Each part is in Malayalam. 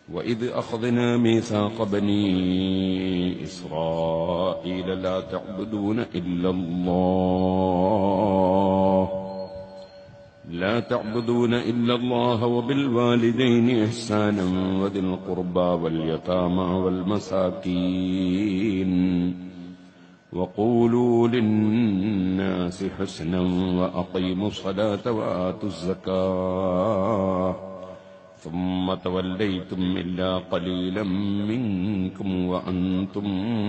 وإذ أخذنا ميثاق بني إسرائيل لا تعبدون إلا الله لا تعبدون إلا الله وبالوالدين إحسانا وذي القربى واليتامى والمساكين وقولوا للناس حسنا وأقيموا الصلاة وآتوا الزكاة ثم توليتم إلا قليلا منكم وأنتم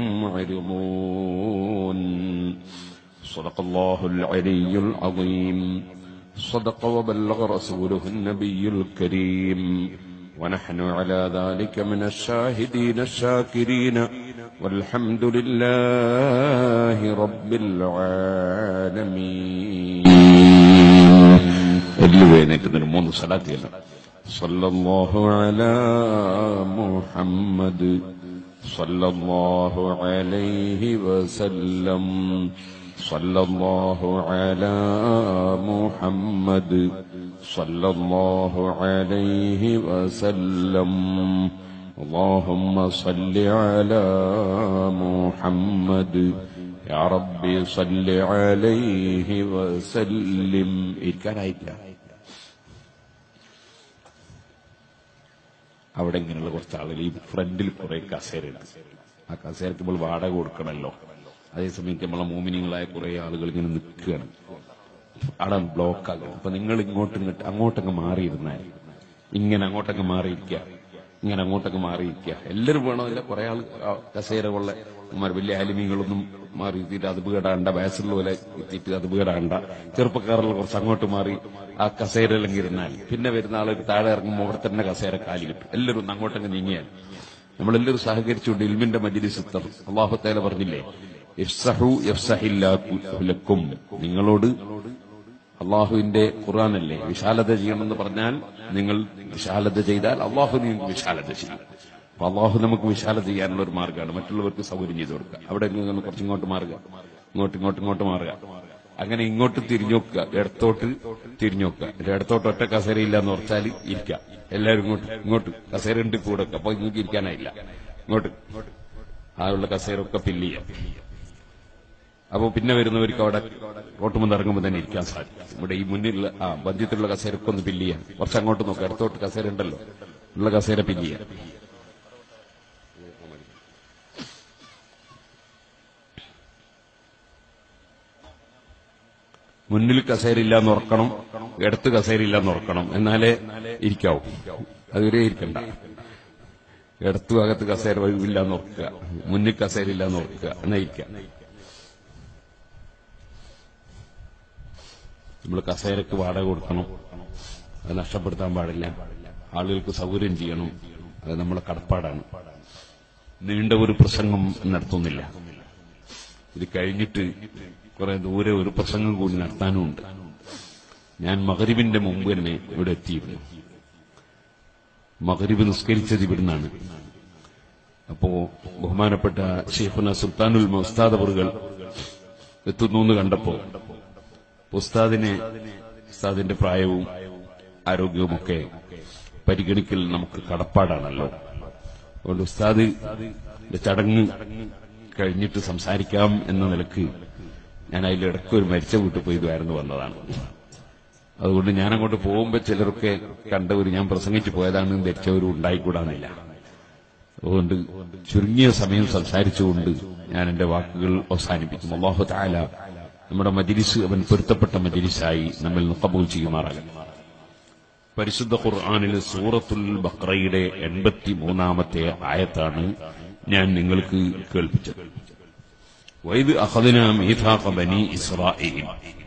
معرضون صدق الله العلي العظيم صدق وبلغ رسوله النبي الكريم ونحن على ذلك من الشاهدين الشاكرين والحمد لله رب العالمين اللي മൂന്ന് صلاتي صلى الله على محمد صلى الله عليه وسلم صلى الله على محمد صلى الله عليه وسلم اللهم صل على محمد يا ربي صل عليه وسلم ഇരിക്കാനായില്ല അവിടെ ഇങ്ങനെയുള്ള കുറച്ച് ആളുകൾ ഈ ഫ്രണ്ടിൽ കുറെ കസേരയുണ്ട് ആ കസേരക്ക് നമ്മൾ വാടക കൊടുക്കണമല്ലോ അതേസമയത്ത് നമ്മളെ മോമിനികളായ കുറെ ആളുകൾ ഇങ്ങനെ നിൽക്കുകയാണ് അവിടെ ബ്ലോക്ക് ആകും അപ്പൊ നിങ്ങൾ ഇങ്ങോട്ട് ഇങ്ങോട്ട് അങ്ങോട്ടങ്ങ് മാറിയിരുന്നാൽ ഇങ്ങനെ അങ്ങോട്ടങ്ങ് മാറിയിരിക്കുക ഇങ്ങനെ അങ്ങോട്ടങ്ങ് മാറിയിരിക്കുക എല്ലാവരും വേണമില്ല കുറെ ആൾ ആ കസേര ഉള്ള ഉമ്മാർ വലിയ ആലിമീങ്ങളൊന്നും മാറി എത്തിയിട്ട് അത് വീടാണ്ട വയസ്സുള്ള പോലെ എത്തിയിട്ട് അത് വീടാണ്ട ചെറുപ്പക്കാരുള്ള കുറച്ച് അങ്ങോട്ട് മാറി ആ കസേരയിലെങ്കിൽ ഇരുന്നാൽ പിന്നെ വരുന്ന ആൾക്ക് താഴെ ഇറങ്ങുമ്പോൾ അവിടെ തന്നെ കസേര കാലി കിട്ടും എല്ലാവരും ഒന്ന് അങ്ങോട്ടങ്ങ് നീങ്ങിയാൽ നമ്മളെല്ലാവരും സഹകരിച്ചുകൊണ്ട് ഇൽമിന്റെ മജിലിസ് അള്ളാഹുത്തേല പറഞ്ഞില്ലേ ഇഫ്സഹു യഫ്സഹില്ലാക്കും നിങ്ങളോട് അള്ളാഹുവിന്റെ ഖുർആാനല്ലേ വിശാലത ചെയ്യണമെന്ന് പറഞ്ഞാൽ നിങ്ങൾ വിശാലത ചെയ്താൽ അള്ളാഹു നിങ്ങൾക്ക് വിശാലത ചെയ്യും അപ്പൊ അള്ളാഹു നമുക്ക് വിശാലത ചെയ്യാനുള്ള ഒരു മാർഗ്ഗമാണ് മറ്റുള്ളവർക്ക് സൗകര്യം ചെയ്തു കൊടുക്കുക അവിടെ നിന്ന് കുറച്ച് ഇങ്ങോട്ട് മാറുക ഇങ്ങോട്ട് ഇങ്ങോട്ട് ഇങ്ങോട്ട് മാറുക അങ്ങനെ ഇങ്ങോട്ട് തിരിഞ്ഞു നോക്കുക ഇടത്തോട്ട് തിരിഞ്ഞു നോക്കുക എന്നിട്ട് ഇടത്തോട്ട് ഒറ്റ കസേരയില്ല എന്ന് ഉറച്ചാൽ ഇരിക്കുക എല്ലാവരും ഇങ്ങോട്ട് ഇങ്ങോട്ട് കസേര ഉണ്ട് കൂടെ അപ്പൊ നിങ്ങൾക്ക് ഇരിക്കാനായില്ല ഇങ്ങോട്ട് ആ ഉള്ള കസേരൊക്കെ ഫില്ല് ചെയ്യാം അപ്പൊ പിന്നെ വരുന്നവർക്ക് അവിടെ റോട്ടുമെന്ന് ഇറങ്ങുമ്പോൾ തന്നെ ഇരിക്കാൻ സാധിക്കും ഇവിടെ ഈ മുന്നിലുള്ള ആ ബന്ധ്യത്തിലുള്ള കസേരൊക്കെ ഒന്ന് ഫില്ല് ചെയ്യാം കുറച്ച് അങ്ങോട്ട് നോക്കാം ഇടത്തോട്ട് കസേര ഉണ്ടല്ലോ ഉള്ള കസേര ഫില്ല് ചെയ്യാം മുന്നിൽ കസേരയില്ല എന്ന് ഉറക്കണം ഇടത്ത് കസേരയില്ല എന്ന് ഉറക്കണം എന്നാലേ ഇരിക്കാവൂ അതുവരെ ഇരിക്കണ്ട ഇടത്തു ഭാഗത്ത് കസേര ഒഴിവില്ല എന്ന് ഓർക്കുക മുന്നിൽ കസേരയില്ല എന്ന് ഓർക്കുക എന്നാ ഇരിക്കാം നമ്മൾ കസേരക്ക് വാടക കൊടുക്കണം അത് നഷ്ടപ്പെടുത്താൻ പാടില്ല ആളുകൾക്ക് സൗകര്യം ചെയ്യണം അത് നമ്മളെ കടപ്പാടാണ് നീണ്ട ഒരു പ്രസംഗം നടത്തുന്നില്ല ഇത് കഴിഞ്ഞിട്ട് കുറെ ദൂരെ ഒരു പ്രസംഗം കൂടി നടത്താനുമുണ്ട് ഞാൻ മകരിവിന്റെ മുമ്പ് തന്നെ ഇവിടെ എത്തിയിരുന്നു മകരിബ് നിസ്കരിച്ചത് ഇവിടുന്നാണ് അപ്പോ ബഹുമാനപ്പെട്ട ഷെയ്ഖുന സുൽത്താനുൽ മുസ്താദബറുകൾ എത്തുന്നു എന്ന് കണ്ടപ്പോ ഉസ്താദിനെ ഉസ്താദിന്റെ പ്രായവും ആരോഗ്യവുമൊക്കെ പരിഗണിക്കൽ നമുക്ക് കടപ്പാടാണല്ലോ അതുകൊണ്ട് ഉസ്താദ് ചടങ്ങ് കഴിഞ്ഞിട്ട് സംസാരിക്കാം എന്ന നിലക്ക് ഞാൻ അതിലിടയ്ക്ക് ഒരു മരിച്ച വീട്ടിൽ പോയി ഇതായിരുന്നു വന്നതാണ് അതുകൊണ്ട് ഞാൻ അങ്ങോട്ട് പോകുമ്പോൾ ചിലരൊക്കെ കണ്ടവർ ഞാൻ പ്രസംഗിച്ചു പോയതാണെന്ന് ധരിച്ചവരും ഉണ്ടായിക്കൂടാന്നില്ല അതുകൊണ്ട് ചുരുങ്ങിയ സമയം സംസാരിച്ചുകൊണ്ട് ഞാൻ എന്റെ വാക്കുകൾ അവസാനിപ്പിക്കും അള്ളാഹു താല നമ്മുടെ മജിലിസ് അവൻ പൊരുത്തപ്പെട്ട മജിലിസായി നമ്മിൽ നിന്ന് കബൂൽ ചെയ്യുമാറാകണം പരിശുദ്ധ ഖുർആാനിൽ സൂറത്തുൽ ബക്രയുടെ എൺപത്തി മൂന്നാമത്തെ ആയത്താണ് ഞാൻ നിങ്ങൾക്ക് കേൾപ്പിച്ചത് വൈദ് അഹദിന മീഥാഖ ബനി ഇസ്രായേൽ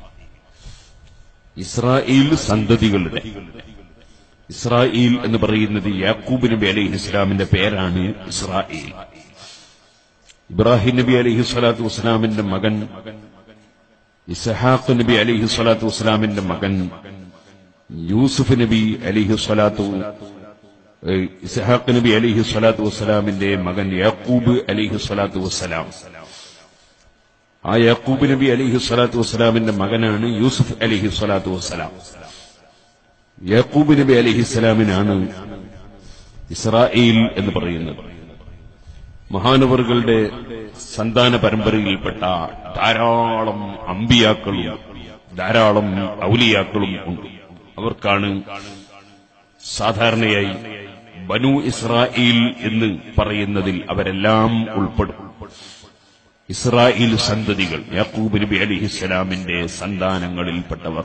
ഇസ്രായേൽ സന്തതികളുടെ ഇസ്രായേൽ എന്ന് പറയുന്നത് യാക്കൂബ് നബി അലൈഹി ഇസ്ലാമിന്റെ പേരാണ് ഇസ്രായേൽ ഇബ്രാഹിം നബി അലൈഹി സ്വലാത്തു വസ്സലാമിന്റെ മകൻ ഇസഹാഖ് നബി അലിഹി സ്വലാത്തു വസ്സലാമിന്റെ മകൻ യൂസുഫ് നബി അലിഹി സ്വലാത്തു ഇസഹാഖ് നബി അലിഹി സ്വലാത്തു വസ്സലാമിന്റെ മകൻ യാക്കൂബ് അലിഹി സ്വലാത്തു വസ്സലാം ആ യാക്കൂബ് നബി അലിഹി സ്വലാത്തു വസ്സലാമിന്റെ മകനാണ് യൂസുഫ് അലിഹി സ്വലാത്തു വസ്സലാം യാക്കൂബ് നബി അലിഹി സ്വലാമിനാണ് ഇസ്രായേൽ എന്ന് പറയുന്നത് മഹാനവറുകളുടെ സന്താന പരമ്പരയിൽപ്പെട്ട ധാരാളം അമ്പിയാക്കളും ധാരാളം ഔലിയാക്കളും ഉണ്ട് അവർക്കാണ് സാധാരണയായി ബനു ഇസ്രായേൽ എന്ന് പറയുന്നതിൽ അവരെല്ലാം ഉൾപ്പെടും ഇസ്രായേൽ സന്തതികൾ യാക്കൂബ് നബി അലിഹിസ്സലാമിന്റെ സന്താനങ്ങളിൽപ്പെട്ടവർ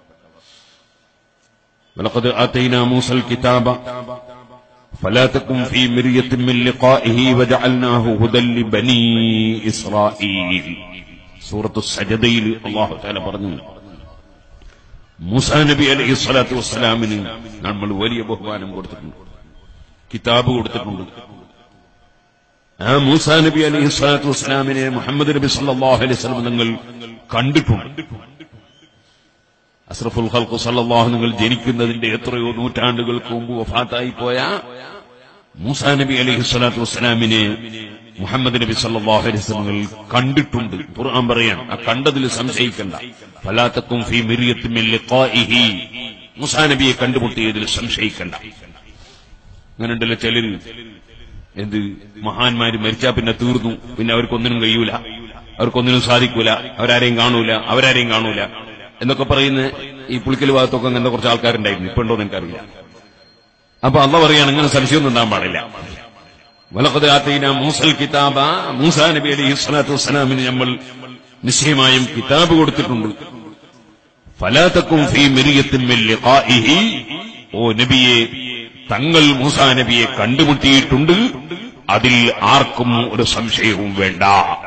ولقد آتينا موسى الكتاب فلا تكن في مرية من لقائه وجعلناه هدى لبني إسرائيل سورة السجدയിൽ അള്ളാഹു താല പറഞ്ഞു മൂസാ നബി അലൈഹി സ്വലാത്തു വസ്സലാമിന് നമ്മൾ വലിയ ബഹുമാനം കൊടുത്തിട്ടുണ്ട് കിതാബ് കൊടുത്തിട്ടുണ്ട് ആ മൂസാ നബി അലൈഹി സ്വലാത്തു വസ്സലാമിനെ മുഹമ്മദ് നബി സല്ലല്ലാഹു അലൈഹി വസല്ലം നിങ്ങൾ കണ്ടിട്ടുണ്ട് അസ്രഫുൽ ഖൽഖു സല്ലല്ലാഹു നിങ്ങൾ ജനിക്കുന്നതിന്റെ എത്രയോ നൂറ്റാണ്ടുകൾക്ക് മുമ്പ് വഫാത്തായി പോയ മൂസാ നബി അലൈഹി സ്വലാത്തു വസ്സലാമിനെ മുഹമ്മദ് നബി സല്ലല്ലാഹു അലൈഹി വസല്ലം നിങ്ങൾ കണ്ടിട്ടുണ്ട് ഖുർആൻ പറയാണ് ആ കണ്ടതിൽ സംശയിക്കണ്ട ഫലാത്തക്കും ഫീ മിറിയത്തിൻ മിൻ ലിഖാഇഹി മൂസാ നബിയെ കണ്ടുമുട്ടിയതിൽ സംശയിക്കണ്ട അങ്ങനെയുണ്ടല്ലോ ചിലര് എന്ത് മഹാന്മാര് മരിച്ചാ പിന്നെ തീർന്നു പിന്നെ അവർക്കൊന്നിനും കഴിയൂല അവർക്കൊന്നിനും സാധിക്കൂല അവരാരെയും കാണൂല അവരാരെയും കാണൂല എന്നൊക്കെ പറയുന്ന ഈ പുളിക്കൽ ഭാഗത്തൊക്കെ അങ്ങനത്തെ കുറച്ച് ആൾക്കാരുണ്ടായിരുന്നു ഇപ്പൊ ഉണ്ടോ എന്ന് എനിക്കറിയില്ല അപ്പൊ അള്ള പറയാണ് അങ്ങനെ സംശയമൊന്നും ഉണ്ടാകാൻ പാടില്ല വലക്കത് ആത്തീന മൂസൽ കിതാബ മൂസാ നബി അലൈഹി സ്വലാത്തു വസ്സലാമിന് നമ്മൾ നിശ്ചയമായും കിതാബ് കൊടുത്തിട്ടുണ്ട് ഫലാത്തക്കും ഫീ മിറിയത്തിൻ മിൻ ലിഖാഇഹി ഓ നബിയെ തങ്ങൾ മൂസാ നബിയെ കണ്ടുമുട്ടിയിട്ടുണ്ട് അതിൽ ആർക്കും ഒരു സംശയവും വേണ്ട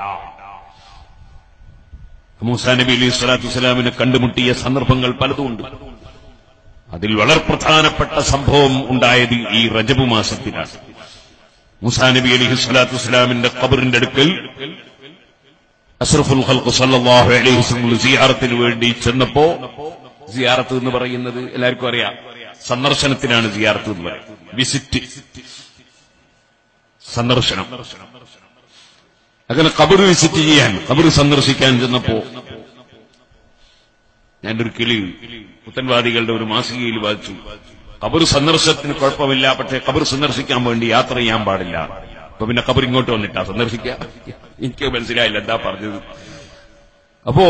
മൂസാ നബി അലൈഹി സ്വലാത്തു വസ്സലാമിനെ കണ്ടുമുട്ടിയ സന്ദർഭങ്ങൾ പലതുമുണ്ട് അതിൽ വളരെ പ്രധാനപ്പെട്ട സംഭവം ഉണ്ടായത് ഈ റജബ് മാസത്തിലാണ് മൂസാ നബി അലൈഹി സ്വലാത്തു വസ്സലാമിന്റെ ഖബറിന്റെ അടുക്കൽ അഷ്റഫുൽ ഖൽഖ് സല്ലല്ലാഹു അലൈഹി വസല്ലം സിയാറത്തിന് വേണ്ടി ചെന്നപ്പോ സിയാറത്ത് എന്ന് പറയുന്നത് എല്ലാവർക്കും അറിയാം സന്ദർശനത്തിനാണ് സിയാറത്ത് എന്ന് പറയുന്നത് വിസിറ്റ് സന്ദർശനം അങ്ങനെ കബർ വിസിറ്റ് ചെയ്യാൻ കബർ സന്ദർശിക്കാൻ ചെന്നപ്പോ ഞാനൊരു കിളി പുത്തൻവാദികളുടെ ഒരു മാസികയിൽ വായിച്ചു കബർ സന്ദർശനത്തിന് കുഴപ്പമില്ല പക്ഷേ കബർ സന്ദർശിക്കാൻ വേണ്ടി യാത്ര ചെയ്യാൻ പാടില്ല അപ്പൊ പിന്നെ കബർ ഇങ്ങോട്ട് വന്നിട്ടാ സന്ദർശിക്കുക എനിക്ക് മനസ്സിലായില്ല എന്താ പറഞ്ഞത് അപ്പോ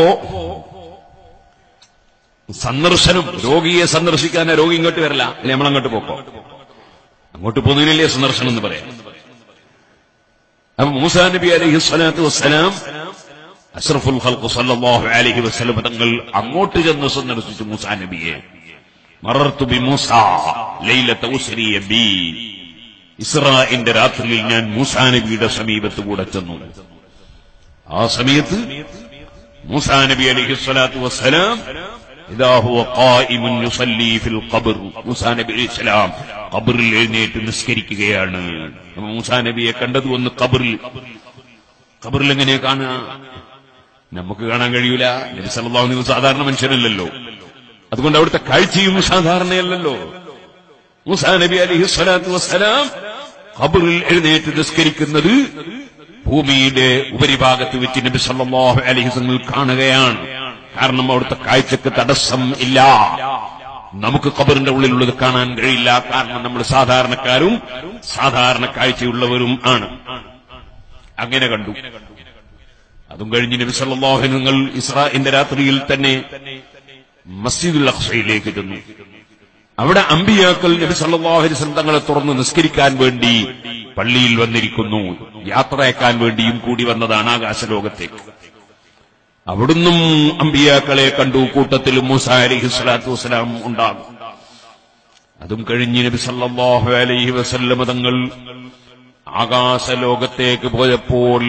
സന്ദർശനം രോഗിയെ സന്ദർശിക്കാൻ രോഗി ഇങ്ങോട്ട് വരില്ല അല്ലെ നമ്മളങ്ങോട്ട് പോക്കോ അങ്ങോട്ട് പോകുന്നതിനല്ലേ സന്ദർശനം എന്ന് പറയാം അപ്പൊ മൂസാ നബി അലൈഹി സ്വലാത്തു വസ്സലാം അഷ്റഫുൽ ഖൽഖ് സല്ലല്ലാഹു അലൈഹി വസല്ലം തങ്ങൾ അങ്ങോട്ട് ചെന്ന് സന്ദർശിച്ചു മൂസാ നബിയെ മറർത്തു ബി മൂസ ലൈലത ഉസ്രിയ ബി ഇസ്രാഇന്റെ രാത്രിയിൽ ഞാൻ മൂസാ നബിയുടെ സമീപത്ത് കൂടെ ചെന്നു ആ സമയത്ത് മൂസാ നബി അലൈഹി സ്വലാത്തു വസ്സലാം ഇദാ ഹുവ ഖായിമുൻ യുസല്ലി ഫിൽ ഖബർ മൂസാ നബി അലൈഹി സ്വലാം ഖബറിൽ എഴുന്നേറ്റ് നിസ്കരിക്കുകയാണ് അപ്പൊ മൂസാ നബിയെ കണ്ടത് ഒന്ന് ഖബറിൽ ഖബറിൽ എങ്ങനെയാ കാണുക നമുക്ക് കാണാൻ കഴിയൂല നബി സല്ലല്ലാഹു അലൈഹി വസല്ലം സാധാരണ മനുഷ്യനല്ലല്ലോ അതുകൊണ്ട് അവിടുത്തെ കാഴ്ചയും സാധാരണയല്ലല്ലോ മൂസാ നബി അലൈഹി സ്വലാത്തു വസ്സലാം ഖബറിൽ എഴുന്നേറ്റ് നിസ്കരിക്കുന്നത് ഭൂമിയുടെ ഉപരിഭാഗത്ത് വെച്ച് നബി സല്ലല്ലാഹു അലൈഹി വസല്ലം കാണുകയാണ് കാരണം അവിടുത്തെ കാഴ്ചക്ക് തടസ്സം ഇല്ല നമുക്ക് ഖബറിന്റെ ഉള്ളിലുള്ളത് കാണാൻ കഴിയില്ല കാരണം നമ്മൾ സാധാരണക്കാരും സാധാരണ കാഴ്ചയുള്ളവരും ആണ് അങ്ങനെ കണ്ടു അതും കഴിഞ്ഞ് നബി സല്ലല്ലാഹു അലൈഹി നിങ്ങൾ ഇസ്രാഇന്റെ രാത്രിയിൽ തന്നെ മസ്ജിദുൽ അഖ്സയിലേക്ക് ചെന്നു അവിടെ അമ്പിയാക്കൾ നബി സല്ലല്ലാഹു അലൈഹി വസല്ലം തങ്ങളെ തുറന്ന് നിസ്കരിക്കാൻ വേണ്ടി പള്ളിയിൽ വന്നിരിക്കുന്നു യാത്രയാക്കാൻ വേണ്ടിയും കൂടി വന്നതാണ് ആകാശലോകത്തേക്ക് അവിടുന്നും അമ്പിയാക്കളെ കണ്ടു കൂട്ടത്തിൽ മൂസ അലൈഹി സ്വലാത്തു വസ്സലാം ഉണ്ടാകും അതും കഴിഞ്ഞ് നബി സല്ലല്ലാഹു അലൈഹി വസല്ലം തങ്ങൾ ആകാശലോകത്തേക്ക് പോയപ്പോൾ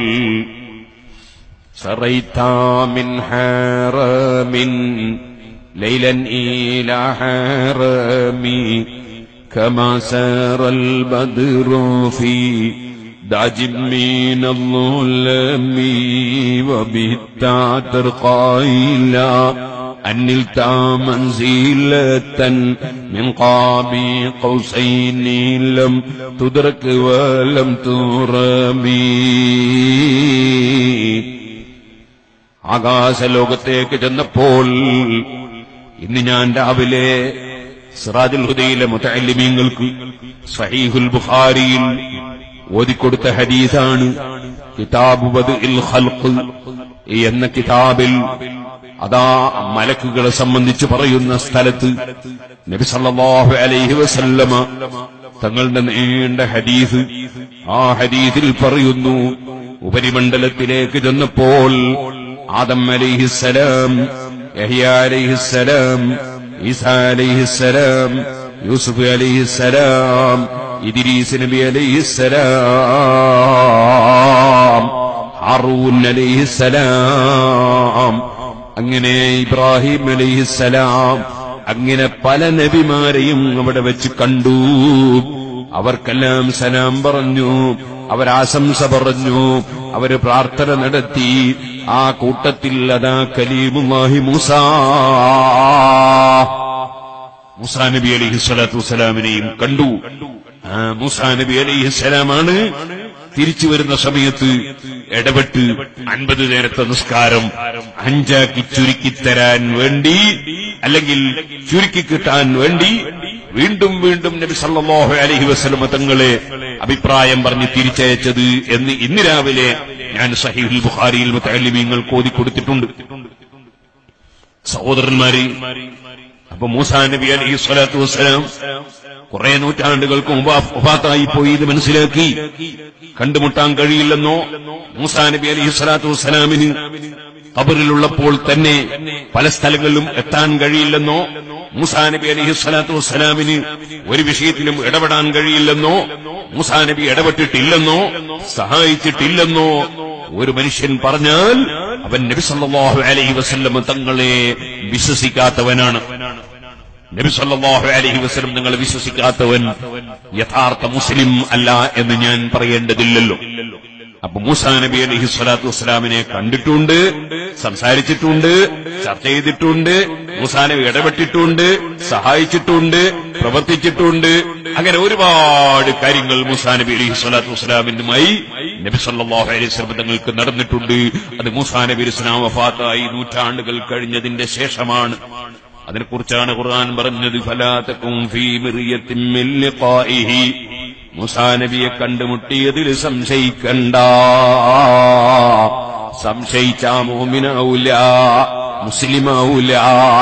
سريت من حرم ليلا إلى حرمي كما سار البدر في دعج من الظلم وبت ترقى إلى أن نلت منزلة من قاب قوسين لم تدرك ولم ترمي ആകാശലോകത്തേക്ക് ചെന്നപ്പോൾ ഇന്ന് ഞാൻ രാവിലെ സിറാജുൽ ഹുദയിലെ മുത്തല്ലിമീങ്ങൾക്ക് സഹീഹുൽ ബുഖാരിയിൽ ഓതിക്കൊടുത്ത ഹദീസാണ് കിതാബ് ബദ്ഇൽ ഖൽഖ് എന്ന കിതാബിൽ അതാ മലക്കുകളെ സംബന്ധിച്ച് പറയുന്ന സ്ഥലത്ത് നബി സല്ലല്ലാഹു അലൈഹി വസല്ലമ തങ്ങളുടെ നീണ്ട ഹദീസ് ആ ഹദീസിൽ പറയുന്നു ഉപരിമണ്ഡലത്തിലേക്ക് ചെന്നപ്പോൾ ആദം അലൈഹിസ്സലാം യഹ്യ അലൈഹിസ്സലാം ഈസാ അലൈഹിസ്സലാം യൂസുഫ് അലൈഹിസ്സലാം ഇദ്രീസ് നബി അലൈഹിസ്സലാം ഹാറൂൻ അലൈഹിസ്സലാം അങ്ങനെ ഇബ്രാഹിം അലൈഹിസ്സലാം അങ്ങനെ പല നബിമാരെയും അവിടെ വെച്ച് കണ്ടു അവർക്കെല്ലാം സലാം പറഞ്ഞു അവരാശംസ പറഞ്ഞു അവര് പ്രാർത്ഥന നടത്തി ആ കൂട്ടത്തിൽ അതാ കലീമുല്ലാഹി മൂസ മൂസാ നബി അലൈഹി സ്വലാത്തു വസ്സലാമിനെയും കണ്ടു ആ മൂസാ നബി അലൈഹി സ്വലാമാണ് തിരിച്ചു വരുന്ന സമയത്ത് ഇടപെട്ട് അൻപത് നേരത്തെ നിസ്കാരം അഞ്ചാക്കി ചുരുക്കി തരാൻ വേണ്ടി അല്ലെങ്കിൽ ചുരുക്കി കിട്ടാൻ വേണ്ടി വീണ്ടും വീണ്ടും നബി സല്ലല്ലാഹു അലൈഹി വസല്ലമ തങ്ങളെ അഭിപ്രായം പറഞ്ഞ് തിരിച്ചയച്ചത് എന്ന് ഇന്ന് രാവിലെ ഞാൻ സഹീഹുൽ ബുഖാരിയിൽ മുത്തല്ലിമീങ്ങൾ കോതി കൊടുത്തിട്ടുണ്ട് സഹോദരന്മാരെ അപ്പൊ മൂസാ നബി അലൈഹി സ്വലാത്തു വസ്സലാം കുറെ നൂറ്റാണ്ടുകൾക്ക് മുമ്പ് വഫാത്തായി പോയി ഇത് മനസ്സിലാക്കി കണ്ടുമുട്ടാൻ കഴിയില്ലെന്നോ മൂസാ നബി അലൈഹി സ്വലാത്തു വസ്സലാമിന് ഖബറിലുള്ളപ്പോൾ തന്നെ പല സ്ഥലങ്ങളിലും എത്താൻ കഴിയില്ലെന്നോ മൂസാ നബി അലൈഹി സ്വലാത്തു വസ്സലാമിന് ഒരു വിഷയത്തിലും ഇടപെടാൻ കഴിയില്ലെന്നോ മൂസാ നബി ഇടപെട്ടിട്ടില്ലെന്നോ സഹായിച്ചിട്ടില്ലെന്നോ ഒരു മനുഷ്യൻ പറഞ്ഞാൽ അവൻ നബി സല്ലല്ലാഹു അലൈഹി വസല്ലം തങ്ങളെ വിശ്വസിക്കാത്തവനാണ് നബി സല്ലല്ലാഹു അലൈഹി വസല്ലം തങ്ങളെ വിശ്വസിക്കാത്തവൻ യഥാർത്ഥ മുസ്ലിം അല്ല എന്ന് ഞാൻ പറയേണ്ടതില്ലല്ലോ അപ്പൊ മൂസാ നബി അലൈഹി സ്വലാത്തു വസ്സലാമിനെ കണ്ടിട്ടുണ്ട് സംസാരിച്ചിട്ടുണ്ട് ചർച്ച ചെയ്തിട്ടുണ്ട് മൂസാ നബി ഇടപെട്ടിട്ടുണ്ട് സഹായിച്ചിട്ടുണ്ട് പ്രവർത്തിച്ചിട്ടുണ്ട് അങ്ങനെ ഒരുപാട് കാര്യങ്ങൾ മൂസാ നബി അലൈഹി സ്വലാത്തു വസ്സലാമിനുമായി നബി സല്ലല്ലാഹു അലൈഹി വസല്ലം തങ്ങൾക്ക് നടന്നിട്ടുണ്ട് അത് മൂസാ നബി ഇസ്ലാം വഫാത്തായി നൂറ്റാണ്ടുകൾ കഴിഞ്ഞതിന്റെ ശേഷമാണ് അതിനെക്കുറിച്ചാണ് ഖുർആൻ പറഞ്ഞത് ഫലാതക്കും ഫീ മിറിയത്തിൻ മിൻ ലിഖാഇഹി മൂസാ നബിയെ കണ്ടുമുട്ടിയതിൽ സംശയിക്കണ്ട സംശയിച്ച മോമിനാവൂല മുസ്ലിമാവൂല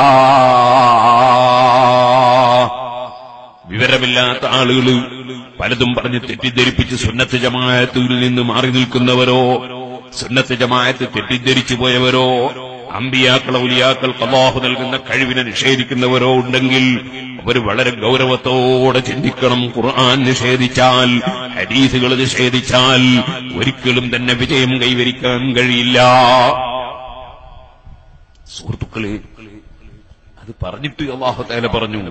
വിവരമില്ലാത്ത ആളുകൾ പലതും പറഞ്ഞ് തെറ്റിദ്ധരിപ്പിച്ച് സുന്നത്ത് ജമാഅത്തിൽ നിന്ന് മാറി നിൽക്കുന്നവരോ സുന്നത്ത് ജമാഅത്ത് തെറ്റിദ്ധരിച്ചു പോയവരോ അമ്പിയാക്കൾ ഔലിയാക്കൾ അള്ളാഹു നൽകുന്ന കഴിവിനെ നിഷേധിക്കുന്നവരോ ഉണ്ടെങ്കിൽ അവർ വളരെ ഗൗരവത്തോടെ ചിന്തിക്കണം ഖുർആൻ നിഷേധിച്ചാൽ ഹദീസുകൾ നിഷേധിച്ചാൽ ഒരിക്കലും തന്നെ വിജയം കൈവരിക്കാൻ കഴിയില്ല സുഹൃത്തുക്കളെ അത് പറഞ്ഞിട്ട് അള്ളാഹു തേല പറഞ്ഞു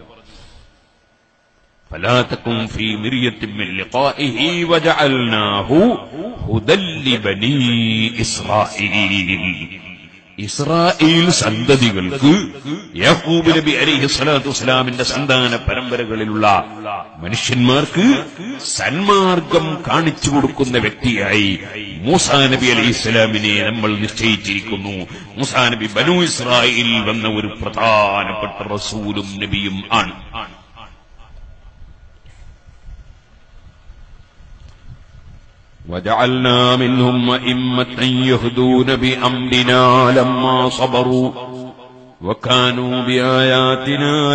فلا تكن في مرية من لقائه وجعلناه هدى لبني إسرائيل ഇസ്രായേൽ സന്തതികൾക്ക് യാക്കൂബ് നബി അലിഹി സ്വലാത്തു വസ്സലാമിന്റെ സന്താന പരമ്പരകളിലുള്ള മനുഷ്യന്മാർക്ക് സന്മാർഗം കാണിച്ചു കൊടുക്കുന്ന വ്യക്തിയായി മൂസാ നബി അലൈഹി സ്വലാമിനെ നമ്മൾ നിശ്ചയിച്ചിരിക്കുന്നു മൂസാ നബി ബനു ഇസ്രായേൽ വന്ന ഒരു പ്രധാനപ്പെട്ട റസൂലും നബിയും ആണ് وجعلنا منهم أئمة يهدون بأمرنا لما صبروا وكانوا بآياتنا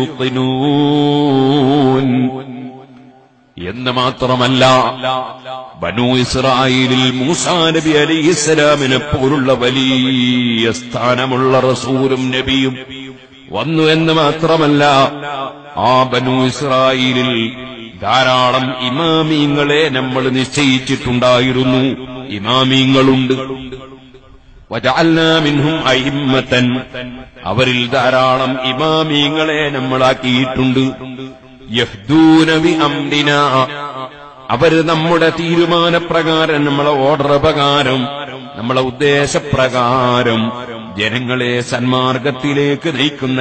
يوقنون എന്ന് മാത്രമല്ല ബനു ഇസ്രായേലിൽ മൂസാ നബി അലൈഹിസ്സലാമിനെ പോലുള്ള വലിയ സ്ഥാനമുള്ള റസൂലും നബിയും വന്നു എന്ന് മാത്രമല്ല ആ ബനു ഇസ്രായേലിൽ ധാരാളം ഇമാമീങ്ങളെ നമ്മൾ നിശ്ചയിച്ചിട്ടുണ്ടായിരുന്നു ഇമാമീങ്ങളുണ്ട് വജഅൽനാമിൻഹും അയിമ്മത്തൻ അവരിൽ ധാരാളം ഇമാമീങ്ങളെ നമ്മളാക്കിയിട്ടുണ്ട് യഹ്ദൂനവി അംദിന അവര് നമ്മുടെ തീരുമാനപ്രകാരം നമ്മളെ ഓർഡർ പ്രകാരം നമ്മളെ ഉദ്ദേശപ്രകാരം ജനങ്ങളെ സന്മാർഗത്തിലേക്ക് നയിക്കുന്ന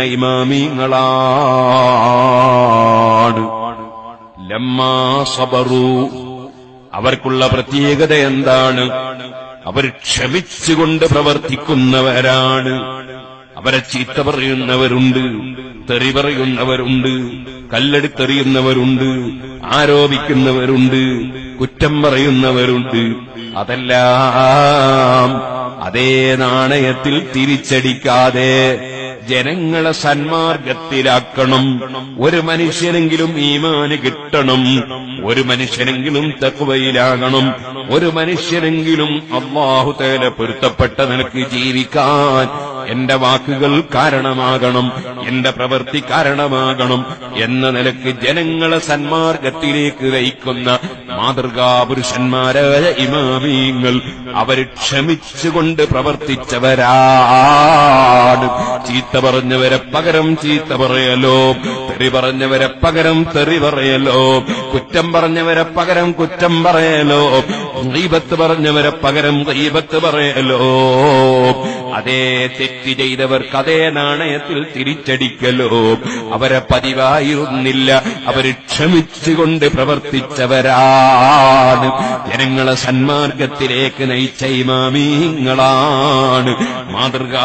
ഇമാമീങ്ങളാണ് ലമ്മാ സബറു അവർക്കുള്ള പ്രത്യേകത എന്താണ് അവർ ക്ഷമിച്ചുകൊണ്ട് പ്രവർത്തിക്കുന്നവരാണ് അവരെ ചീത്ത പറയുന്നവരുണ്ട് തെറി പറയുന്നവരുണ്ട് കല്ലെടുത്തെറിയുന്നവരുണ്ട് ആരോപിക്കുന്നവരുണ്ട് കുറ്റം പറയുന്നവരുണ്ട് അതെല്ലാം അതേ നാണയത്തിൽ തിരിച്ചടിക്കാതെ ജനങ്ങളെ സന്മാർഗത്തിലാക്കണം ഒരു മനുഷ്യനെങ്കിലും ഈമാന് കിട്ടണം ഒരു മനുഷ്യനെങ്കിലും തക്കുവയിലാകണം ഒരു മനുഷ്യനെങ്കിലും അള്ളാഹു തേല പൊരുത്തപ്പെട്ട നിനക്ക് ജീവിക്കാൻ എന്റെ വാക്കുകൾ കാരണമാകണം എന്റെ പ്രവൃത്തി കാരണമാകണം എന്ന നിലക്ക് ജനങ്ങളെ സന്മാർഗത്തിലേക്ക് നയിക്കുന്ന മാതൃകാ പുരുഷന്മാരായ ഇമാമീങ്ങൾ അവർ ക്ഷമിച്ചുകൊണ്ട് പ്രവർത്തിച്ചവരാണ് ചീത്ത പറഞ്ഞവരെ പകരം ചീത്ത പറയലോ തെറി പറഞ്ഞവരെ പകരം തെറി പറയലോ കുറ്റം പറഞ്ഞവരെ പകരം കുറ്റം പറയലോ ഗീബത്ത് പറഞ്ഞവരെ പകരം ഗീബത്ത് പറയലോ അതേ തെറ്റ് ചെയ്തവർക്ക് അതേ നാണയത്തിൽ തിരിച്ചടിക്കലോ അവരെ പതിവായിരുന്നില്ല അവര് ക്ഷമിച്ചുകൊണ്ട് പ്രവർത്തിച്ചവരാണ് ജനങ്ങളെ സന്മാർഗത്തിലേക്ക് നയിച്ച ഇമാമീങ്ങളാണ് മാതൃകാ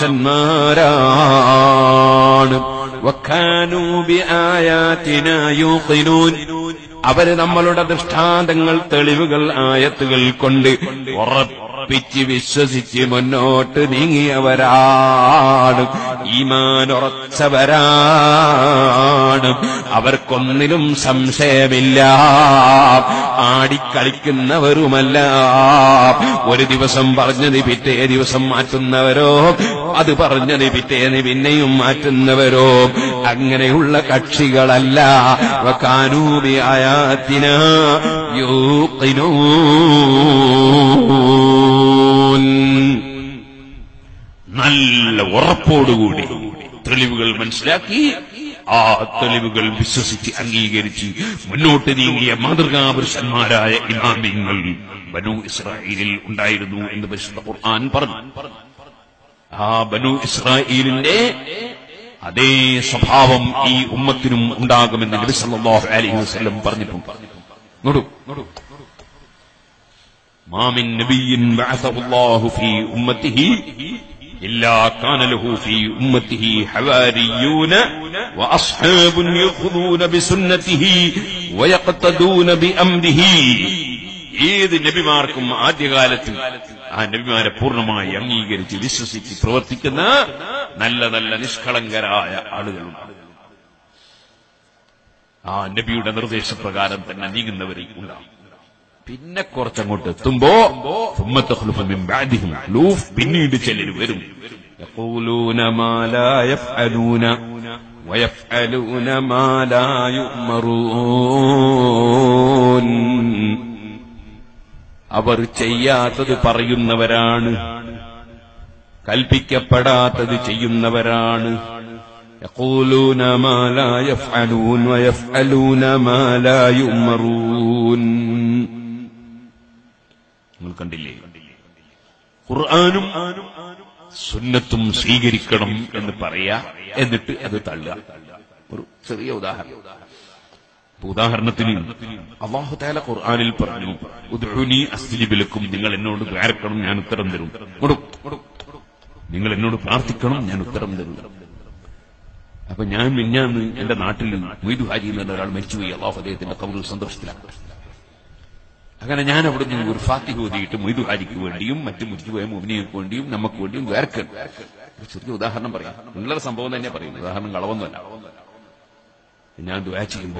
പുരുഷന്മാരാണ് وكانوا بآياتنا يوقنون അവര് നമ്മളുടെ ദൃഷ്ടാന്തങ്ങൾ തെളിവുകൾ ആയത്തുകൾ കൊണ്ട് ഉറപ്പിച്ച് വിശ്വസിച്ച് മുന്നോട്ട് നീങ്ങിയവരാണ് ഈമാൻ ഉറച്ചവരാണ് അവർക്കൊന്നിലും സംശയമില്ല ആടിക്കളിക്കുന്നവരുമല്ല ഒരു ദിവസം പറഞ്ഞത് പിറ്റേ ദിവസം മാറ്റുന്നവരോ അത് പറഞ്ഞത് പിറ്റേന്ന് പിന്നെയും മാറ്റുന്നവരോ അങ്ങനെയുള്ള കക്ഷികളല്ല കാനൂബി ആയാത്തിന യൂക്കിനൂൻ നല്ല ഉറപ്പോടുകൂടി തെളിവുകൾ മനസ്സിലാക്കി ആ തെളിവുകൾ വിശ്വസിച്ച് അംഗീകരിച്ച് മുന്നോട്ട് നീങ്ങിയ മാതൃകാപുരുഷന്മാരായ ഇമാമിങ്ങൾ ബനു ഇസ്രായേലിൽ ഉണ്ടായിരുന്നു എന്ന് പരിശുദ്ധ ഖുർആൻ പറഞ്ഞു ആ ബനു ഇസ്രായേലിന്റെ അതേ സ്വഭാവം ഈ ഉമ്മത്തിനും ഉണ്ടാകുമെന്ന് നബി സല്ലല്ലാഹു അലൈഹി വസല്ലം പറഞ്ഞിട്ടുണ്ട് ഇങ്ങോട്ടു മാമിൻ നബിയിൻ ബഅസഹു അല്ലാഹു ഫീ ഉമ്മത്തിഹി إلا كان له في أمته حواريون وأصحاب يأخذون بسنته ويقتدون بأمره ഏത് നബിമാർക്കും ആദ്യകാലത്ത് ആ നബിമാരെ പൂർണ്ണമായി അംഗീകരിച്ച് വിശ്വസിച്ച് പ്രവർത്തിക്കുന്ന നല്ല നല്ല നിഷ്കളങ്കരായ ആളുകളുണ്ട് ആ നബിയുടെ നിർദ്ദേശപ്രകാരം തന്നെ നീങ്ങുന്നവരെ ഉണ്ടാവും പിന്നെ കുറച്ചങ്ങോട്ട് എത്തുമ്പോ സുമ്മത്ത് ഖുലുഫ മിൻ ബഅദിഹിം ഖുലൂഫ് പിന്നീട് ചിലർ വരും യഖൂലൂന മാ ലാ യഫ്അലൂന വയഫ്അലൂന മാ ലാ യുഅ്മറൂൻ അവർ ചെയ്യാത്തത് പറയുന്നവരാണ് കൽപ്പിക്കപ്പെടാത്തത് ചെയ്യുന്നവരാണ് يقولون ما لا يفعلون ويفعلون ما لا يؤمرون നിങ്ങൾ കണ്ടില്ലേ ഖുർആാനും സുന്നത്തും സ്വീകരിക്കണം എന്ന് പറയാ എന്നിട്ട് അത് തള്ളുക ഒരു ചെറിയ ഉദാഹരണം ഇപ്പൊ ഉദാഹരണത്തിന് അള്ളാഹു താല ഖുർആാനിൽ പറഞ്ഞു ഉദ്ഹുനി അസ്ലിബിലക്കും നിങ്ങൾ എന്നോട് ദ്വാരക്കണം ഞാൻ ഉത്തരം തരും കൊടു നിങ്ങൾ എന്നോട് പ്രാർത്ഥിക്കണം ഞാൻ ഉത്തരം തരും അപ്പൊ ഞാൻ മിഞ്ഞാന്ന് എന്റെ നാട്ടിൽ മൊയ്തു ഹാജി എന്ന് പറഞ്ഞ ഒരാൾ മരിച്ചുപോയി അള്ളാഹു അദ്ദേഹത്തിന്റെ കബറിൽ സന്തോഷത്തിലാണ് അങ്ങനെ ഞാൻ അവിടുന്ന് ഒരു ഫാത്തിഹ ഓതിയിട്ട് മൊയ്തു ഹാജിക്ക് വേണ്ടിയും മറ്റു മുരിച്ചുപോയ മുമിനിയക്ക് വേണ്ടിയും നമുക്ക് വേണ്ടിയും വേർക്കണം ഒരു ചെറിയ ഉദാഹരണം പറയാം നിങ്ങളുടെ സംഭവം തന്നെ പറയും ഉദാഹരണം കളവൊന്നുമല്ല ഞാൻ ദ്വാ ചെയ്യുമ്പോ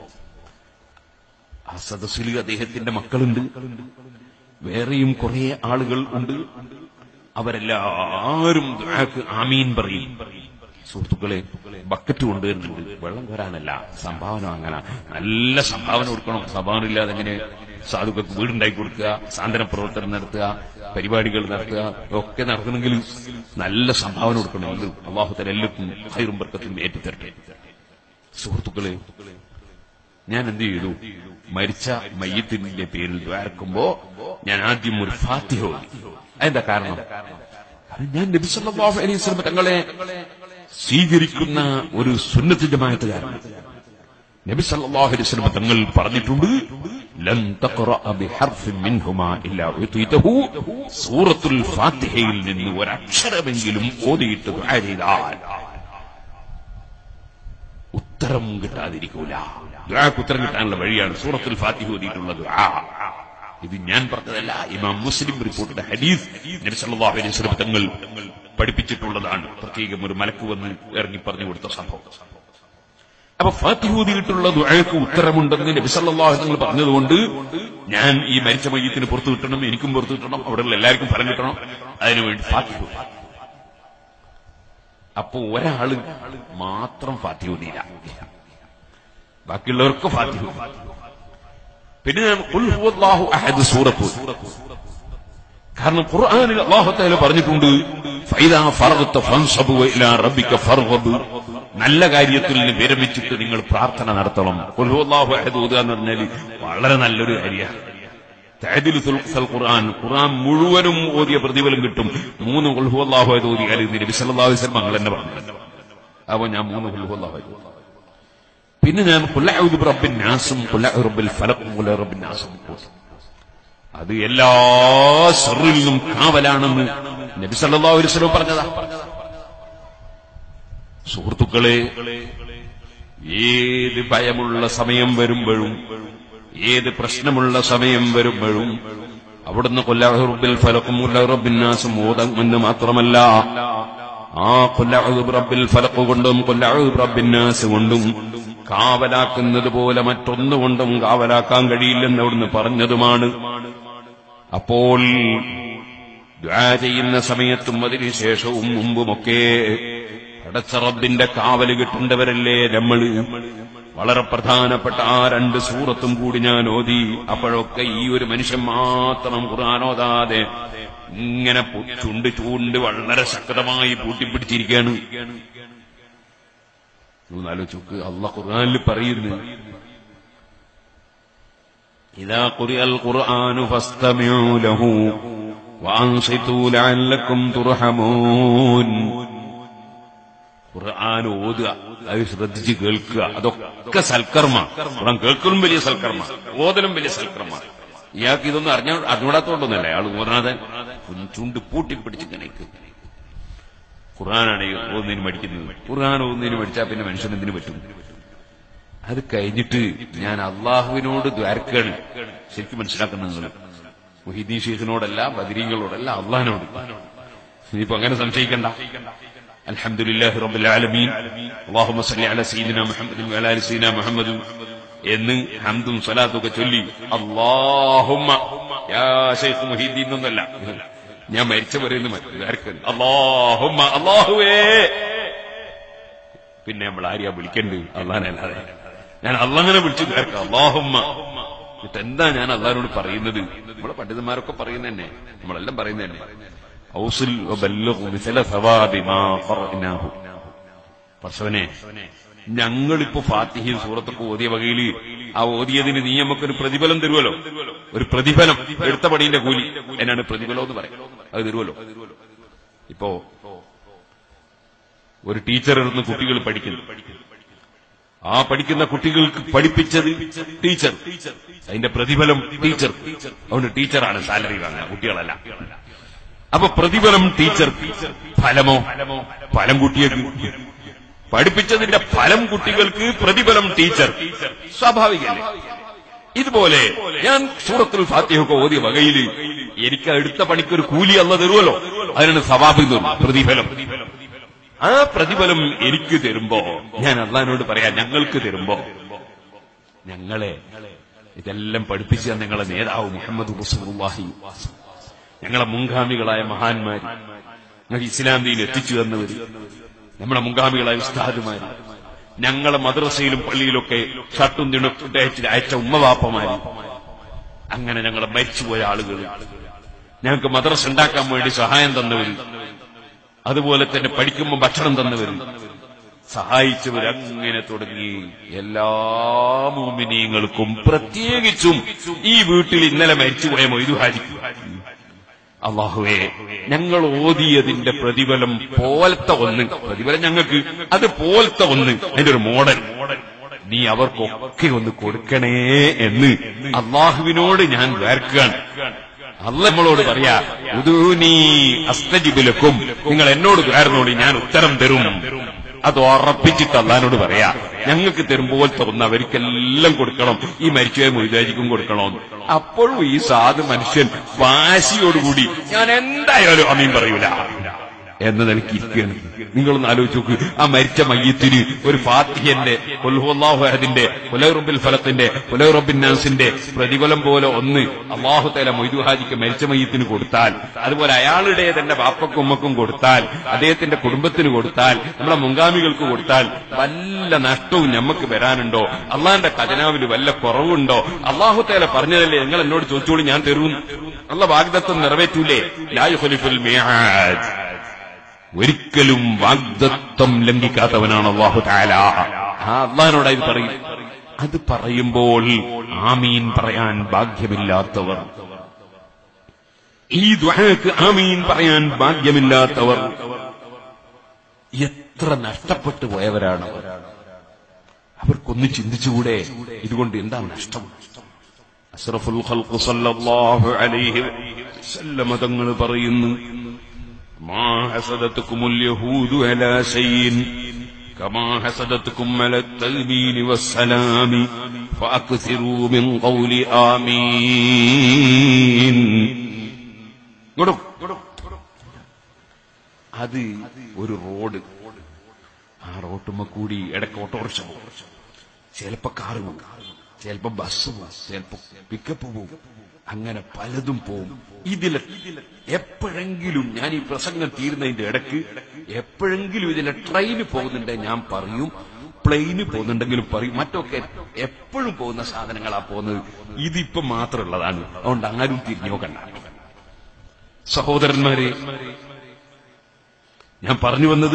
ആ സദസ്സിൽ അദ്ദേഹത്തിന്റെ മക്കളുണ്ട് വേറെയും കുറെ ആളുകൾ ഉണ്ട് അവരെല്ലാവരും ദ്വാക്ക് ആമീൻ പറയും സുഹൃത്തുക്കളെ ബക്കറ്റ് കൊണ്ടുവരുന്നുണ്ട് വെള്ളം കോരാനല്ല സംഭാവന അങ്ങനെ നല്ല സംഭാവന കൊടുക്കണം സംഭാവന ഇല്ലാതെ എങ്ങനെ സാധുക്കൾക്ക് വീടുണ്ടാക്കി കൊടുക്കുക സാന്ത്വന പ്രവർത്തനം നടത്തുക പരിപാടികൾ നടത്തുക ഒക്കെ നടത്തണമെങ്കിൽ നല്ല സംഭാവന കൊടുക്കണം ഇത് അള്ളാഹുത്തല എല്ലാവർക്കും ഹൈറും ബർക്കത്തും ഏറ്റുതരട്ടെ സുഹൃത്തുക്കളെ ഞാൻ എന്ത് ചെയ്തു മരിച്ച മയ്യത്തിന്റെ പേരിൽ ദ്വാരക്കുമ്പോ ഞാൻ ആദ്യം ഒരു ഫാത്തിഹ ഓതി അതെന്താ കാരണം ഞാൻ നബി സല്ലല്ലാഹു അലൈഹി വസല്ലം തങ്ങളെ സ്വീകരിക്കുന്ന ഒരു സുന്നത്ത് ജമാഅത്തുകാരൻ നബി സല്ലല്ലാഹു അലൈഹി വസല്ലം തങ്ങൾ പറഞ്ഞിട്ടുണ്ട് ലൻ തഖറഅ ബിഹർഫിൻ മിൻഹുമാ ഇല്ലാ ഉതീതഹു സൂറത്തുൽ ഫാത്തിഹയിൽ നിന്ന് ഒരക്ഷരമെങ്കിലും ഓതിയിട്ട് ദുആ ചെയ്താൽ ഉത്തരം കിട്ടാതിരിക്കൂല ദുആക്ക് ഉത്തരം കിട്ടാനുള്ള വഴിയാണ് സൂറത്തുൽ ഫാത്തിഹ ഓതിയിട്ടുള്ള ദുആ ഇത് ഞാൻ പറഞ്ഞതല്ല ഇമാം മുസ്ലിം റിപ്പോർട്ടിന്റെ ഹദീസ് നബി സല്ലല്ലാഹു അലൈഹി വസല്ലം തങ്ങൾ പഠിപ്പിച്ചിട്ടുള്ളതാണ് പ്രത്യേകം ഒരു മലക്ക് വന്ന് ഇറങ്ങി പറഞ്ഞു കൊടുത്ത സംഭവം അപ്പൊ ഫാത്തിഹ ഓതിയിട്ടുള്ള ദുആക്ക് ഉത്തരമുണ്ടെന്ന് നബി സല്ലല്ലാഹു അലൈഹി വസല്ലം പറഞ്ഞതുകൊണ്ട് ഞാൻ ഈ മരിച്ച മയ്യത്തിന് പുറത്തു കിട്ടണം എനിക്കും പുറത്തു കിട്ടണം അവിടെയുള്ള എല്ലാവർക്കും ഫലം കിട്ടണം അതിനുവേണ്ടി ഫാത്തിഹ ഓതി. അപ്പൊ ഒരാള് മാത്രം ഫാത്തിഹ ഓതിയില്ല ബാക്കിയുള്ളവർക്ക് ഫാത്തിഹ ഓതി. പിന്നെ ഞാൻ ഖുൽ ഹുവല്ലാഹു അഹദ് സൂറത്ത് ഓതി. കാരണം ഖുർആനിൽ അല്ലാഹു തആല പറഞ്ഞിട്ടുണ്ട് ഫൈദാ ഫറഗ്ത ഫൻസബ് ഇലാ റബ്ബിക ഫർഗബ് നല്ല കാര്യത്തിൽ നിന്ന് വിരമിച്ചിട്ട് നിങ്ങൾ പ്രാർത്ഥന നടത്തണം ഖുൽ ഹുവല്ലാഹു അഹദ് ഓതുക എന്ന് പറഞ്ഞാൽ വളരെ നല്ലൊരു കാര്യമാണ് തഅദിലു സുൽഖൽ ഖുർആൻ ഖുർആൻ മുഴുവനും ഓതിയ പ്രതിഫലം കിട്ടും മൂന്ന് ഖുൽ ഹുവല്ലാഹു അഹദ് ഓതിയാൽ ഇത് നബി സല്ലല്ലാഹു അലൈഹി വസല്ലം അങ്ങനെ തന്നെ പറഞ്ഞു അപ്പോൾ ഞാൻ മൂന്ന് ഖുൽ ഹുവല്ലാഹു അഹദ് ഓതി. പിന്നെ ഞാൻ കുല്ലഅൂദു ബിറബ്ബിൻ നാസും കുല്ലഅൂദു ബിറബ്ബിൽ ഫലഖും കുല്ലഅൂദു ബിറബ്ബിൻ നാസും ഓതി. അത് എല്ലാ ഷറിൽ നിന്നും കാവലാണെന്ന് നബി സല്ലല്ലാഹു അലൈഹി വസല്ലം പറഞ്ഞതാ സുഹൃത്തുക്കളെ ഏത് ഭയമുള്ള സമയം വരുമ്പോഴും ഏത് പ്രശ്നമുള്ള സമയം വരുമ്പോഴും അവിടുന്ന് കൊല്ലാഹുറബിൽ ഫലക്കും കൊല്ലാഹുറബിന്നാസും ഓതമെന്ന് മാത്രമല്ല ആ കൊല്ലാഹു റബ്ബിൽ ഫലക്ക് കൊണ്ടും കൊല്ലാഹു റബ്ബിന്നാസ് കൊണ്ടും കാവലാക്കുന്നത് പോലെ മറ്റൊന്നുകൊണ്ടും കാവലാക്കാൻ കഴിയില്ലെന്ന് അവിടുന്ന് പറഞ്ഞതുമാണ് അപ്പോൾ ദ്വാ ചെയ്യുന്ന സമയത്തും അതിനുശേഷവും മുമ്പുമൊക്കെ പടച്ച റബ്ബിന്റെ കാവല് കിട്ടേണ്ടവരല്ലേ നമ്മള് വളരെ പ്രധാനപ്പെട്ട ആ രണ്ട് സൂറത്തും കൂടി ഞാൻ ഓതി അപ്പോഴൊക്കെ ഈ ഒരു മനുഷ്യൻ മാത്രം ഖുർആൻ ഓതാതെ ഇങ്ങനെ പു- ചുണ്ട് ചൂണ്ട് വളരെ ശക്തമായി പൂട്ടിപ്പിടിച്ചിരിക്കുകയാണ് ഒന്ന് ആലോചിച്ച് അള്ള ഖുർആനിൽ പറയുന്നു إذا قرئ القرآن فاستمعوا له وأنصتوا لعلكم ترحمون ഖുർആൻ ഓതുക അത് ശ്രദ്ധിച്ച് കേൾക്കുക അതൊക്കെ സൽക്കർമ്മ ഖുർആൻ കേൾക്കലും വലിയ സൽക്കർമ്മ ഓതലും വലിയ സൽക്കർമ്മ ഇയാൾക്ക് ഇതൊന്നും അറിഞ്ഞ അറിഞ്ഞൂടാത്തോണ്ടൊന്നല്ല അയാൾ ഓതാതെ ചുണ്ട് പൂട്ടിപ്പിടിച്ച് ഇങ്ങനെ നിൽക്കുക. ഖുർആനാണ് ഈ ഓതുന്നതിന് മടിക്കുന്നത് ഖുർആൻ ഓതുന്നതിന് മടിച്ചാൽ പിന്നെ മനുഷ്യൻ എന്തിനു പറ്റും അത് കഴിഞ്ഞിട്ട് ഞാൻ അള്ളാഹുവിനോട് ദ്വാരക്കാണ് ശരിക്കും മനസ്സിലാക്കുന്നത് നിങ്ങൾ മുഹിദ്ദീൻ ഷെയ്ഖിനോടല്ല ബദരീങ്ങളോടല്ല അള്ളാഹിനോട് ഇനിയിപ്പോ അങ്ങനെ സംശയിക്കണ്ട അൽഹംദുലില്ലാഹി റബ്ബിൽ ആലമീൻ അല്ലാഹുമ്മ സല്ലി അലാ സയ്യിദിനാ മുഹമ്മദിൻ വഅലാ ആലി സയ്യിദിനാ മുഹമ്മദും എന്ന് ഹംദും സ്വലാത്തും ഒക്കെ ചൊല്ലി അല്ലാഹുമ്മ യാ ഷെയ്ഖ് മുഹീദ്ദീൻ എന്നല്ല ഞാൻ മരിച്ച പറയുന്നു അല്ലാഹുമ്മ അല്ലാഹുവേ പിന്നെ നമ്മൾ ആരെയാ വിളിക്കേണ്ടത് അള്ളഹാനല്ലാതെ ഞാൻ അള്ളാഹനെ വിളിച്ചു കേൾക്കാം അള്ളാഹുമ്മ എന്നിട്ട് എന്താ ഞാൻ അള്ളഹാനോട് പറയുന്നത് നമ്മളെ പണ്ഡിതന്മാരൊക്കെ പറയുന്ന തന്നെ നമ്മളെല്ലാം പറയുന്ന തന്നെ ഔസുൽ വബല്ലിഗു മിഥല സവാബി മാ ഖറഅനാഹു. പർശവനെ ഞങ്ങളിപ്പോ ഫാത്തിഹയും സൂറത്തൊക്കെ ഓതിയ വകയിൽ ആ ഓതിയതിന് നീ നമുക്കൊരു പ്രതിഫലം തരുമല്ലോ ഒരു പ്രതിഫലം എടുത്ത പണീന്റെ കൂലി എന്നാണ് പ്രതിഫലം എന്ന് പറയും അത് തരുമല്ലോ ഇപ്പോ ഒരു ടീച്ചർ ഇരുന്ന് കുട്ടികൾ പഠിക്കുന്നു ആ പഠിക്കുന്ന കുട്ടികൾക്ക് പഠിപ്പിച്ചത് ടീച്ചർ അതിന്റെ പ്രതിഫലം ടീച്ചർ അതുകൊണ്ട് ടീച്ചറാണ് സാലറി വാങ്ങുക കുട്ടികളല്ല അപ്പൊ പ്രതിഫലം ടീച്ചർ ഫലമോ ഫലം കുട്ടിയേക്ക് പഠിപ്പിച്ചതിന്റെ ഫലം കുട്ടികൾക്ക് പ്രതിഫലം ടീച്ചർ സ്വാഭാവികല്ലേ ഇതുപോലെ ഞാൻ സൂറത്തുൽ ഫാത്തിഹൊക്കെ ഓതിയ വകയിൽ എനിക്ക് എടുത്ത പണിക്കൊരു കൂലി അല്ല തരുമല്ലോ അതിനാണ് സവാബ് എന്ന് പറയുന്നത്, പ്രതിഫലം ആ പ്രതിഫലം എനിക്ക് തരുമ്പോ ഞാൻ അള്ളഹാനോട് പറയാം ഞങ്ങൾക്ക് തരുമ്പോ ഞങ്ങളെ ഇതെല്ലാം പഠിപ്പിച്ച ഞങ്ങളെ നേതാവ് മുഹമ്മദ് റസൂലുള്ളാഹി ഞങ്ങളെ മുൻഗാമികളായ മഹാന്മാർ ഞങ്ങൾ ഇസ്ലാം ദീൻ എത്തിച്ചു തന്നവര് നമ്മുടെ മുൻഗാമികളായ ഉസ്താദുമാര് ഞങ്ങളെ മദ്രസയിലും പള്ളിയിലൊക്കെ ഷർട്ടും തിണക്കിട്ട് അയച്ച അയച്ച ഉമ്മവാപ്പമാര് അങ്ങനെ ഞങ്ങളെ മരിച്ചുപോയ ആളുകൾ ഞങ്ങൾക്ക് മദ്രസ ഉണ്ടാക്കാൻ വേണ്ടി സഹായം തന്നവര് അതുപോലെ തന്നെ പഠിക്കുമ്പോൾ ഭക്ഷണം തന്നവരും സഹായിച്ചവർ അങ്ങനെ തുടങ്ങി എല്ലാ മോമിനിയങ്ങൾക്കും പ്രത്യേകിച്ചും ഈ വീട്ടിൽ ഇന്നലെ മരിച്ചുപോയ മൊയ്തുഹാജിക്കും അള്ളാഹുവേ ഞങ്ങൾ ഓതിയതിന്റെ പ്രതിഫലം പോലത്തെ ഒന്ന് പ്രതിഫലം ഞങ്ങൾക്ക് അത് പോലത്തെ ഒന്ന് അതിന്റെ ഒരു മോഡൽ നീ അവർക്കൊക്കെ ഒന്ന് കൊടുക്കണേ എന്ന് അള്ളാഹുവിനോട് ഞാൻ വേർക്കുകയാണ് അല്ല നമ്മളോട് പറയാ ഉദൂനി അസ്തജിബിലക്കും നിങ്ങൾ എന്നോട് ദ്വാരനോട് ഞാൻ ഉത്തരം തരും അത് ഉറപ്പിച്ചിട്ട് അള്ളഹാനോട് പറയാ ഞങ്ങൾക്ക് തരുമ്പോൾ തുറന്ന് അവർക്കെല്ലാം കൊടുക്കണം ഈ മരിച്ചുപോയ മൊയ്താജിക്കും കൊടുക്കണം അപ്പോഴും ഈ സാധു മനുഷ്യൻ വാശിയോടുകൂടി ഞാൻ എന്തായാലും അമീൻ പറയൂല എന്ന് നിനക്ക് ഇരിക്കുകയാണ് നിങ്ങളൊന്ന് ആലോചിച്ച് നോക്ക് ആ മരിച്ച മയ്യത്തിന് ഒരു ഫാത്തിഹന്റെ കൊൽഹുല്ലാഹുഹദിന്റെ പുലറുബിൽ ഫലത്തിന്റെ പുലറുബിൻ നാസിന്റെ പ്രതിഫലം പോലെ ഒന്ന് അള്ളാഹു തല മൊയ്തുഹാജിക്ക് മരിച്ച മയ്യത്തിന് കൊടുത്താൽ അതുപോലെ അയാളുടെ തന്നെ ബാപ്പക്കും ഉമ്മക്കും കൊടുത്താൽ അദ്ദേഹത്തിന്റെ കുടുംബത്തിന് കൊടുത്താൽ നമ്മളെ മുൻഗാമികൾക്ക് കൊടുത്താൽ വല്ല നഷ്ടവും നമുക്ക് വരാനുണ്ടോ അള്ളാന്റെ ഖജനാവിന് വല്ല കുറവുണ്ടോ അള്ളാഹു തല പറഞ്ഞതല്ലേ നിങ്ങൾ എന്നോട് ചോദിച്ചോളൂ ഞാൻ തരും അള്ള വാഗ്ദത്വം നിറവേറ്റൂലേ ലായു ഖലിഫുൽ മിആദ് ഒരിക്കലും വാഗ്ദത്വം ലംഘിക്കാത്തവനാണ് അള്ളാഹു താല ആ അള്ളഹാനോട് ഇത് പറയും അത് പറയുമ്പോൾ ആമീൻ പറയാൻ ഭാഗ്യമില്ലാത്തവർ ഈ ദ്വാക്ക് ആമീൻ പറയാൻ ഭാഗ്യമില്ലാത്തവർ എത്ര നഷ്ടപ്പെട്ടു പോയവരാണ് അവർ. അവർക്കൊന്ന് ചിന്തിച്ചുകൂടെ ഇതുകൊണ്ട് എന്താ നഷ്ടം അഷ്റഫുൽ ഖൽഖ് സല്ലല്ലാഹു അലൈഹി വസല്ലമ തങ്ങൾ പറയുന്നു ما حسدتكم اليهود على شيء كما حسدتكم على التلبين والسلام فأكثروا من قول آمين അത് ഒരു റോഡ് ആ റോട്ടുമ്മ കൂടി ഇടയ്ക്ക് ഓട്ടോറിക്ഷ പോകും ചിലപ്പോ കാറ് പോകും ചിലപ്പോ ബസ് പോകും ചിലപ്പോ പിക്കപ്പ് പോകും അങ്ങനെ പലതും പോവും ഇതിൽ എപ്പോഴെങ്കിലും ഞാൻ ഈ പ്രസംഗം തീരുന്നതിന്റെ ഇടയ്ക്ക് എപ്പോഴെങ്കിലും ഇതിലെ ട്രെയിന് പോകുന്നുണ്ടെ ഞാൻ പറയും പ്ലെയിന് പോകുന്നുണ്ടെങ്കിലും പറയും മറ്റൊക്കെ എപ്പോഴും പോകുന്ന സാധനങ്ങളാ പോകുന്നത് ഇതിപ്പോ മാത്രമുള്ളതാണ് അതുകൊണ്ട് ആരും തിരിഞ്ഞു നോക്കണ്ട സഹോദരന്മാരെ ഞാൻ പറഞ്ഞു വന്നത്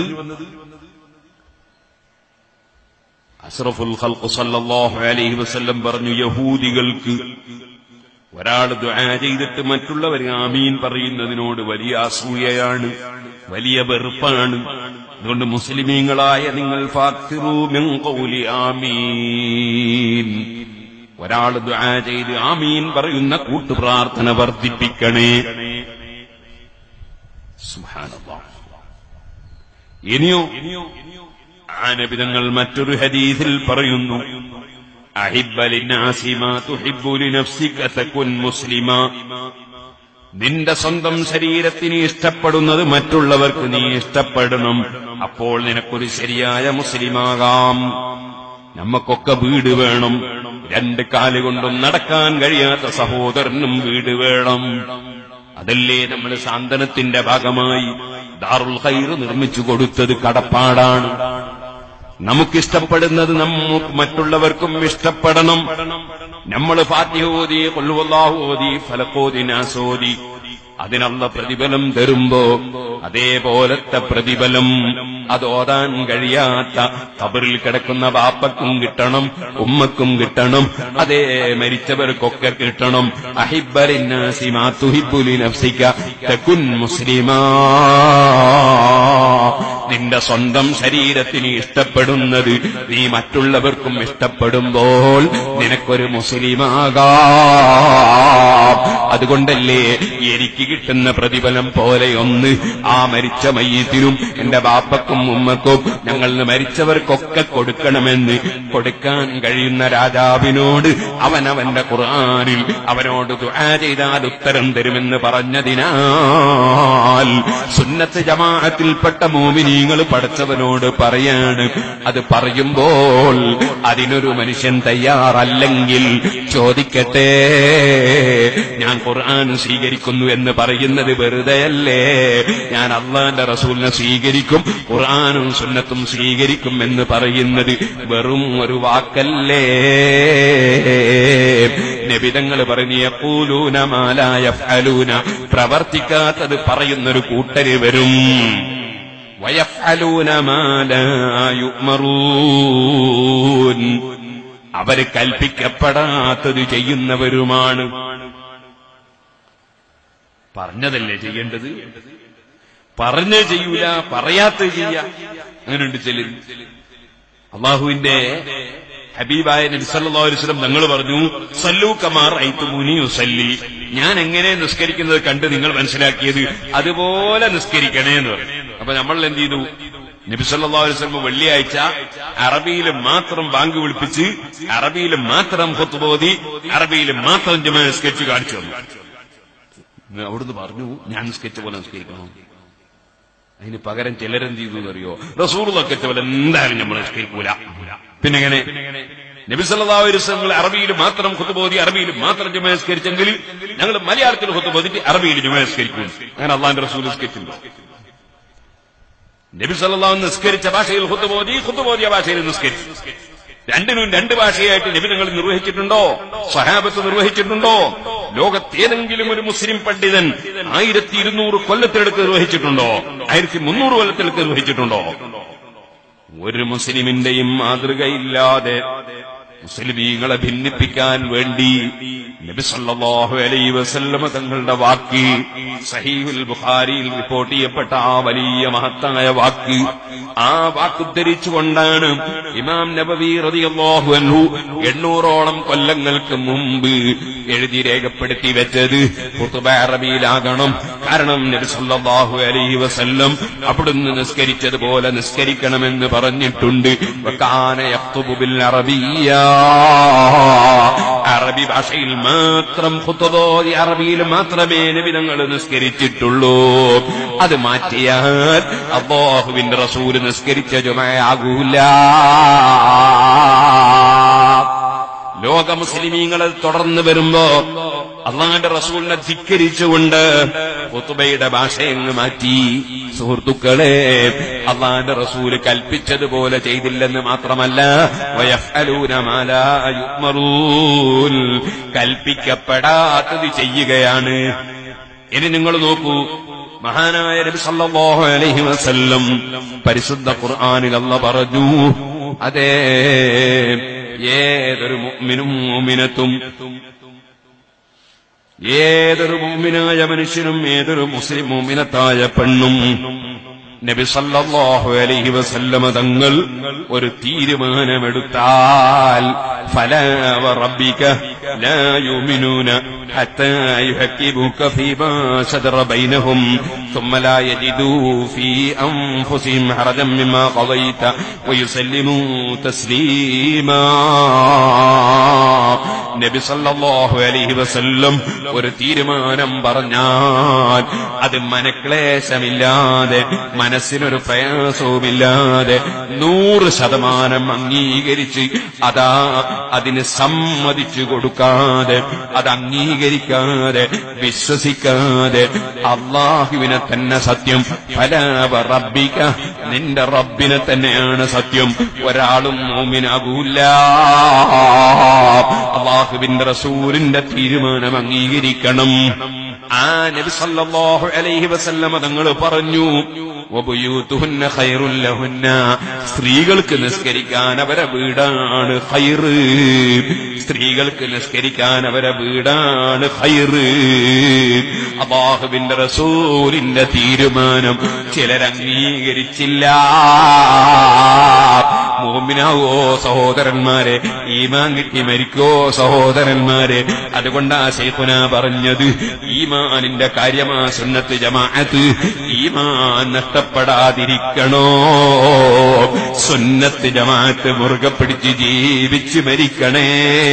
അഷ്റഫുൽ ഖൽഖ് സല്ലല്ലാഹു അലൈഹി വസല്ലം പറഞ്ഞു യഹൂദികൾക്ക് ഒരാൾ ദുആ ചെയ്തിട്ട് മറ്റുള്ളവർ ആമീൻ പറയുന്നതിനോട് വലിയ അസൂയയാണ് വലിയ വെറുപ്പാണ് അതുകൊണ്ട് മുസ്ലിമീങ്ങളായ നിങ്ങൾ ഫാക്തിറൂ മിൻ ഖൗലി ആമീൻ ഒരാൾ ദുആ ചെയ്ത് ആമീൻ പറയുന്ന കൂട്ടുപ്രാർത്ഥന വർദ്ധിപ്പിക്കണേ സുബ്ഹാനല്ലാഹ് ഇനിയോ ആ നബിതങ്ങൾ മറ്റൊരു ഹദീസിൽ പറയുന്നു അഹിബ്ബ ലിന്നാസി മാ തുഹിബ്ബു ലിനഫ്സിക തകുൻ മുസ്ലിമ നിന്റെ സ്വന്തം ശരീരത്തിന് ഇഷ്ടപ്പെടുന്നത് മറ്റുള്ളവർക്ക് നീ ഇഷ്ടപ്പെടണം അപ്പോൾ നിനക്കൊരു ശരിയായ മുസ്ലിമാകാം നമ്മക്കൊക്കെ വീട് വേണം രണ്ട് കാലുകൊണ്ടും നടക്കാൻ കഴിയാത്ത സഹോദരനും വീട് വേണം അതല്ലേ നമ്മൾ സാന്ത്വനത്തിന്റെ ഭാഗമായി ദാറുൽ ഖൈർ നിർമ്മിച്ചു കൊടുത്തത് കടപ്പാടാണ് നമുക്കിഷ്ടപ്പെടുന്നത് നമുക്ക് മറ്റുള്ളവർക്കും ഇഷ്ടപ്പെടണം നമ്മൾ ഫാത്തിഹോദി കൊല്ലുവല്ലാഹോദി ഫലക്കോദി നാസോദി അതിനുള്ള പ്രതിഫലം തരുമ്പോ അതേപോലത്തെ പ്രതിഫലം അത് ഓതാൻ കഴിയാത്ത കബറിൽ കിടക്കുന്ന ബാപ്പക്കും കിട്ടണം ഉമ്മക്കും കിട്ടണം അതേ മരിച്ചവർക്കൊക്കെ കിട്ടണം അഹിബലിന്നാസി മാതുഹിബുലി നഫ്സിക തകുൻ മുസ്ലിമാ നിന്റെ സ്വന്തം ശരീരത്തിന് ഇഷ്ടപ്പെടുന്നത് നീ മറ്റുള്ളവർക്കും ഇഷ്ടപ്പെടുമ്പോൾ നിനക്കൊരു മുസ്ലിമാകാം അതുകൊണ്ടല്ലേ എനിക്ക് കിട്ടുന്ന പ്രതിഫലം പോലെയൊന്ന് ആ മരിച്ച മയ്യത്തിനും എന്റെ ബാപ്പക്കും ഉമ്മക്കും ഞങ്ങൾ മരിച്ചവർക്കൊക്കെ കൊടുക്കണമെന്ന് കൊടുക്കാൻ കഴിയുന്ന രാജാവിനോട് അവൻ അവന്റെ ഖുർആനിൽ അവനോട് ദുആ ചെയ്താൽ ഉത്തരം തരുമെന്ന് പറഞ്ഞതിനാൽ സുന്നത്ത് ജമാഅത്തിൽപ്പെട്ട മോമിനീങ്ങൾ പഠിച്ചവനോട് പറയാണ് അത് പറയുമ്പോൾ അതിനൊരു മനുഷ്യൻ തയ്യാറല്ലെങ്കിൽ ചോദിക്കട്ടെ ഞാൻ ഖുർആൻ സ്വീകരിക്കുന്നു എന്ന് പറയുന്നത് വെറുതെയല്ലേ ഞാൻ അള്ളാന്റെ റസൂലിനെ സ്വീകരിക്കും ഖുർആാനും സുന്നത്തും സ്വീകരിക്കും എന്ന് പറയുന്നത് വെറും ഒരു വാക്കല്ലേ നബിതങ്ങൾ പറഞ്ഞു യഖൂലൂന മാലാ യഫ്അലൂന പ്രവർത്തിക്കാത്തത് പറയുന്നൊരു കൂട്ടര് വരും വയഫ്അലൂന മാലാ യുഅ്മറൂൻ അവര് കൽപ്പിക്കപ്പെടാത്തത് ചെയ്യുന്നവരുമാണ് പറഞ്ഞതല്ലേ ചെയ്യേണ്ടത് പറഞ്ഞേ ചെയ്യൂല പറയാത്തത് ചെയ്യ അങ്ങനെയുണ്ട് ചിലർ അള്ളാഹുവിന്റെ ഹബീബായ നബിസല്ലാസ്ലം തങ്ങൾ പറഞ്ഞു സല്ലു കമാർ ഐത്തുമുനി സല്ലി ഞാൻ എങ്ങനെ നിസ്കരിക്കുന്നത് കണ്ട് നിങ്ങൾ മനസ്സിലാക്കിയത് അതുപോലെ നിസ്കരിക്കണേ എന്ന് പറഞ്ഞു അപ്പൊ നമ്മൾ എന്ത് ചെയ്തു നബിസല്ലാ വസ്ലം വെള്ളിയാഴ്ച അറബിയിൽ മാത്രം ബാങ്ക് വിളിപ്പിച്ച് അറബിയിൽ മാത്രം ഹൊത്തുബോധി അറബിയിൽ മാത്രം ജമാ സ്കെച്ച് കാണിച്ചു തന്നു അവിടുന്ന് പറഞ്ഞു ഞാൻ സ്കെച്ച് പോലെ നിസ്കരിക്കണം അതിന് പകരം ചിലരെന്ത് ചെയ്തു എന്നറിയോ റസൂർ സ്കെച്ച് പോലെ എന്തായാലും നമ്മൾ നിസ്കരിക്കൂല പിന്നെ എങ്ങനെ നബിസല്ലാസ്ലങ്ങൾ അറബിയിൽ മാത്രം ഹുത്തുബോധി അറബിയിൽ മാത്രം ജുമസ്കരിച്ചെങ്കിൽ ഞങ്ങൾ മലയാളത്തിൽ ഹുത്തുബോധിട്ട് അറബിയിൽ ജുമസ്കരിക്കും അങ്ങനെ അള്ളാന്റെ റസൂൽ നിസ്കരിച്ചിട്ടുണ്ടോ നബി സല്ലല്ലാഹു നിസ്കരിച്ച ഭാഷയിൽ ഹുത്തുബോധി ഹുത്തുബോധിയ ഭാഷയിൽ നിസ്കരിച്ചു രണ്ടിനും രണ്ട് ഭാഷയായിട്ട് നബി നിങ്ങൾ നിർവഹിച്ചിട്ടുണ്ടോ സഹാബത്ത് നിർവഹിച്ചിട്ടുണ്ടോ ലോകത്തേതെങ്കിലും ഒരു മുസ്ലിം പണ്ഡിതൻ ആയിരത്തി ഇരുന്നൂറ് കൊല്ലത്തിലെടുത്ത് നിർവഹിച്ചിട്ടുണ്ടോ ആയിരത്തി മുന്നൂറ് കൊല്ലത്തിലെടുത്ത് നിർവഹിച്ചിട്ടുണ്ടോ ഒരു മുസ്ലിമിന്റെയും മാതൃകയില്ലാതെ മുസ്ലിമീങ്ങളെ ഭിന്നിപ്പിക്കാൻ വേണ്ടി നബി സല്ലല്ലാഹു അലൈഹി വസല്ലമ തങ്ങളുടെ വാക്ക് സഹീഹുൽ ബുഖാരിയിൽ റിപ്പോർട്ട് ചെയ്യപ്പെട്ട ആ വലിയ മഹത്തായ വാക്ക് ആ വാക്ക് ഉദ്ധരിച്ചുകൊണ്ടാണ് ഇമാം നബവി റളിയല്ലാഹു അൻഹു എണ്ണൂറോളം കൊല്ലങ്ങൾക്ക് മുമ്പ് എഴുതി രേഖപ്പെടുത്തി വെച്ചത് ഖുതുബ അറബിയിലാകണം കാരണം നബി സല്ലല്ലാഹു അലൈഹി വസല്ലം അവിടുന്ന് നിസ്കരിച്ചതുപോലെ നിസ്കരിക്കണമെന്ന് പറഞ്ഞിട്ടുണ്ട് വകാന യഖ്തുബു ബിൽ അറബിയ്യ അറബി ഭാഷയിൽ മാത്രം ഖുതുബോധി അറബിയിൽ മാത്രമേ നബി തങ്ങൾ നിസ്കരിച്ചിട്ടുള്ളൂ അത് മാറ്റിയാൽ അള്ളാഹുവിന്റെ റസൂല് നിസ്കരിച്ച ജുമയാകൂല ലോക മുസ്ലിമീങ്ങൾ തുടർന്ന് വരുമ്പോ അള്ളാന്റെ റസൂലിനെ ധിക്കരിച്ചുകൊണ്ട് ഒത്തുബയുടെ ഭാഷയങ്ങ് മാറ്റി സുഹൃത്തുക്കളെ അള്ളാന്റെ റസൂല് കൽപ്പിച്ചതുപോലെ ചെയ്തില്ലെന്ന് മാത്രമല്ല വയഫ്അലൂന മാ ലാ യുഅ്മറൂൻ. കൽപ്പിക്കപ്പെടാത്തത് ചെയ്യുകയാണ് ഇനി നിങ്ങൾ നോക്കൂ മഹാനായ നബി സല്ലല്ലാഹു അലൈഹി വസല്ലം പരിശുദ്ധ ഖുർആനിൽ അല്ല പറഞ്ഞു അതേ ഏതൊരു മുഅ്മിനും മുഅ്മിനത്തും ഏതൊരു മുഅ്മിനായ മനുഷ്യനും ഏതൊരു മുസ്ലിം മുഅ്മിനത്തായ പെണ്ണും നബി സല്ലല്ലാഹു അലൈഹി വസല്ലമ തങ്ങൾ ഒരു തീരുമാനമെടുത്താൽ ഫലാ വറബ്ബിക ലാ യുമിനൂന حتى يحكموك فيما شجر بينهم ثم لا يجدوا في أنفسهم حرجا مما قضيت ويسلموا تسليما നബി സല്ലല്ലാഹു അലൈഹി വസല്ലം ഒരു തീരുമാനം പറഞ്ഞാൽ അത് മനക്ലേശമില്ലാതെ മനസ്സിനൊരു പ്രയാസവുമില്ലാതെ നൂറ് ശതമാനം അംഗീകരിച്ച് അതാ അതിന് സമ്മതിച്ചു കൊടുക്കാതെ അത് അംഗീകരിക്കാതെ വിശ്വസിക്കാതെ അള്ളാഹുവിനെ തന്നെ സത്യം ഫലാവ റബ്ബിക നിന്റെ റബ്ബിനെ തന്നെയാണ് സത്യം ഒരാളും മോമിനാകൂല അള്ളാഹുവിന്റെ റസൂലിന്റെ തീരുമാനം അംഗീകരിക്കണം ആ നബി സല്ലല്ലാഹു അലൈഹി വസല്ലമ തങ്ങൾ പറഞ്ഞു വബുയൂതുഹുന്ന ഖൈറുൽ ലഹുന്ന സ്ത്രീകൾക്ക് നിസ്കരിക്കാൻ അവരെ വീടാണ് ഖൈറ് സ്ത്രീകൾക്ക് നിസ്കരിക്കാൻ അവരെ വീടാണ് ഖൈറ് അള്ളാഹുവിന്റെ റസൂലിന്റെ തീരുമാനം ചിലരംഗീകരിച്ചില്ല മോമിനാവോ സഹോദരന്മാരെ ഈമാൻ കിട്ടി മരിക്കോ സഹോദരന്മാരെ അതുകൊണ്ടാ ശൈഖുന പറഞ്ഞത് ഈമാനിന്റെ കാര്യമാ സുന്നത്ത് ജമാഅത്ത് ഈമാൻ നഷ്ടപ്പെടാതിരിക്കണോ സുന്നത്ത് ജമാഅത്ത് മുറുകെ പിടിച്ച് ജീവിച്ച് മരിക്കണേ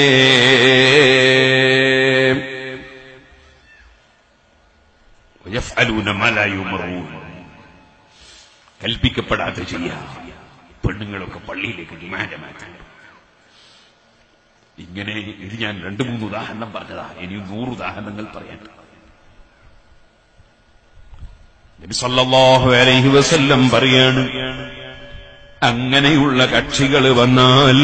ويفعلون ما لا يؤمرون കൽപ്പിക്കപ്പെടാതെ ചെയ്യാം പെണ്ണുങ്ങളൊക്കെ പള്ളിയിലേക്ക് ഡിമാൻഡ് മാറ്റാൻ ഇങ്ങനെ ഇത് ഞാൻ രണ്ടു മൂന്ന് ഉദാഹരണം പറഞ്ഞതാ ഇനിയും നൂറ് ഉദാഹരണങ്ങൾ പറയാൻ നബി സല്ലല്ലാഹു അലൈഹി വസല്ലം പറയാണ് അങ്ങനെയുള്ള കക്ഷികൾ വന്നാൽ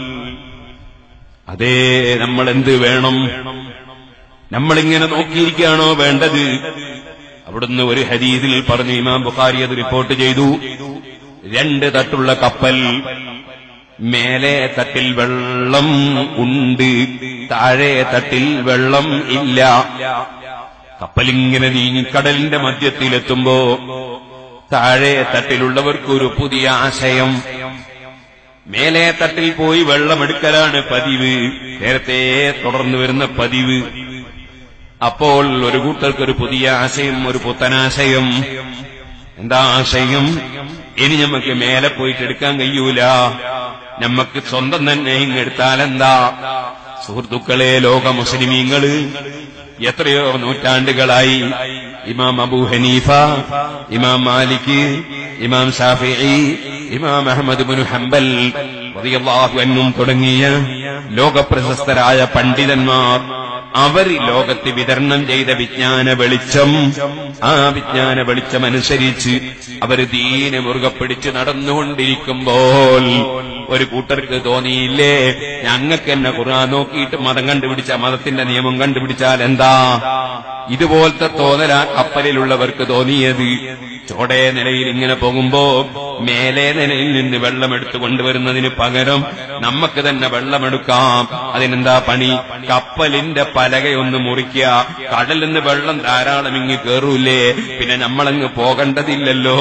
അതേ നമ്മൾ എന്ത് വേണം നമ്മളിങ്ങനെ നോക്കിയിരിക്കുകയാണോ വേണ്ടത് അവിടുന്ന് ഒരു ഹദീദിൽ പറഞ്ഞു ഇമാം ബുഖാരി അത് റിപ്പോർട്ട് ചെയ്തു രണ്ട് തട്ടുള്ള കപ്പൽ മേലെ തട്ടിൽ വെള്ളം ഉണ്ട് താഴെ തട്ടിൽ വെള്ളം ഇല്ല കപ്പലിങ്ങനെ നീങ്ങി കടലിന്റെ മധ്യത്തിലെത്തുമ്പോ താഴെ തട്ടിലുള്ളവർക്കൊരു പുതിയ ആശയം മേലെ തട്ടിൽ പോയി വെള്ളമെടുക്കലാണ് പതിവ് നേരത്തെ തുടർന്നു വരുന്ന പതിവ് അപ്പോൾ ഒരു കൂട്ടർക്കൊരു പുതിയ ആശയം ഒരു പുത്തനാശയം എന്താ ആശയം ഇനി നമുക്ക് മേലെ പോയിട്ട് എടുക്കാൻ കഴിയൂല നമുക്ക് സ്വന്തം തന്നെ ഇങ്ങെടുത്താൽ എന്താ സുഹൃത്തുക്കളെ ലോക മുസ്ലിമീങ്ങള് എത്രയോ നൂറ്റാണ്ടുകളായി ഇമാം അബൂ ഹനീഫ ഇമാം മാലിക് ഇമാം ഷാഫിഇ ഇമാം അഹമ്മദ് ബിൻ ഹംബൽ റളിയല്ലാഹു അൻഹും തുടങ്ങിയ ലോകപ്രശസ്തരായ പണ്ഡിതന്മാർ അവർ ലോകത്ത് വിതരണം ചെയ്ത വിജ്ഞാന വെളിച്ചം ആ വിജ്ഞാന വെളിച്ചം അനുസരിച്ച് അവർ ദീനെ മുറുകെ പിടിച്ച് നടന്നുകൊണ്ടിരിക്കുമ്പോൾ ഒരു കൂട്ടർക്ക് തോന്നിയില്ലേ ഞങ്ങൾക്ക് തന്നെ ഖുർആൻ നോക്കിയിട്ട് മതം കണ്ടുപിടിച്ച മതത്തിന്റെ നിയമം കണ്ടുപിടിച്ചാൽ എന്താ ഇതുപോലത്തെ തോന്നലാ കപ്പലിലുള്ളവർക്ക് തോന്നിയത് ചോടേ നിലയിൽ ഇങ്ങനെ പോകുമ്പോ മേലെ നിലയിൽ നിന്ന് വെള്ളം എടുത്തു കൊണ്ടുവരുന്നതിന് പകരം നമുക്ക് തന്നെ വെള്ളമെടുക്കാം അതിനെന്താ പണി കപ്പലിന്റെ പലകയൊന്ന് മുറിക്കുക കടലിൽ നിന്ന് വെള്ളം ധാരാളം ഇങ്ങ് കേറൂലേ പിന്നെ നമ്മളങ്ങ് പോകേണ്ടതില്ലല്ലോ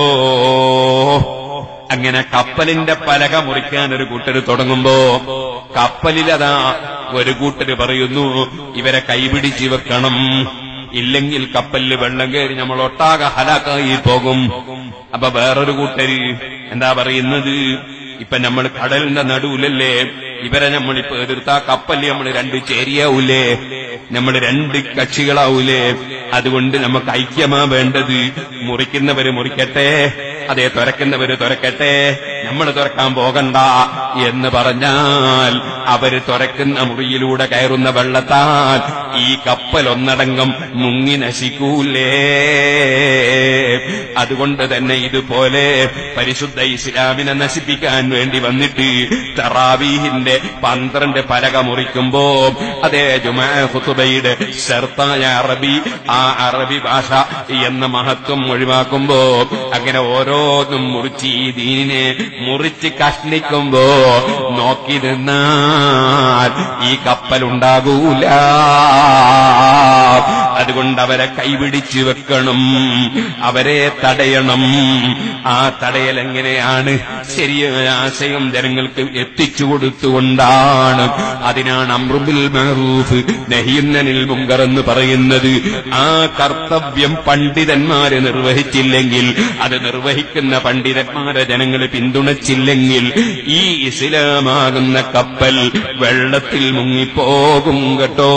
അങ്ങനെ കപ്പലിന്റെ പലക മുറിക്കാൻ ഒരു കൂട്ടര് തുടങ്ങുമ്പോ കപ്പലിലതാ ഒരു കൂട്ടര് പറയുന്നു ഇവരെ കൈപിടിച്ച് വെക്കണം ഇല്ലെങ്കിൽ കപ്പലിൽ വെള്ളം കയറി നമ്മൾ ഒട്ടാകെ ഹലാക്കായി പോകും അപ്പൊ വേറൊരു കൂട്ടര് എന്താ പറയുന്നത് ഇപ്പൊ നമ്മൾ കടലിന്റെ നടുവിലല്ലേ ഇവരെ നമ്മളിപ്പോ എതിർത്ത കപ്പലിൽ നമ്മൾ രണ്ട് ചേരിയാവൂലേ നമ്മൾ രണ്ട് കക്ഷികളാവൂലേ അതുകൊണ്ട് നമുക്ക് ഐക്യമാ വേണ്ടത് മുറിക്കുന്നവര് മുറിക്കട്ടെ അതെ തുറക്കുന്നവര് തുറക്കട്ടെ നമ്മൾ തുറക്കാൻ പോകണ്ട എന്ന് പറഞ്ഞാൽ അവര് തുറക്കുന്ന മുറിയിലൂടെ കയറുന്ന വെള്ളത്താൽ ഈ കപ്പൽ ഒന്നടങ്കം മുങ്ങി നശിക്കൂലേ അതുകൊണ്ട് തന്നെ ഇതുപോലെ പരിശുദ്ധ ഇസ്ലാമിനെ നശിപ്പിക്കാൻ വേണ്ടി വന്നിട്ട് തറാവീഹിന്റെ പന്ത്രണ്ട് പലക മുറിക്കുമ്പോ അതേ ജുമാ ഖുതുബയുടെ ഷർത്തായ അറബി ആ അറബി ഭാഷ എന്ന മഹത്വം ഒഴിവാക്കുമ്പോ അങ്ങനെ ഓരോന്നും മുറിച്ച് ഈ ദീനിനെ മുറിച്ച് കഷ്ണിക്കുമ്പോ നോക്കി നിന്നാൽ ഈ കപ്പലുണ്ടാകൂല അതുകൊണ്ട് അവരെ കൈപിടിച്ചു വെക്കണം അവരെ തടയണം ആ തടയൽ എങ്ങനെയാണ് ശരിയായ ആശയം ജനങ്ങൾക്ക് എത്തിച്ചു കൊടുത്തുകൊണ്ടാണ് അതിനാണ് അമ്രുബിൽ മഹറൂഫ് നഹിയുന്നനിൽ മുങ്കർ എന്ന് പറയുന്നത് ആ കർത്തവ്യം പണ്ഡിതന്മാര് നിർവഹിച്ചില്ലെങ്കിൽ അത് നിർവഹിക്കുന്ന പണ്ഡിതന്മാരെ ജനങ്ങൾ പിന്തുണച്ചില്ലെങ്കിൽ ഈ ഇസ്ലാമാകുന്ന കപ്പൽ വെള്ളത്തിൽ മുങ്ങിപ്പോകും കേട്ടോ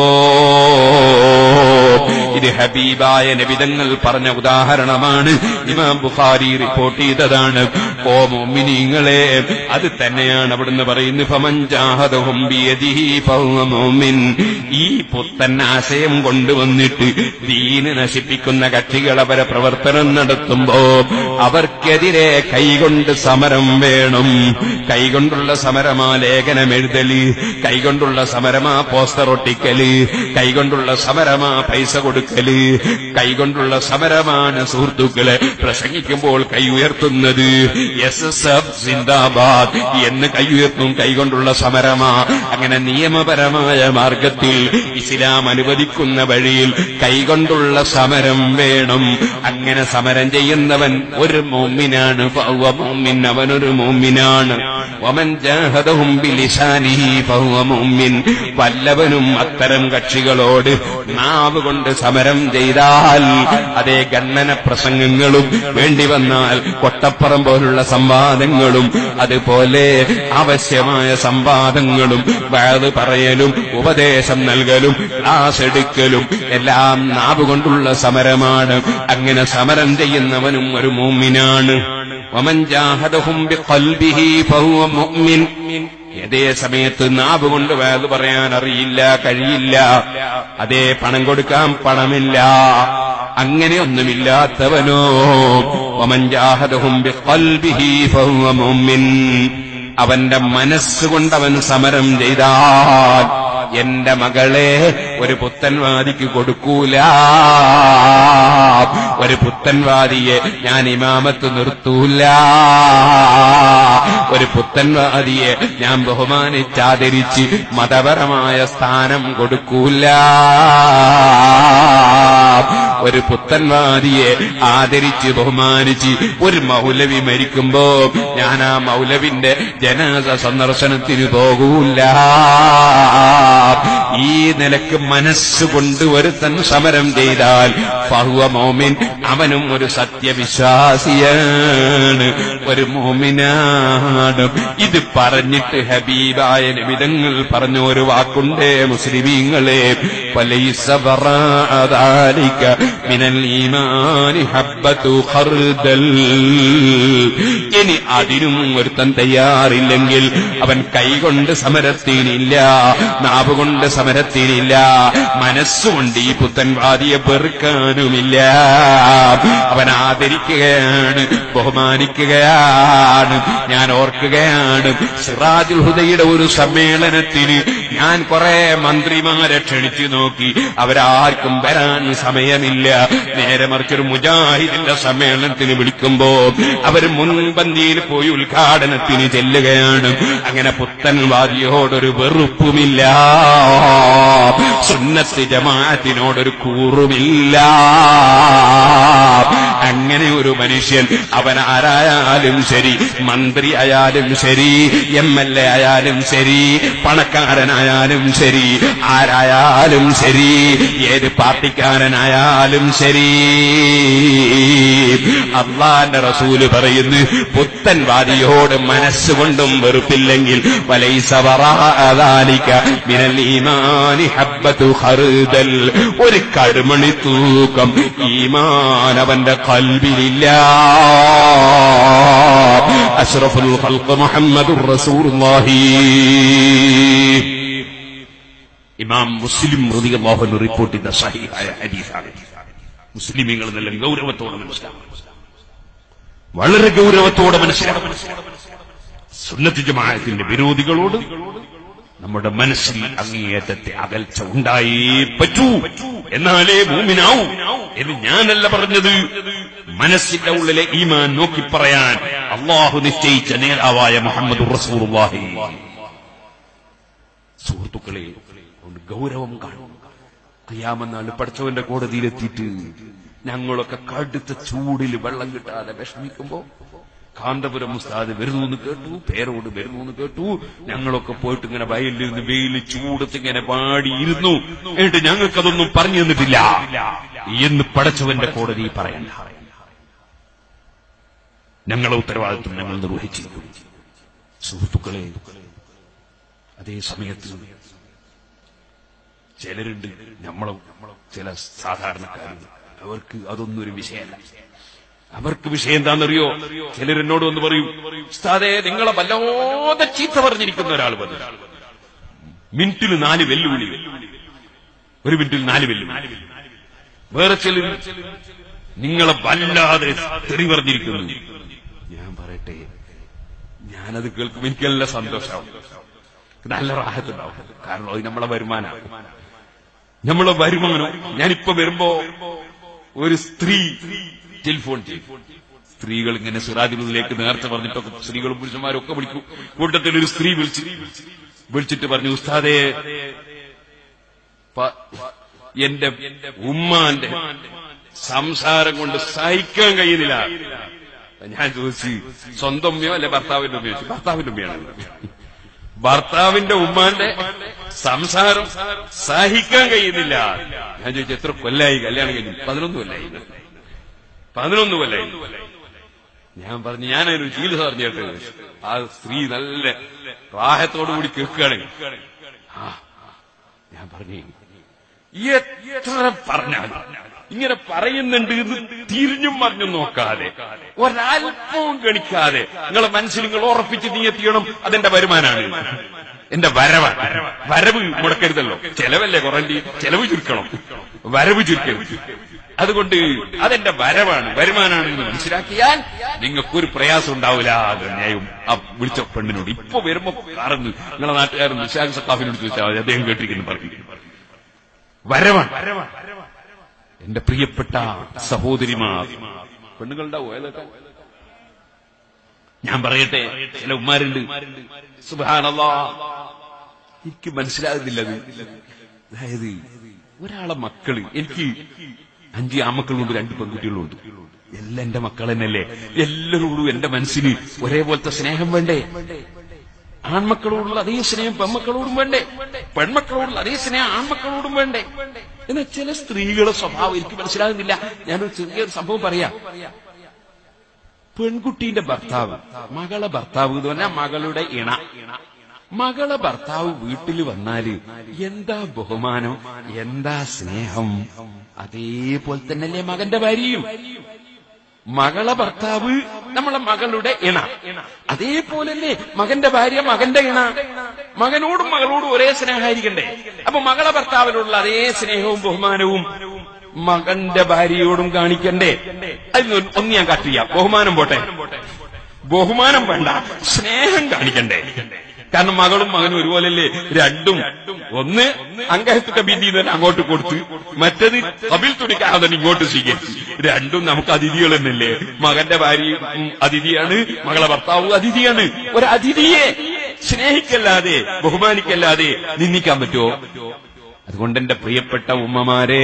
ഇത് ഹബീബായ നബിതങ്ങൾ പറഞ്ഞ ഉദാഹരണമാണ് ഇമാം ബുഖാരി റിപ്പോർട്ട് ചെയ്തതാണ് ഓ മോമിനിങ്ങളെ അത് തന്നെയാണ് അവിടുന്ന് പറയുന്നത് ഫമഞ്ചാഹദഹും ബിയദിഹി ഫഹുവ മുഅ്മിൻ ഈ പുത്തൻ ആശയം കൊണ്ടുവന്നിട്ട് ദീന് നശിപ്പിക്കുന്ന കക്ഷികൾ അവരെ പ്രവർത്തനം നടത്തുമ്പോ അവർക്കെതിരെ കൈകൊണ്ട് സമരം വേണം കൈകൊണ്ടുള്ള സമരമാ ലേഖനം എഴുതല് കൈകൊണ്ടുള്ള സമരമാ പോസ്റ്റർ ഒട്ടിക്കല് കൈകൊണ്ടുള്ള സമരമാ പൈസ കൊടുക്കല് കൈകൊണ്ടുള്ള സമരമാണ് സുഹൃത്തുക്കളെ പ്രസംഗിക്കുമ്പോൾ കൈ ഉയർത്തുന്നത് എസ് എസ് എഫ് സിന്ദാബാദ് എന്ന് കൈ ഉയർത്തും കൈകൊണ്ടുള്ള സമരമാ അങ്ങനെ നിയമപരമായ മാർഗത്തിൽ ഇസ്ലാം അനുവദിക്കുന്ന വഴിയിൽ കൈകൊണ്ടുള്ള സമരം വേണം അങ്ങനെ സമരം ചെയ്യുന്നവൻ ഒരു മോമിനാണ് ഫഹുവ മുഅ്മിൻ അവനൊരു മോമിനാണ് വമൻ ജാഹദഹും ബിലിസാനിഹി ഫഹുവ മുഅ്മിൻ വല്ലവനും അത്തരം കക്ഷികളോട് നാവ് കൊണ്ട് സമരം ചെയ്താൽ അതേ ഗണ്ണന പ്രസംഗങ്ങളും വേണ്ടി വന്നാൽ കൊട്ടപ്പുറം പോലുള്ള സംവാദങ്ങളും അതുപോലെ ആവശ്യമായ സംവാദങ്ങളും വാത് പറയലും ഉപദേശം നൽകലും ക്ലാസ് എടുക്കലും എല്ലാം നാവ് കൊണ്ടുള്ള സമരമാണ് അങ്ങനെ സമരം ചെയ്യുന്നവനും ഒരു മൂമിനാണ് വമൻ ജാഹദഹും ബിഖൽബിഹി ഫഹുവ മുഅ്മിൻ അതേ സമയത്ത് നാവ് കൊണ്ട് വേത് പറയാൻ അറിയില്ല കഴിയില്ല അതേ പണം കൊടുക്കാൻ പണമില്ല അങ്ങനെയൊന്നുമില്ലാത്തവനോ വമൻ ജാഹദഹും ബിഖൽബിഹി ഫഹുവ മുഅ്മിൻ അവന്റെ മനസ്സുകൊണ്ട് അവൻ സമരം ചെയ്താൽ എന്റെ മകളെ ഒരു പുത്തൻവാദിക്ക് കൊടുക്കൂല ഒരു പുത്തൻവാദിയെ ഞാൻ ഇമാമത്ത് നിർത്തൂല ഒരു പുത്തൻവാദിയെ ഞാൻ ബഹുമാനിച്ചാദരിച്ച് മതപരമായ സ്ഥാനം കൊടുക്കൂല ഒരു പുത്തൻവാദിയെ ആദരിച്ച് ബഹുമാനിച്ച് ഒരു മൗലവി മരിക്കുമ്പോ ഞാൻ ആ മൗലവിന്റെ ജനാസ സന്ദർശനത്തിന് പോകൂല ഈ നിലക്ക് മനസ്സുകൊണ്ട് ഒരുത്തൻ സമരം ചെയ്താൽ ഫഹുവ മോമിൻ അവനും ഒരു സത്യവിശ്വാസിയാണ് ഒരു മോമിനാണ് ഇത് പറഞ്ഞിട്ട് ഹബീബായ നിമിതങ്ങൾ പറഞ്ഞ ഒരു വാക്കുണ്ടേ മുസ്ലിമീങ്ങളെ فليس براء ذلك من الإيمان حبة خردل ഇനി അതിനും ഒരുത്തൻ തയ്യാറില്ലെങ്കിൽ അവൻ കൈകൊണ്ട് സമരത്തിനില്ല നാവ് കൊണ്ട് സമരത്തിനില്ല മനസ്സുകൊണ്ട് ഈ പുത്തൻവാദിയെ വെറുക്കാനുമില്ല അവൻ ആദരിക്കുകയാണ് ബഹുമാനിക്കുകയാണ് ഞാൻ ഓർക്കുകയാണ് സിറാജുൽ ഹുദയുടെ ഒരു സമ്മേളനത്തിന് ഞാൻ കുറെ മന്ത്രിമാരെ ക്ഷണിച്ചു നോക്കി അവരാർക്കും വരാൻ സമയമില്ല നേരെ മറിച്ചൊരു മുജാഹിദിന്റെ സമ്മേളനത്തിന് വിളിക്കുമ്പോ അവർ മുൻപന്തിയിൽ പോയി ഉദ്ഘാടനത്തിന് ചെല്ലുകയാണ് അങ്ങനെ പുത്തൻവാദിയോടൊരു വെറുപ്പുമില്ല സുന്നത്ത് ജമാഅത്തിനോടൊരു കൂറുമില്ല അങ്ങനെ ഒരു മനുഷ്യൻ അവൻ ആരായാലും ശരി മന്ത്രി ആയാലും ശരി എം എൽ എ ആയാലും ശരി പണക്കാരനായാലും ശരി ആരായാലും ശരി ഏത് പാർട്ടിക്കാരനായാലും ശരി അള്ളാന്റെ റസൂല് പറയുന്നു പുത്തൻവാദിയോട് മനസ്സുകൊണ്ടും വെറുപ്പില്ലെങ്കിൽ വലൈസവറാലിക്ക മിനൽ ഈമാനി ഹബ്ബത്തു ഖർദൽ ഒരു കടുമണി തൂക്കം ഈമാൻ അവന്റെ കൽബിലില്ല അഷ്റഫുൽ ഖൽഖ് മുഹമ്മദുർ റസൂലുള്ളാഹി ഇമാം മുസ്ലിം റളിയല്ലാഹു റിപ്പോർട്ട് ചെയ്ത സഹീഹായ ഹദീസാണ് മുസ്ലിമീങ്ങൾ നല്ല ഗൗരവത്തോടെ മനസ്സിലാക്കണം വളരെ ഗൗരവത്തോടെ മനസ്സിലാക്കണം സുന്നത്ത് ജമാഅത്തിന്റെ വിരോധികളോട് നമ്മുടെ മനസ്സിൽ അങ്ങേയറ്റത്തെ അകൽച്ച ഉണ്ടായേ പറ്റൂ എന്നാലേ മൂമിനാവൂ എന്ന് ഞാനല്ല പറഞ്ഞത് മനസ്സിന്റെ ഉള്ളിലെ ഈമാൻ നോക്കി പറയാൻ അള്ളാഹു നിശ്ചയിച്ച നേതാവായ മുഹമ്മദ് റസൂറുല്ലാഹി സുഹൃത്തുക്കളെ അതുകൊണ്ട് ഗൗരവം കാണും ക്രിയാമെന്നാൾ പഠിച്ചവന്റെ കോടതിയിലെത്തിയിട്ട് ഞങ്ങളൊക്കെ കടുത്ത ചൂടിൽ വെള്ളം കിട്ടാതെ വിഷമിക്കുമ്പോ കാന്തപുരം ഉസ്താദ് വരുന്നു എന്ന് കേട്ടു പേരോട് വരുന്നു എന്ന് കേട്ടു ഞങ്ങളൊക്കെ പോയിട്ട് ഇങ്ങനെ വയലിലിരുന്ന് വെയിൽ ചൂടത്ത് ഇങ്ങനെ പാടിയിരുന്നു എന്നിട്ട് ഞങ്ങൾക്കതൊന്നും പറഞ്ഞു തന്നിട്ടില്ല എന്ന് പടച്ചവന്റെ കോടതി പറയണ്ട ഞങ്ങളെ ഉത്തരവാദിത്വം ഞങ്ങൾ നിർവഹിച്ചിരിക്കും സുഹൃത്തുക്കളെ അതേ സമയത്ത് ചിലരുണ്ട് നമ്മളെ ചില സാധാരണക്കാരുണ്ട് അവർക്ക് അതൊന്നും ഒരു വിഷയമല്ല അവർക്ക് വിഷയം എന്താണെന്നറിയോ ചിലരെന്നോട് വന്ന് പറയും ഉസ്താദേ നിങ്ങളെ വല്ലാതെ ചീത്ത പറഞ്ഞിരിക്കുന്ന ഒരാൾ വന്നു മിനിറ്റിൽ നാല് വെല്ലുവിളി ഒരു മിനിറ്റിൽ നാല് വെല്ലുവിളി വേറെ ചിലർ നിങ്ങളെ വല്ലാതെ തെറി പറഞ്ഞിരിക്കുന്നു ഞാൻ പറയട്ടെ ഞാനത് കേൾക്കും എനിക്ക് നല്ല സന്തോഷമാവും നല്ല റാഹത്തുണ്ടാവും കാരണം അത് നമ്മളെ വരുമാനമാണ് നമ്മളെ വരുമാനം ഞാനിപ്പോ വരുമ്പോ ഒരു സ്ത്രീ ടെലിഫോൺ ചെയ്യും സ്ത്രീകൾ ഇങ്ങനെ സിറാജുലിലേക്ക് നേർച്ച പറഞ്ഞിട്ടൊക്കെ സ്ത്രീകളും പുരുഷന്മാരും ഒക്കെ വിളിക്കും കൂട്ടത്തിൽ ഒരു സ്ത്രീ വിളിച്ചു വിളിച്ചിട്ട് പറഞ്ഞു ഉസ്താദേ പ- എന്റെ ഉമ്മാന്റെ സംസാരം കൊണ്ട് സഹിക്കാൻ കഴിയുന്നില്ല ഞാൻ ചോദിച്ചു സ്വന്തം ഉമ്മയോ അല്ലെ ഭർത്താവിന്റെ ഉമ്മയോ ചോദിച്ചു ഭർത്താവിന്റെ ഉമ്മയാണ് ഭർത്താവിന്റെ ഉമ്മാന്റെ സംസാരം സഹിക്കാൻ കഴിയുന്നില്ല ഞാൻ ചോദിച്ചു എത്ര കൊല്ലായി കല്യാണം കഴിഞ്ഞു പതിനൊന്ന് കൊല്ലായി പതിനൊന്ന് കൊല്ലായി ഞാൻ പറഞ്ഞു ഞാനൊരു ചികിത്സ പറഞ്ഞു കേട്ടത് ആ സ്ത്രീ നല്ല പ്രായത്തോടു കൂടി കേൾക്കുകയാണ് ആ ഞാൻ പറഞ്ഞു എത്ര പറഞ്ഞാൽ ഇങ്ങനെ പറയുന്നുണ്ട് എന്ന് തിരിഞ്ഞും മറിഞ്ഞും നോക്കാതെ ഒരല്പവും ഗണിക്കാതെ നിങ്ങളെ മനസ്സിൽ നിങ്ങൾ ഉറപ്പിച്ച് നീ എത്തിയണം അതെന്റെ വരുമാനാണ് എന്റെ വരവ് വരവ് മുടക്കരുതല്ലോ ചെലവല്ലേ കുറണ്ടി ചെലവ് ചുരുക്കണം വരവ് ചുരുക്കരുത് അതുകൊണ്ട് അതെന്റെ വരവാണ് വരുമാനാണ് എന്ന് മനസ്സിലാക്കിയാൽ നിങ്ങൾക്കൊരു പ്രയാസം ഉണ്ടാവില്ല ന്യായം ആ വിളിച്ച പെണ്ണിനോട് ഇപ്പൊ വരുമ്പോ കാറന്ന് നിങ്ങളെ നാട്ടുകാരൻ നിഷാഖ് സക്കാഫിനോട് ചോദിച്ചാൽ മതി, അദ്ദേഹം കേട്ടിരിക്കുന്നു പറഞ്ഞു വരവാണ് എന്റെ പ്രിയപ്പെട്ട സഹോദരിമാർ പെണ്ണുങ്ങളുണ്ടാവോ ഏതൊക്കെ ഞാൻ പറയട്ടെ ചില ഉമ്മാരുണ്ട് സുബാനല്ലാ എനിക്ക് മനസ്സിലാകുന്നില്ല അത് അതായത് ഒരാളെ മക്കള് എനിക്ക് അഞ്ച് ആമക്കളുണ്ട് രണ്ട് പെൺകുട്ടികളുണ്ട് എല്ലാം എന്റെ മക്കൾ തന്നെയല്ലേ എല്ലാവരോടും എന്റെ മനസ്സിന് ഒരേപോലത്തെ സ്നേഹം വേണ്ടേ ആൺമക്കളോടുള്ള അതേ സ്നേഹം പെൺമക്കളോടും വേണ്ടേ പെൺമക്കളോടുള്ള അതേ സ്നേഹം ആൺമക്കളോടും വേണ്ടേ എന്നാൽ ചില സ്ത്രീകളുടെ സ്വഭാവം എനിക്ക് മനസ്സിലാകുന്നില്ല ഞാനൊരു ചെറിയൊരു സംഭവം പറയാം പെൺകുട്ടീന്റെ ഭർത്താവ് മകളെ ഭർത്താവ് എന്ന് പറഞ്ഞാൽ മകളുടെ ഇണ മകളെ ഭർത്താവ് വീട്ടിൽ വന്നാല് എന്താ ബഹുമാനം എന്താ സ്നേഹം അതേപോലെ തന്നെയല്ലേ മകന്റെ ഭാര്യയും മകളെ ഭർത്താവ് നമ്മളെ മകളുടെ ഇണ അതേപോലല്ലേ മകന്റെ ഭാര്യ മകന്റെ ഇണ മകനോടും മകളോടും ഒരേ സ്നേഹമായിരിക്കണ്ടേ അപ്പൊ മകളെ ഭർത്താവിനോടുള്ള അതേ സ്നേഹവും ബഹുമാനവും മകന്റെ ഭാര്യയോടും കാണിക്കണ്ടേ അതിന് ഒന്ന് ഞാൻ കട്ട് ചെയ്യാം ബഹുമാനം പോട്ടെ ബഹുമാനം വേണ്ട സ്നേഹം കാണിക്കണ്ടേ കാരണം മകളും മകനും ഒരുപോലല്ലേ രണ്ടും ഒന്ന് അങ്കഹത്തിന്റെ ബിന്ദി തന്നെ അങ്ങോട്ട് കൊടുത്ത് മറ്റത് കപിൽ തുണിക്കാതെ തന്നെ ഇങ്ങോട്ട് സ്വീകരിച്ചു രണ്ടും നമുക്ക് അതിഥികൾ തന്നെയല്ലേ മകന്റെ ഭാര്യയും അതിഥിയാണ് മകളെ ഭർത്താവും അതിഥിയാണ് ഒരു അതിഥിയെ സ്നേഹിക്കല്ലാതെ ബഹുമാനിക്കല്ലാതെ നിന്ദിക്കാൻ പറ്റുമോ അതുകൊണ്ട് എന്റെ പ്രിയപ്പെട്ട ഉമ്മമാരെ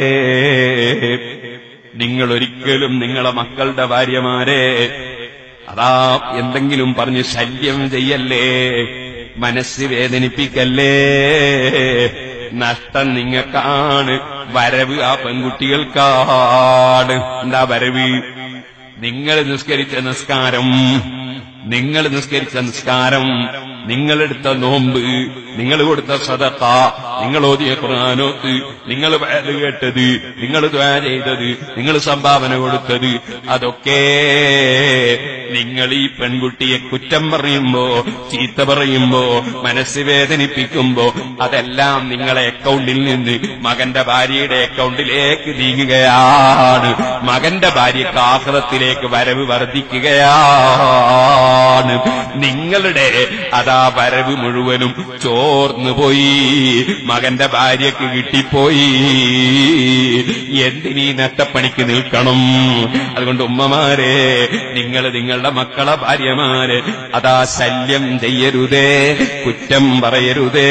നിങ്ങൾ ഒരിക്കലും നിങ്ങളെ മക്കളുടെ ഭാര്യമാരെ അതാ എന്തെങ്കിലും പറഞ്ഞ് ശല്യം ചെയ്യല്ലേ മനസ്സ് വേദനിപ്പിക്കല്ലേ നഷ്ടം നിങ്ങൾക്കാണ് വരവ് ആ പെൺകുട്ടികൾക്കാണ് എന്താ വരവ് നിങ്ങൾ നിസ്കരിച്ച നിസ്കാരം നിങ്ങൾ നിസ്കരിച്ച നിസ്കാരം നിങ്ങളെടുത്ത നോമ്പ് നിങ്ങൾ കൊടുത്ത സദക്ക നിങ്ങൾ ഓതിയ ഖുർആാനോത്ത് നിങ്ങൾ വയത് കേട്ടത് നിങ്ങൾ ദ്വാ ചെയ്തത് നിങ്ങൾ സംഭാവന കൊടുത്തത് അതൊക്കെ നിങ്ങൾ ഈ പെൺകുട്ടിയെ കുറ്റം പറയുമ്പോ ചീത്ത പറയുമ്പോ മനസ്സ് വേദനിപ്പിക്കുമ്പോ അതെല്ലാം നിങ്ങളെ അക്കൗണ്ടിൽ നിന്ന് മകന്റെ ഭാര്യയുടെ അക്കൗണ്ടിലേക്ക് നീങ്ങുകയാണ് മകന്റെ ഭാര്യക്ക് ആഹ്റത്തിലേക്ക് വരവ് വർദ്ധിക്കുകയാണ് നിങ്ങളുടെ അതാ വരവ് മുഴുവനും ചോർന്നു പോയി മകന്റെ ഭാര്യക്ക് കിട്ടിപ്പോയി എന്തിനീ നട്ടപ്പണിക്ക് നിൽക്കണം അതുകൊണ്ട് ഉമ്മമാരെ നിങ്ങൾ നിങ്ങളുടെ മക്കളെ ഭാര്യമാരെ അതാ ശല്യം ചെയ്യരുതേ കുറ്റം പറയരുതേ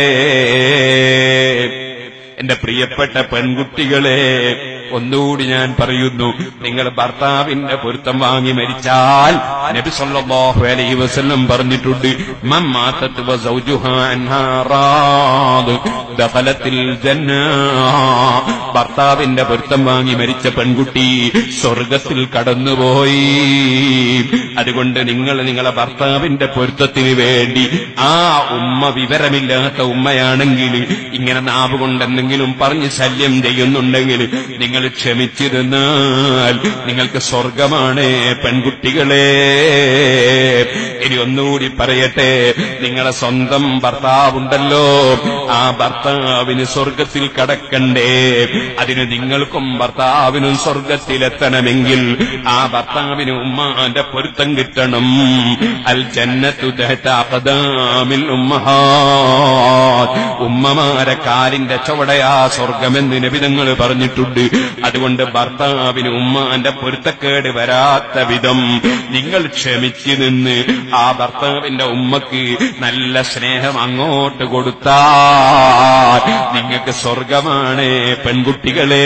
എന്റെ പ്രിയപ്പെട്ട പെൺകുട്ടികളെ ഒന്നുകൂടി ഞാൻ പറയുന്നു നിങ്ങൾ ഭർത്താവിന്റെ പൊരുത്തം വാങ്ങി മരിച്ചാൽ നബി സല്ലല്ലാഹു അലൈഹി വസല്ലം പറഞ്ഞിട്ടുണ്ട് മൻ മാതത് വസൗജുഹാ അൻഹാ റാദ് ദഖലത്തിൽ ജന്ന ഭർത്താവിന്റെ പൊരുത്തം വാങ്ങി മരിച്ച പെൺകുട്ടി സ്വർഗത്തിൽ കടന്നുപോയി അതുകൊണ്ട് നിങ്ങൾ നിങ്ങളെ ഭർത്താവിന്റെ പൊരുത്തത്തിന് വേണ്ടി ആ ഉമ്മ വിവരമില്ലാത്ത ഉമ്മയാണെങ്കിൽ ഇങ്ങനെ നാവ് കൊണ്ട് എന്തെങ്കിലും പറഞ്ഞ് ശല്യം ചെയ്യുന്നുണ്ടെങ്കിൽ നിങ്ങൾ ക്ഷമിച്ചിരുന്നാൽ നിങ്ങൾക്ക് സ്വർഗമാണ് പെൺകുട്ടികളെ ഇനി ഒന്നുകൂടി പറയട്ടെ നിങ്ങളെ സ്വന്തം ഭർത്താവുണ്ടല്ലോ ആ ഭർത്താവിന് സ്വർഗത്തിൽ കടക്കണ്ടേ അതിന് നിങ്ങൾക്കും ഭർത്താവിനും സ്വർഗത്തിലെത്തണമെങ്കിൽ ആ ഭർത്താവിന് ഉമ്മാന്റെ പൊരുത്തം കിട്ടണം അൽ ജന്നത്തു അഖദാമിൽ ഉമ്മഹാത് ഉമ്മമാരെ കാലിന്റെ ചുവടയാ സ്വർഗമെന്ന് നബിതങ്ങൾ പറഞ്ഞിട്ടുണ്ട് അതുകൊണ്ട് ഭർത്താവിന് ഉമ്മാന്റെ പൊരുത്തക്കേട് വരാത്ത വിധം നിങ്ങൾ ക്ഷമിച്ചു നിന്ന് ആ ഭർത്താവിന്റെ ഉമ്മക്ക് നല്ല സ്നേഹം അങ്ങോട്ട് കൊടുത്താൽ നിങ്ങൾക്ക് സ്വർഗമാണ് പെൺകുട്ടികളെ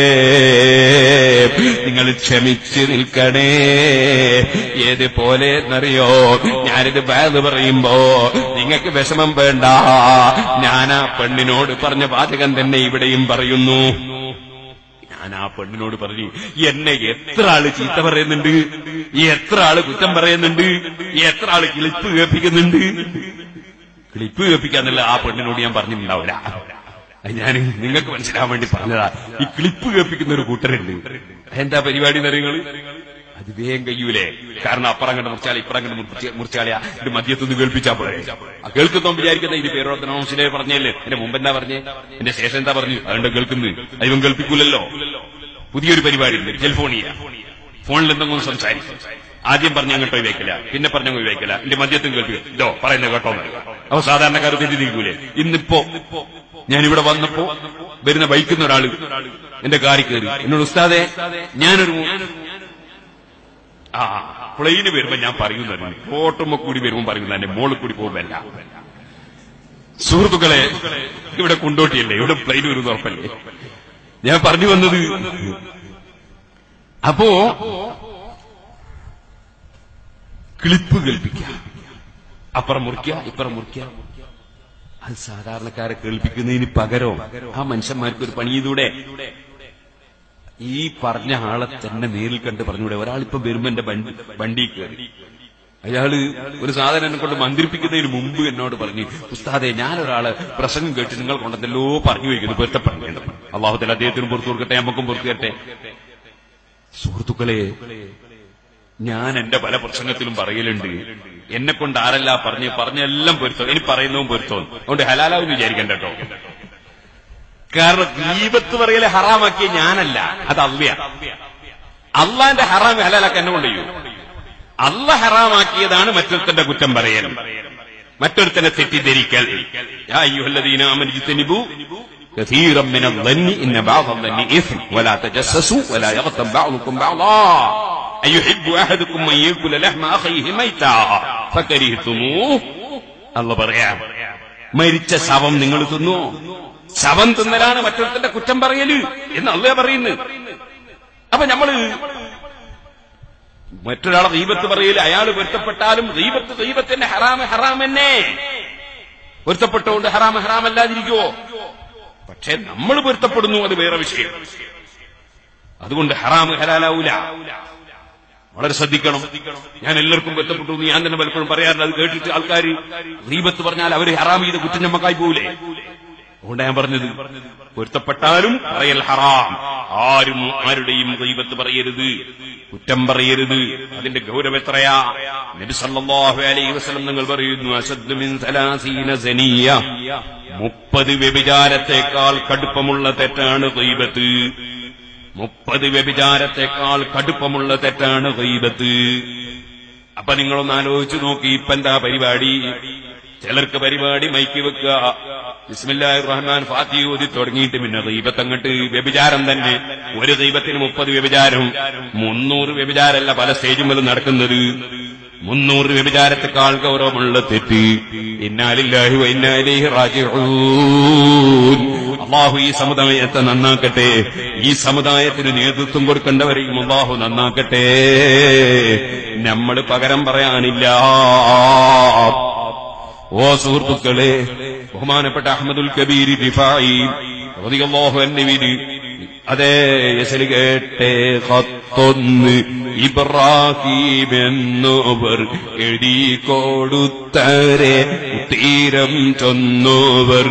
നിങ്ങൾ ക്ഷമിച്ച് നിൽക്കണേ ഏതുപോലെ എന്നറിയോ ഞാനിത് ബാത് പറയുമ്പോ നിങ്ങൾക്ക് വിഷമം വേണ്ട ഞാൻ ആ പെണ്ണിനോട് പറഞ്ഞ വാചകം തന്നെ ഇവിടെയും പറയുന്നു ഞാൻ ആ പെണ്ണിനോട് പറഞ്ഞു എന്നെ എത്ര ആള് ചീത്ത പറയുന്നുണ്ട് എത്ര ആള് കുറ്റം പറയുന്നുണ്ട് എത്ര ആള് കിളിപ്പ് കേൾപ്പിക്കുന്നുണ്ട് ക്ലിപ്പ് കേൾപ്പിക്കാന്നല്ല ആ പെണ്ണിനോട് ഞാൻ പറഞ്ഞിട്ടുണ്ടാവില്ല അത് ഞാൻ നിങ്ങൾക്ക് മനസ്സിലാവാൻ വേണ്ടി പറഞ്ഞതാ ഈ ക്ലിപ്പ് കേൾപ്പിക്കുന്ന ഒരു കൂട്ടരുണ്ട് എന്താ പരിപാടി എന്നറിയങ്ങള് അത് വേഗം കഴിയൂലേ കാരണം അപ്പുറം കണ്ട് മുറിച്ചാളി ഇപ്പുറം കണ്ട് മുറിച്ച- മുറിച്ചാളിയാ ഇത് മദ്യത്തൊന്ന് കേൾപ്പിച്ചാ പോരെ ആ കേൾക്കുന്നോ വിചാരിക്കുന്ന ഇത് പേരോടത്തന വംശിനെ പറഞ്ഞല്ലേ എന്റെ മുമ്പ് എന്താ പറഞ്ഞേ എന്റെ ശേഷം എന്താ പറഞ്ഞു അതുകൊണ്ട് കേൾക്കുന്നു അതിവൻ കേൾപ്പിക്കൂലല്ലോ പുതിയൊരു പരിപാടി ഉണ്ട് ടെലിഫോണിയ ഫോണിൽ എന്തെങ്കിലും സംസാരിക്കും ആദ്യം പറഞ്ഞ അങ്ങോട്ട് ഒഴിവാക്കില്ല പിന്നെ പറഞ്ഞ ഒഴിവാക്കില്ല എന്റെ മദ്യത്തും കേൾപ്പിക്കും ഇതോ പറയുന്നത് കേട്ടോ അപ്പൊ സാധാരണക്കാർ തെറ്റിദ്ധരിക്കൂലേ ഇന്നിപ്പോ ഞാനിവിടെ വന്നപ്പോ വരുന്ന ബൈക്കുന്ന ഒരാള് എന്റെ കാറി കയറി എന്നോട് ഉസ്താദെ ഞാനൊരു ആ പ്ലെയിന് വരുമ്പോ ഞാൻ പറയുന്നത് ഓട്ടുമ്പോ കൂടി വരുമ്പോ പറയുന്നത് എന്റെ മോളിൽ കൂടി പോകുമ്പല്ല സുഹൃത്തുക്കളെ ഇവിടെ കൊണ്ടോട്ടിയല്ലേ ഇവിടെ പ്ലെയിൻ വരുന്ന ഉറപ്പല്ലേ ഞാൻ പറഞ്ഞു വന്നത് അപ്പോ ക്ലിപ്പ് കേൾപ്പിക്കുക അപ്പുറം മുറിക്കുക ഇപ്പുറം മുറിക്കുക അത് സാധാരണക്കാരെ കേൾപ്പിക്കുന്നതിന് പകരം ആ മനുഷ്യന്മാർക്ക് ഒരു പണി ചെയ്തൂടെ ഈ പറഞ്ഞ ആളെ തന്നെ നേരിൽ കണ്ട് പറഞ്ഞൂടെ ഒരാളിപ്പോ വരുമ്പോ എന്റെ വണ്ടി വണ്ടി കയറി അയാള് ഒരു സാധനം എന്നെ കൊണ്ട് മന്ത്രിപ്പിക്കുന്നതിന് മുമ്പ് എന്നോട് പറഞ്ഞു ഉസ്താദെ ഞാനൊരാള് പ്രസംഗം കേട്ട് നിങ്ങൾ കൊണ്ടെന്തല്ലോ പറഞ്ഞു വയ്ക്കുന്നു പൊരുത്തപ്പെടേണ്ടത് അള്ളാഹുത്തല അദ്ദേഹത്തിന് പുറത്തു കൊടുക്കട്ടെ നമുക്കും പുറത്തു തരട്ടെ സുഹൃത്തുക്കളെ ഞാൻ എന്റെ പല പ്രസംഗത്തിലും പറയലുണ്ട് എന്നെ കൊണ്ട് ആരല്ല പറഞ്ഞ് പറഞ്ഞെല്ലാം പൊരുത്തോ ഇനി പറയുന്നതും പൊരുത്തോ അതുകൊണ്ട് ഹലാലാവെന്ന് വിചാരിക്കണ്ട കേട്ടോ കാരണം ദീപത്ത് പറയലെ ഹറാമാക്കിയ ഞാനല്ല അത് അള്ളയാ അള്ളാന്റെ ഹറാം ഹലാലാക്കാൻ എന്നെ കൊണ്ട് ചെയ്യൂ അള്ള ഹറാമാക്കിയതാണ് മറ്റൊരുത്തന്റെ കുറ്റം പറയൽ മറ്റൊരുത്തനെ തെറ്റിദ്ധരിക്കൽ യാ അയ്യുഹല്ലദീന ആമനു ഇജ്തനിബു كثيرا من الظن إن بعض الظن إثم ولا تجسسوا ولا يغتب بعضكم بعضا أيحب أحدكم أن يأكل لحم أخيه ميتا فكرهتموه الله പറയാം മരിച്ച ശവം നിങ്ങൾ തിന്നു ശവം തിന്നലാണ് മറ്റൊരുത്തന്റെ കുറ്റം പറയല് എന്ന് അല്ലേ പറയുന്നു അപ്പൊ നമ്മള് മറ്റൊരാളെ ദീപത്ത് പറയല് അയാൾ പൊരുത്തപ്പെട്ടാലും ദീപത്ത് ദീപത്തിന്റെ ഹറാമ് ഹറാമെന്നെ പൊരുത്തപ്പെട്ടുകൊണ്ട് ഹറാമ് ഹറാമല്ലാതിരിക്കുവോ പക്ഷെ നമ്മൾ പൊരുത്തപ്പെടുന്നു അത് വേറെ വിഷയം അതുകൊണ്ട് ഹറാമ് ഹലാലാവൂല വളരെ ശ്രദ്ധിക്കണം ഞാൻ എല്ലാവർക്കും ബന്ധപ്പെട്ടു എന്ന് ഞാൻ തന്നെ പലപ്പോഴും പറയാറുണ്ട് അത് കേട്ടിട്ട് ആൾക്കാർ റീബത്ത് പറഞ്ഞാൽ അവര് ഹറാം ചെയ്ത കുറ്റം ഞമ്മക്കായി പോവില്ലേ അതുകൊണ്ട് ഞാൻ പറഞ്ഞത് പൊരുത്തപ്പെട്ടാലും പറയൽ ഹറാം ആരും ആരുടെയും ദൈവത്ത് പറയരുത് കുറ്റം പറയരുത് അതിന്റെ ഗൗരവം എത്രയാ നബി സല്ലല്ലാഹു അലൈഹി വസല്ലം നിങ്ങൾ പറയുന്നു അശദ്ദു മിൻ സലാസീന സനിയ മുപ്പത് വ്യഭിചാരത്തെക്കാൾ കടുപ്പമുള്ള തെറ്റാണ് ദൈവത്ത് മുപ്പത് വ്യഭിചാരത്തെക്കാൾ കടുപ്പമുള്ള തെറ്റാണ് ഗൈബത്ത് അപ്പൊ നിങ്ങളൊന്ന് ആലോചിച്ചു നോക്കി ഇപ്പൊ എന്താ പരിപാടി ചിലർക്ക് പരിപാടി മൈക്ക് വെക്കുക ബിസ്മില്ലാഹിർ റഹ്മാൻ ഫാത്തി ഓതി തുടങ്ങിയിട്ട് പിന്നെ ദൈവത്തങ്ങട്ട് വ്യഭിചാരം തന്നെ ഒരു ദൈവത്തിന് മുപ്പത് വ്യഭിചാരം മുന്നൂറ് വ്യഭിചാരല്ല പല സ്റ്റേജും നടക്കുന്നത് മുന്നൂറ് വ്യഭിചാരത്തെക്കാൾ ഗൗരവമുള്ള തെറ്റ് ഇന്നാലില്ലാഹി വൈന്നാലിഹി റാജിഊൻ അള്ളാഹു ഈ സമുദായത്തെ നന്നാക്കട്ടെ ഈ സമുദായത്തിന് നേതൃത്വം കൊടുക്കേണ്ടവരെയും അള്ളാഹു നന്നാക്കട്ടെ നമ്മൾ പകരം പറയാനില്ല ഓ സുഹൃത്തുക്കളെ ബഹുമാനപ്പെട്ട അഹമ്മദുൽ കബീർ റിഫായി റളിയല്ലാഹു അൻഹുവിന് അതേ യസലി കേട്ടേ കത്തൊന്ന് ഇബ്രാഹിം എന്നവർ എഴുതി കൊടുത്തരെ തീരം ചൊന്നവർ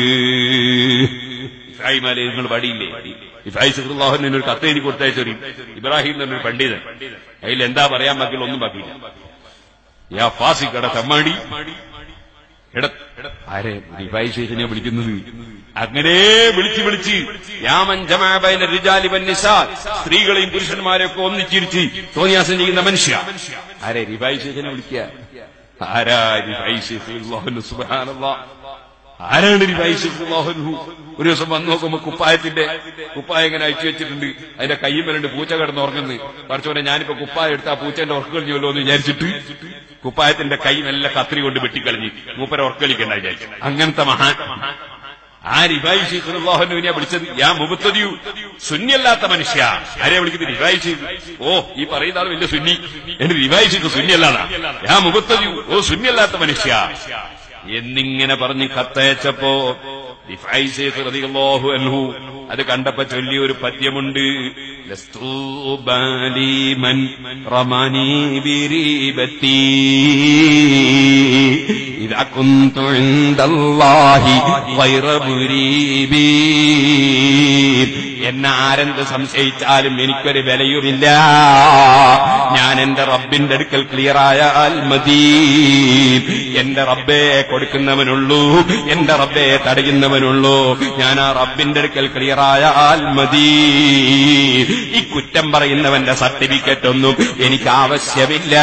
ഇബ്രാഹിം അലി നിങ്ങൾ പാടിയില്ലേ ഇബ്രാഹിം സുഹൃത്തുല്ലാഹുവിന് ഒരു കത്ത് എഴുതി കൊടുത്തയച്ചൊരു ഇബ്രാഹിം എന്നൊരു പണ്ഡിതൻ അതിൽ എന്താ പറയാൻ ബാക്കിയുള്ള ഒന്നും ബാക്കിയില്ല യാ ഫാസിക്കട തമ്മാടി എട ആരെ റിഫായി ശേഷനെ വിളിക്കുന്നത് അങ്ങനെ വിളിച്ച് വിളിച്ച് യാമഞ്ചമാബൈന റിജാലി വന്നിസാ സ്ത്രീകളെയും പുരുഷന്മാരെയൊക്കെ ഒന്നിച്ചിരിച്ച് തോന്നിയാസം ചെയ്യുന്ന മനുഷ്യ ആരെ റിഫായി ശേഷനെ വിളിക്കുക ആരാ റിഫായി ശേഖ് സുബാനല്ലാ ആരാണ് റിഫായി ശേഖ് ഒരു ദിവസം വന്നു നോക്കുമ്പോ കുപ്പായത്തിന്റെ കുപ്പായ ഇങ്ങനെ അയച്ചു വെച്ചിട്ടുണ്ട് അതിന്റെ കയ്യുമ്മലുണ്ട് പൂച്ച കിടന്ന് ഉറങ്ങുന്നു പഠിച്ചോനെ ഞാനിപ്പോ കുപ്പായ എടുത്ത് ആ പൂച്ചന്റെ ഉറക്കം കളഞ്ഞല്ലോ എന്ന് വിചാരിച്ചിട്ട് കുപ്പായത്തിന്റെ കൈ നല്ല കത്രി കൊണ്ട് വെട്ടിക്കളഞ്ഞ് മൂപ്പരെ ഉറക്കളിക്കണ്ട വിചാരിച്ചു അങ്ങനത്തെ മഹാൻ ആ റിബായി ഷെയ്ഖുല്ലാഹുവിനെ വിളിച്ചത് യാ മുബത്തതിയു സുന്നിയല്ലാത്ത മനുഷ്യ ആരെയാ വിളിക്കുന്നത് റിബായി ഷെയ്ഖ് ഓ ഈ പറയുന്ന ആൾ വലിയ സുന്നി എന്റെ റിബായി ഷെയ്ഖ് സുന്നിയല്ലാതാ യാ മുബത്തതിയു ഓ സുന്നിയല്ലാത്ത മനുഷ്യ എന്നിങ്ങനെ പറഞ്ഞ് കത്തയച്ചപ്പോ റിഫായി ഷെയ്ഖ് റളിയല്ലാഹു അൻഹു അത് കണ്ടപ്പോ ചൊല്ലിയ ഒരു പദ്യമുണ്ട് ലസ്തു ബാലിമൻ റമനി ബിരീബത്തി إذا كنت عند الله غير مريب എന്നെ ആരെന്ത് സംശയിച്ചാലും എനിക്കൊരു വിലയുമില്ല ഞാൻ എന്റെ റബ്ബിന്റെ അടുക്കൽ ക്ലിയറായാൽ മതി എന്റെ റബ്ബെ കൊടുക്കുന്നവനുള്ളൂ എന്റെ റബ്ബെ തടയുന്നവനുള്ളൂ ഞാൻ ആ റബ്ബിന്റെ അടുക്കൽ ക്ലിയറായാൽ മതി ഈ കുറ്റം പറയുന്നവന്റെ സർട്ടിഫിക്കറ്റ് ഒന്നും എനിക്ക് ആവശ്യമില്ല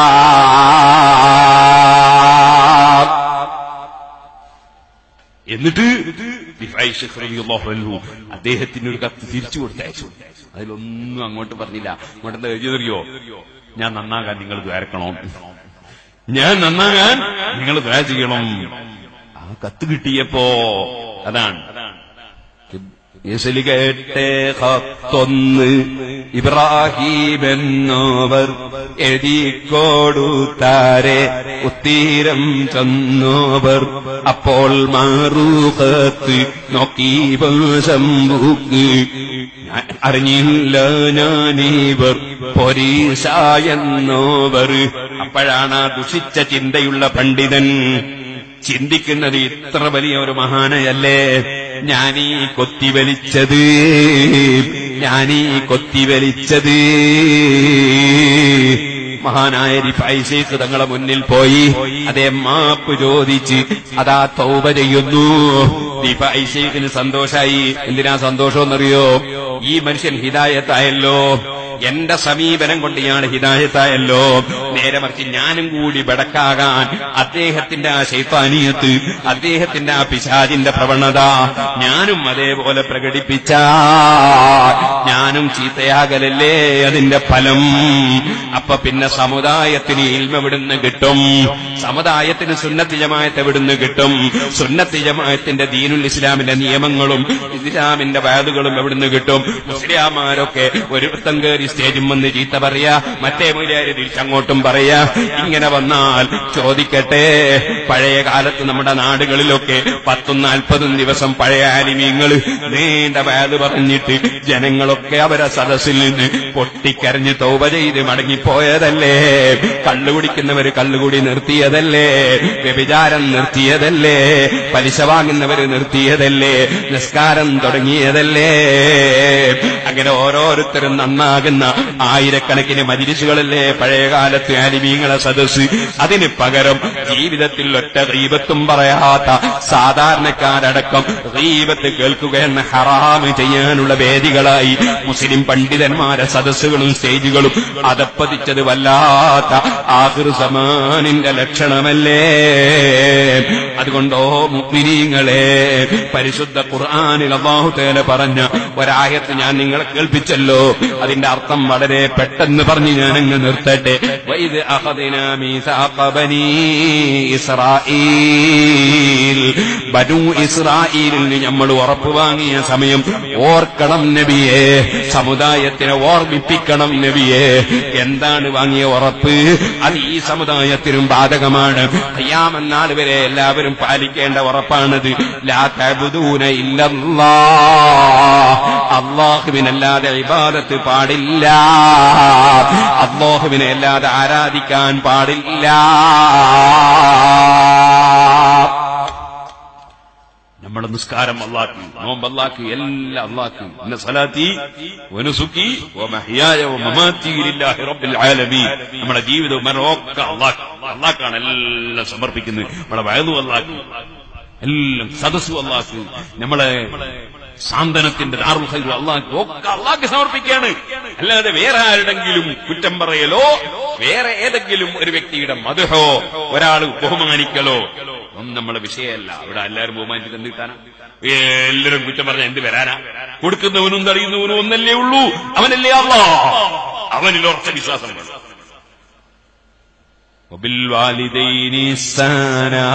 എന്നിട്ട് അദ്ദേഹത്തിന് ഒരു കത്ത് തിരിച്ചു കൊടുത്തയച്ചു അതിലൊന്നും അങ്ങോട്ട് പറഞ്ഞില്ല അങ്ങോട്ട് എന്താ എഴുതിയതറിയോ ഞാൻ നന്നാകാൻ നിങ്ങൾ ദ്വാരക്കണം ഞാൻ നന്നാകാൻ നിങ്ങൾ ദ്വാര ചെയ്യണം ആ കത്ത് കിട്ടിയപ്പോ അതാണ് ഇസ്ലി കേട്ടേ ഹത്തൊന്ന് ഇബ്രാഹിം എന്നോവർ എഴുതിക്കൊടുത്താരെ ഉത്തീരം ചെന്നോവർ അപ്പോൾ മാറൂഹത്ത് നോക്കി ശംഭുക്ക് അറിഞ്ഞില്ല ഞാനീവർ പൊരീസ എന്നോവർ അപ്പോഴാണ് ആ ദുഷിച്ച ചിന്തയുള്ള പണ്ഡിതൻ ചിന്തിക്കുന്നത് ഇത്ര വലിയ ഒരു മഹാനയല്ലേ ഞാനീ കൊത്തിവലിച്ചത് ഞാനീ കൊത്തിവലിച്ചത് മഹാനായ റിഫൈസേക്ക് തങ്ങളെ മുന്നിൽ പോയി അതേ മാപ്പ് ചോദിച്ച് അതാ തൗബ ചെയ്യുന്നു റിഫൈസേക്കിന് സന്തോഷായി എന്തിനാ സന്തോഷമെന്നറിയോ ഈ മനുഷ്യൻ ഹിദായത്തായല്ലോ എന്റെ സമീപനം കൊണ്ട് ഇയാൾ ഹിദായത്തായല്ലോ നേരെ മറിച്ച് ഞാനും കൂടി ബടക്കാകാൻ അദ്ദേഹത്തിന്റെ ആ ശൈത്താനീയത്ത് അദ്ദേഹത്തിന്റെ ആ പിശാചിന്റെ പ്രവണത ഞാനും അതേപോലെ പ്രകടിപ്പിച്ച ഞാനും ചീത്തയാകലല്ലേ അതിന്റെ ഫലം അപ്പൊ പിന്നെ സമുദായത്തിന് ഇൽമ എവിടുന്ന് കിട്ടും സമുദായത്തിന് സുന്നത്തി ജമായത്ത് എവിടുന്ന് കിട്ടും സുന്നത്തി ജമായത്തിന്റെ ദീനുൽ ഇസ്ലാമിന്റെ നിയമങ്ങളും ഇസ്ലാമിന്റെ വാതുകളും എവിടുന്ന് കിട്ടും മുസ്ലിയാമാരൊക്കെ ഒരു വൃത്തം കയറി സ്റ്റേജും വന്ന് ചീത്ത പറയാ മറ്റേ മൂലാര് തിരിച്ചങ്ങോട്ടും പറയാ ഇങ്ങനെ വന്നാൽ ചോദിക്കട്ടെ പഴയ കാലത്ത് നമ്മുടെ നാടുകളിലൊക്കെ പത്തും നാൽപ്പതും ദിവസം പഴയ ആലിമീങ്ങൾ നീണ്ട വേത് പറഞ്ഞിട്ട് ജനങ്ങളൊക്കെ അവരെ സദസ്സിൽ നിന്ന് പൊട്ടിക്കരഞ്ഞ് തൗപ ചെയ്ത് മടങ്ങിപ്പോയതല്ലേ കള്ളുകുടിക്കുന്നവര് കള്ളുകൂടി നിർത്തിയതല്ലേ വ്യഭിചാരം നിർത്തിയതല്ലേ പലിശ വാങ്ങുന്നവര് നിർത്തിയതല്ലേ നിസ്കാരം തുടങ്ങിയതല്ലേ അങ്ങനെ ഓരോരുത്തരും നന്നാകുന്ന ആയിരക്കണക്കിന് മജിലിസുകളല്ലേ പഴയകാലത്ത് ആലിമീങ്ങളെ സദസ് അതിന് പകരം ജീവിതത്തിൽ ഒറ്റ റീബത്തും പറയാത്ത സാധാരണക്കാരടക്കം റീബത്ത് കേൾക്കുക എന്ന ഹറാമ് ചെയ്യാനുള്ള വേദികളായി മുസ്ലിം പണ്ഡിതന്മാരെ സദസ്സുകളും സ്റ്റേജുകളും അതപ്പതിച്ചത് വല്ലാത്ത ആഹൃ സമാനിന്റെ ലക്ഷണമല്ലേ അതുകൊണ്ടോ മുഗ്മിനീങ്ങളെ പരിശുദ്ധ ഖുർആാനിൽ അള്ളാഹുതേല പറഞ്ഞ ഒരായത്ത് ഞാൻ നിങ്ങളെ കേൾപ്പിച്ചല്ലോ അതിന്റെ അർത്ഥം വളരെ പെട്ടെന്ന് പറഞ്ഞ് ഞാൻ അങ്ങ് നിർത്തട്ടെ വൈദ് അഹദിന മീസാഖ ബനീ ഇസ്രായീൽ ബനു ഇസ്രായേലിന് നമ്മൾ ഉറപ്പ് വാങ്ങിയ സമയം ഓർക്കണം നബിയെ സമുദായത്തിനെ ഓർമ്മിപ്പിക്കണം നബിയെ എന്താണ് വാങ്ങിയ ഉറപ്പ് അത് ഈ സമുദായത്തിനും ബാധകമാണ് അയ്യാമെന്നാൾ വരെ എല്ലാവരും പാലിക്കേണ്ട ഉറപ്പാണത് ലാ തബുദൂന ഇല്ലല്ലാ അള്ളാഹുവിനല്ലാതെ ഇബാദത്ത് പാടില്ല അള്ളാഹുവിനെ അല്ലാതെ ആരാധിക്കാൻ പാടില്ല നമ്മുടെ നിസ്കാരം അള്ളാക്കി നോമ്പ് അള്ളാക്കി എല്ലാം അള്ളാക്കി ഇന്ന സലാത്തി വനുസുക്കി വമഹിയായ വമമാത്തി ലില്ലാഹി റബ്ബിൽ ആലമീൻ നമ്മുടെ ജീവിതവും മരണമൊക്കെ അള്ളാഹ് അള്ളാഹ്ക്കാണ് എല്ലാം സമർപ്പിക്കുന്നത് നമ്മുടെ വയതും അള്ളാഹ് എല്ലാം സദസ്സും അള്ളാഹ് നമ്മളെ സാന്ത്വനത്തിന്റെ ദാറുൽ ഖൈർ അള്ളാഹ് ഒക്കെ അള്ളാഹ്ക്ക് സമർപ്പിക്കുകയാണ് അല്ലാതെ വേറെ ആരുടെങ്കിലും കുറ്റം പറയലോ വേറെ ഏതെങ്കിലും ഒരു വ്യക്തിയുടെ മധുഹോ ഒരാൾ ബഹുമാനിക്കലോ ഒന്നും നമ്മളെ വിഷയമല്ല ഇവിടെ എല്ലാവരും ബഹുമാനിച്ച് എന്ത് കിട്ടാനാ എല്ലാവരും കുറ്റം പറഞ്ഞ എന്ത് വരാനാ കൊടുക്കുന്നവനും തറിയുന്നവനും ഒന്നല്ലേ ഉള്ളൂ അവനല്ലേ അള്ളാ അവനിൽ ഉറച്ച വിശ്വാസം വേണം وبالوالدين إحسانا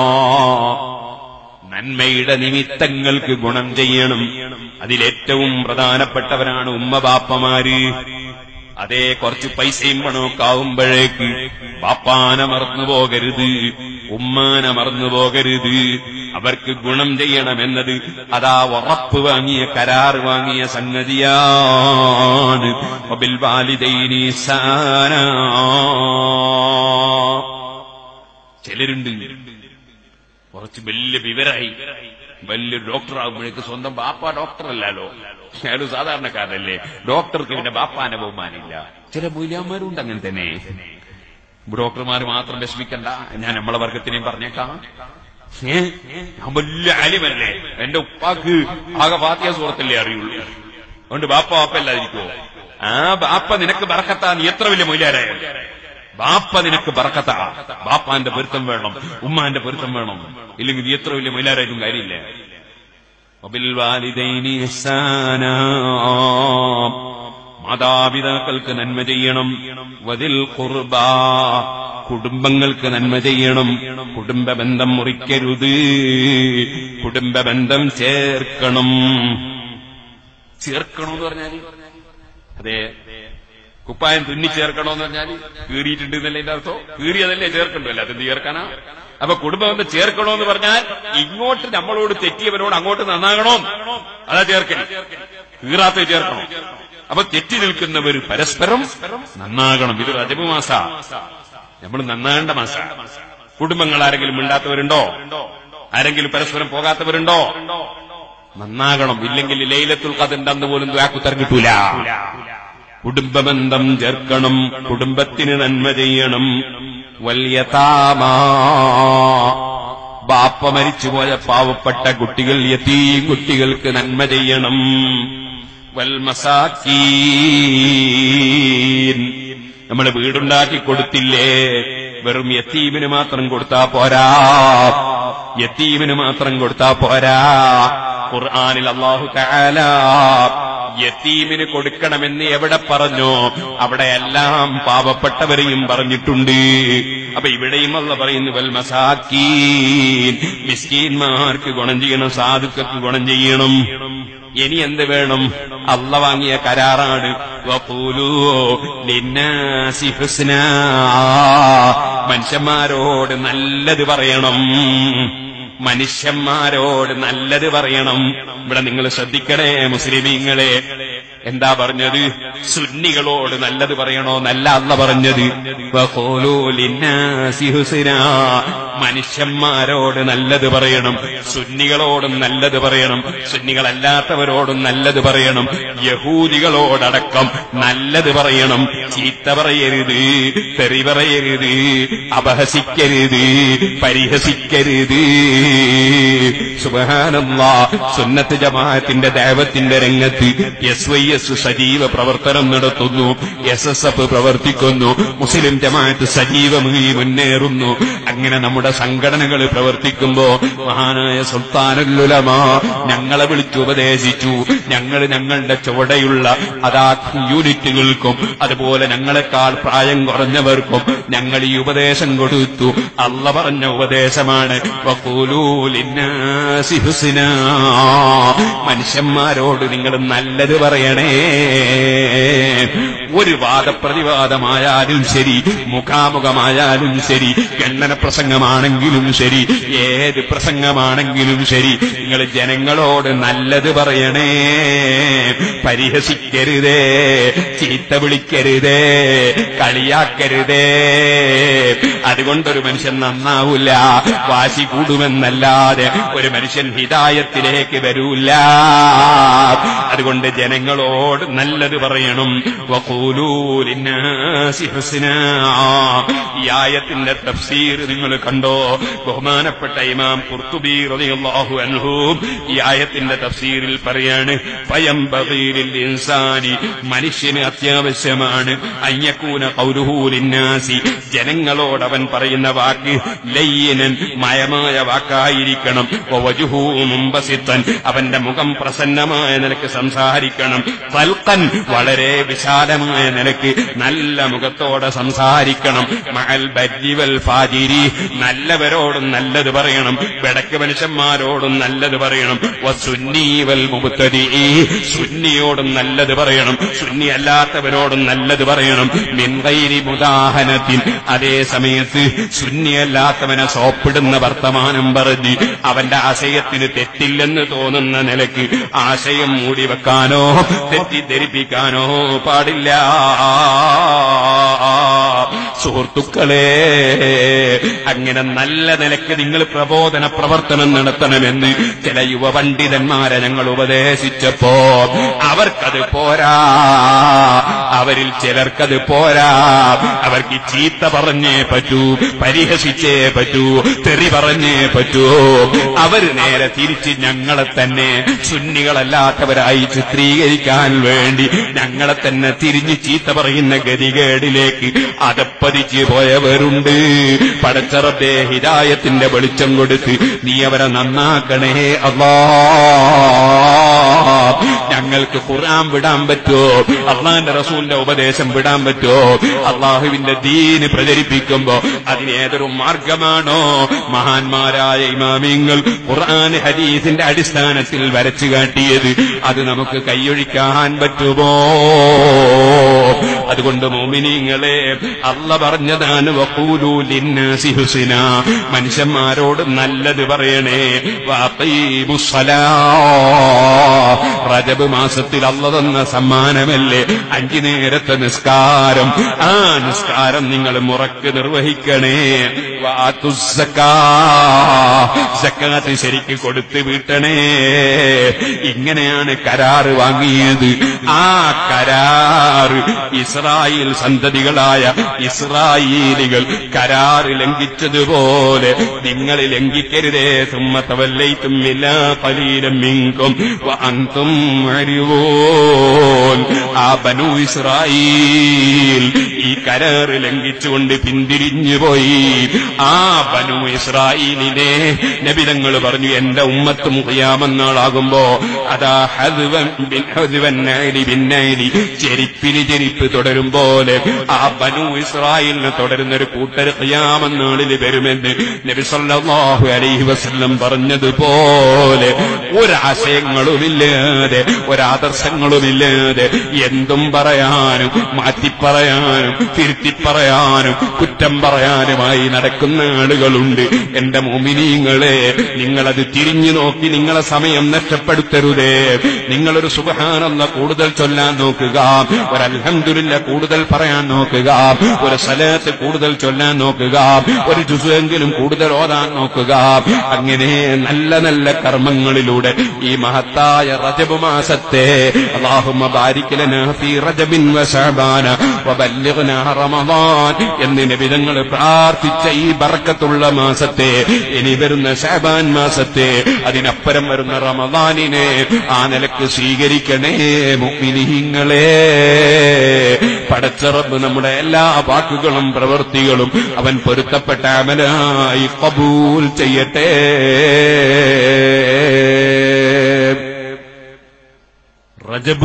നന്മയുടെ നിമിത്തങ്ങൾക്ക് ഗുണം ചെയ്യണം അതിലേറ്റവും പ്രധാനപ്പെട്ടവരാണ് ഉമ്മ ബാപ്പമാര് അതേ കുറച്ച് പൈസയും പണമൊക്കെ ആവുമ്പോഴേക്ക് ബാപ്പാനെ മറന്നു പോകരുത് ഉമ്മാനെ മറന്നു പോകരുത് അവർക്ക് ഗുണം ചെയ്യണമെന്നത് അതാ ഉറപ്പ് വാങ്ങിയ കരാർ വാങ്ങിയ സംഗതിയാണ് ഒബിൽ വാലിദൈനി സാന ചിലരുണ്ട് കുറച്ച് വലിയ വിവരായി വലിയ ഡോക്ടർ ആകുമ്പോഴേക്ക് സ്വന്തം ബാപ്പ ഡോക്ടർ അല്ലല്ലോ അയാൾ സാധാരണക്കാരനല്ലേ ഡോക്ടർക്ക് പിന്നെ ബാപ്പാനെ ബഹുമാനില്ല ചില മൂല്യന്മാരുണ്ട് അങ്ങനെ തന്നെ ഡോക്ടർമാർ മാത്രം വിഷമിക്കണ്ട ഞാൻ നമ്മളെ വർഗത്തിനെയും പറഞ്ഞേക്കാം ഏ ഞാൻ വലിയ ആലിമല്ലേ എന്റെ ഉപ്പാക്ക് ആകെ ഫാത്തിയ സുഹൃത്തല്ലേ അറിയുള്ളൂ അതുകൊണ്ട് ബാപ്പ ബാപ്പ അല്ലാതിരിക്കുവോ ആ ബാപ്പ നിനക്ക് ബറക്കത്താ നീ എത്ര വലിയ മൊയിലാരായ ബാപ്പ നിനക്ക് ബറക്കത്താ ബാപ്പാന്റെ പൊരുത്തം വേണം ഉമ്മാന്റെ പൊരുത്തം വേണം ഇല്ലെങ്കിൽ നീ എത്ര വലിയ മൊയിലാരായിട്ടും കാര്യമില്ല വബിൽവാലിദൈനി ഇഹ്സാനാ. മാതാപിതാക്കൾക്ക് നന്മ ചെയ്യണം വതിൽ കുർബ കുടുംബങ്ങൾക്ക് നന്മ ചെയ്യണം കുടുംബ ബന്ധം മുറിക്കരുത് കുടുംബ ബന്ധം ചേർക്കണം ചേർക്കണമെന്ന് പറഞ്ഞാല് അതെ കുപ്പായം തുന്നി ചേർക്കണമെന്ന് പറഞ്ഞാല് കീറിയിട്ടുണ്ട് എന്നല്ലേ എന്റെ അർത്ഥം കീറിയതല്ലേ ചേർക്കണ്ടല്ലോ അതെന്ത് ചേർക്കാനാ അപ്പൊ കുടുംബബന്ധം ചേർക്കണമെന്ന് പറഞ്ഞാൽ ഇങ്ങോട്ട് നമ്മളോട് തെറ്റിയവനോട് അങ്ങോട്ട് നന്നാകണോ അതാ ചേർക്കൽ കീറാത്ത ചേർക്കണം അപ്പൊ തെറ്റി നിൽക്കുന്നവർ പരസ്പരം നന്നാകണം ഇത് റജബ് മാസ നമ്മൾ നന്നാകേണ്ട മാസ കുടുംബങ്ങൾ ആരെങ്കിലും മിണ്ടാത്തവരുണ്ടോ ആരെങ്കിലും പരസ്പരം പോകാത്തവരുണ്ടോ നന്നാകണം ഇല്ലെങ്കിൽ ലൈലത്തുൽ ഖദറിന്റെ അന്ന് പോലും ദ്വാക്കുത്തരം കിട്ടൂല കുടുംബബന്ധം ചേർക്കണം കുടുംബത്തിന് നന്മ ചെയ്യണം വല്യതാമാ ബാപ്പ മരിച്ചുപോയ പാവപ്പെട്ട കുട്ടികൾ യതീം കുട്ടികൾക്ക് നന്മ ചെയ്യണം വൽമസാക്കീൻ നമ്മൾ വീടുണ്ടാക്കി കൊടുത്തില്ലേ വെറും യത്തീമിന് മാത്രം കൊടുത്താ പോരാ യത്തീമിന് മാത്രം കൊടുത്താ പോരാ ഖുർആനിൽ അള്ളാഹു തആല യത്തീമിന് കൊടുക്കണമെന്ന് എവിടെ പറഞ്ഞോ അവിടെയെല്ലാം പാവപ്പെട്ടവരെയും പറഞ്ഞിട്ടുണ്ട് അപ്പൊ ഇവിടെയും അല്ല പറയുന്നു വൽ മസാക്കീൻ മിസ്കീന്മാർക്ക് ഗുണം ചെയ്യണം സാധുക്കൾക്ക് ഗുണം ചെയ്യണം ഇനി എന്ത് വേണം അല്ല വാങ്ങിയ കരാറാണ് വഖൂലൂ ലിന്നാസി ഹുസ്നാ. മനുഷ്യന്മാരോട് നല്ലത് പറയണം മനുഷ്യന്മാരോട് നല്ലത് പറയണം ഇവിടെ നിങ്ങൾ ശ്രദ്ധിക്കണേ മുസ്ലിമീങ്ങളെ എന്താ പറഞ്ഞത് സുന്നികളോട് നല്ലത് പറയണോ നല്ല അല്ല പറഞ്ഞത് വഖൂലൂ ലിന്നാസി ഹുസ്നാ. മനുഷ്യന്മാരോട് നല്ലത് പറയണം സുന്നികളോടും നല്ലത് പറയണം സുന്നികളല്ലാത്തവരോടും നല്ലത് പറയണം യഹൂദികളോടടക്കം നല്ലത് പറയണം ചീത്ത പറയരുത് തെറി പറയരുത് അപഹസിക്കരുത് പരിഹസിക്കരുത് സുബഹാനല്ലാ സുന്നത്ത് ജമാഅത്തിന്റെ ദേവത്തിന്റെ രംഗത്ത് എസ് വൈ എസ് സജീവ പ്രവർത്തനം നടത്തുന്നു എസ് എസ് എഫ് പ്രവർത്തിക്കുന്നു മുസ്ലിം ജമാഅത്ത് സജീവമായി മുന്നേറുന്നു അങ്ങനെ നമ്മുടെ സംഘടനകൾ പ്രവർത്തിക്കുമ്പോ മഹാനായ സുൽത്താനുലുലമ ഞങ്ങളെ വിളിച്ചു ഉപദേശിച്ചു ഞങ്ങൾ ഞങ്ങളുടെ ചുവടെയുള്ള അതാ യൂണിറ്റുകൾക്കും അതുപോലെ ഞങ്ങളെക്കാൾ പ്രായം കുറഞ്ഞവർക്കും ഞങ്ങൾ ഈ ഉപദേശം കൊടുത്തു അല്ല പറഞ്ഞ ഉപദേശമാണ് വഖൂലൂ ലിന്നാസി ഹുസ്നാ. മനുഷ്യന്മാരോട് നിങ്ങൾ നല്ലത് പറയണേ ഒരു വാദപ്രതിവാദമായാലും ശരി മുഖാമുഖമായാലും ശരി ഖണ്ഡന പ്രസംഗമാണെങ്കിലും ശരി ഏത് പ്രസംഗമാണെങ്കിലും ശരി നിങ്ങൾ ജനങ്ങളോട് നല്ലത് പറയണേ പരിഹസിക്കരുതേ ചീത്ത വിളിക്കരുതേ കളിയാക്കരുതേ അതുകൊണ്ടൊരു മനുഷ്യൻ നന്നാവൂല വാശി കൂടുമെന്നല്ലാതെ ഒരു മനുഷ്യൻ ഹിതായത്തിലേക്ക് വരൂല അതുകൊണ്ട് ജനങ്ങളോട് നല്ലത് പറയണം വഖൂലൂ ലിന്നാസി ഹുസ്നാ. ഈ ആയത്തിന്റെ തഫ്സീർ നിങ്ങൾ കണ്ടോ ബഹുമാനപ്പെട്ട ഇമാം ഖുർത്തുബി റളിയല്ലാഹു അൻഹു ഈ ആയത്തിന്റെ തഫ്സീറിൽ പറയാണ് ഫയംബഗീലിൽ ഇൻസാനി മനുഷ്യന് അത്യാവശ്യമാണ് അയ്യക്കൂന ഖൗലുഹു ലിന്നാസി ജനങ്ങളോട് അവൻ പറയുന്ന വാക്ക് ലയ്യനൻ മയമായ വാക്കായിരിക്കണം വവജുഹു മുമ്പസിത്തൻ അവന്റെ മുഖം പ്രസന്നമായ നിലക്ക് സംസാരിക്കണം തൽക്കൻ വളരെ വിശാലമായ നിലക്ക് നല്ല മുഖത്തോടെ സംസാരിക്കണം മഹൽ ബജ്ജിവൽ ഫാജിരി നല്ലവരോടും നല്ലത് പറയണം വെടക്ക് മനുഷ്യന്മാരോടും നല്ലത് പറയണം വസുന്നീവൽ മുബത്തരി സുന്നിയോടും നല്ലത് പറയണം സുന്നി അല്ലാത്തവരോടും നല്ലത് പറയണം മിൻകൈരി മുദാഹനത്തിൽ അതേ സമയത്ത് സുന്നിയല്ലാത്തവനെ സോപ്പിടുന്ന വർത്തമാനം പറഞ്ഞ് അവന്റെ ആശയത്തിന് തെറ്റില്ലെന്ന് തോന്നുന്ന നിലയ്ക്ക് ആശയം മൂടി വെക്കാനോ തെറ്റിദ്ധരിപ്പിക്കാനോ പാടില്ല സുഹൃത്തുക്കളെ അങ്ങനെ നല്ല നിലയ്ക്ക് നിങ്ങൾ പ്രബോധന പ്രവർത്തനം നടത്തണമെന്ന് ചില യുവ പണ്ഡിതന്മാരെ ഞങ്ങൾ ഉപദേശിച്ചപ്പോ അവർക്കത് പോരാ അവരിൽ ചിലർക്കത് പോരാ അവർക്ക് ചീത്ത പറഞ്ഞേ പറ്റൂ പരിഹസിച്ചേ പറ്റൂ തെറി പറഞ്ഞേ പറ്റൂ അവര് നേരെ തിരിച്ച് ഞങ്ങളെ തന്നെ സുന്നികളല്ലാത്തവരായി ചിത്രീകരിക്കാൻ വേണ്ടി ഞങ്ങളെ തന്നെ തിരിഞ്ഞ് ചീത്ത പറയുന്ന ഗതികേടിലേക്ക് അതപ്പതിച്ച് പോയവരുണ്ട് പടച്ചറത്തെ ഹിതായത്തിന്റെ വെളിച്ചം കൊടുത്ത് നീ അവരെ നന്നാക്കണേ അല്ലാ ഞങ്ങൾക്ക് ഖുർആൻ വിടാൻ പറ്റുമോ അള്ളാന്റെ റസൂലിന്റെ ഉപദേശം വിടാൻ പറ്റുമോ അള്ളാഹുവിന്റെ ദീന് പ്രചരിപ്പിക്കുമ്പോ അതിന് ഏതൊരു മാർഗമാണോ മഹാന്മാരായ ഇമാമിങ്ങൾ ഖുർആൻ ഹദീസിന്റെ അടിസ്ഥാനത്തിൽ വരച്ചു കാട്ടിയത് അത് നമുക്ക് കൈയൊഴിക്കാൻ പറ്റുമോ അതുകൊണ്ട് മോമിനിങ്ങളെ അല്ല പറഞ്ഞതാണ് വഖൂലു ലിന്നാസി ഹുസ്ന മനുഷ്യന്മാരോട് നല്ലത് പറയണേ വാഖീമുസ്സലാ റജബ് മാസത്തിൽ അല്ല തന്ന സമ്മാനമല്ലേ അഞ്ചു നേരത്തെ നിസ്കാരം ആ നിസ്കാരം നിങ്ങൾ മുറക്ക് നിർവഹിക്കണേ വാത്തുസക്കാ സക്കാത്ത് ശരിക്ക് കൊടുത്ത് വീട്ടണേ ഇങ്ങനെയാണ് കരാറ് വാങ്ങിയത് ആ കരാറ് ഇസ്രായേൽ സന്തതികളായ ഇസ്രായേലികൾ കരാറ് ലംഘിച്ചതുപോലെ നിങ്ങൾ ലംഘിക്കരുതേ സുമ്മത്തവല്ലൈത്തും ഇല്ലാ പലീലം മിങ്കും അന്തും അറിവോൻ ആ ബനു ഇസ്രായേൽ ഈ കരാറ് ലംഘിച്ചുകൊണ്ട് പിന്തിരിഞ്ഞു പോയി ആ ബനു ഇസ്രായേലിനെ നബിതങ്ങൾ പറഞ്ഞു എന്റെ ഉമ്മത്തും ഖിയാമന്നാളാകുമ്പോ അതാ ഹദ്വൻ ബിൻ ഹദ്വൻ നഅലി ബിൻ നഅലി ചെരിപ്പിന് ചെരിപ്പ് തുടരും പോലെ ആ ബനു ഇസ്രായേലിനെ തുടരുന്ന ഒരു കൂട്ടർ ഖിയാമന്നാളിൽ വരുമെന്ന് നബി സല്ലല്ലാഹു അലൈഹി വസല്ലം പറഞ്ഞതുപോലെ ഒരാശയങ്ങളുമില്ലാതെ ഒരാദർശങ്ങളുമില്ലാതെ എന്തും പറയാനും മാറ്റിപ്പറയാനും തിരുത്തിപ്പറയാനും കുറ്റം പറയാനുമായി നടക്കുന്ന ആളുകളുണ്ട് എന്റെ മോമിനീങ്ങളെ നിങ്ങളത് തിരിഞ്ഞു നോക്കി നിങ്ങളെ സമയം നഷ്ടപ്പെടുത്തരുതേ നിങ്ങളൊരു സുബഹാനെന്ന കൂടുതൽ ചൊല്ലാൻ നോക്കുക ഒരു അൽഹംദുലില്ല കൂടുതൽ പറയാൻ നോക്കുക ഒരു സലത്ത് കൂടുതൽ ചൊല്ലാൻ നോക്കുക ഒരു ജുസെങ്കിലും കൂടുതൽ ഓതാൻ നോക്കുക അങ്ങനെ നല്ല നല്ല കർമ്മങ്ങളിലൂടെ ഈ മഹത്തായ റജബ് മാസത്തെ അള്ളാഹുമ്മ ബാരിക് ലനാ ഫീ റജബിൻ വശഅബാന വബല്ലിഗ്നാ റമദാൻ എന്ന് നബിതങ്ങൾ പ്രാർത്ഥിച്ച ഈ ബർക്കത്തുള്ള മാസത്തെ ഇനി വരുന്ന ഷാബാൻ മാസത്തെ അതിനപ്പുറം വരുന്ന റമദാനിനെ ആ നിലക്ക് സ്വീകരിക്കണേ മുഅ്മിനീങ്ങളെ പടച്ചറബ് നമ്മുടെ എല്ലാ വാക്കുകളും പ്രവൃത്തികളും അവൻ പൊരുത്തപ്പെട്ട അമലായി കബൂൽ ചെയ്യട്ടെ റജബ്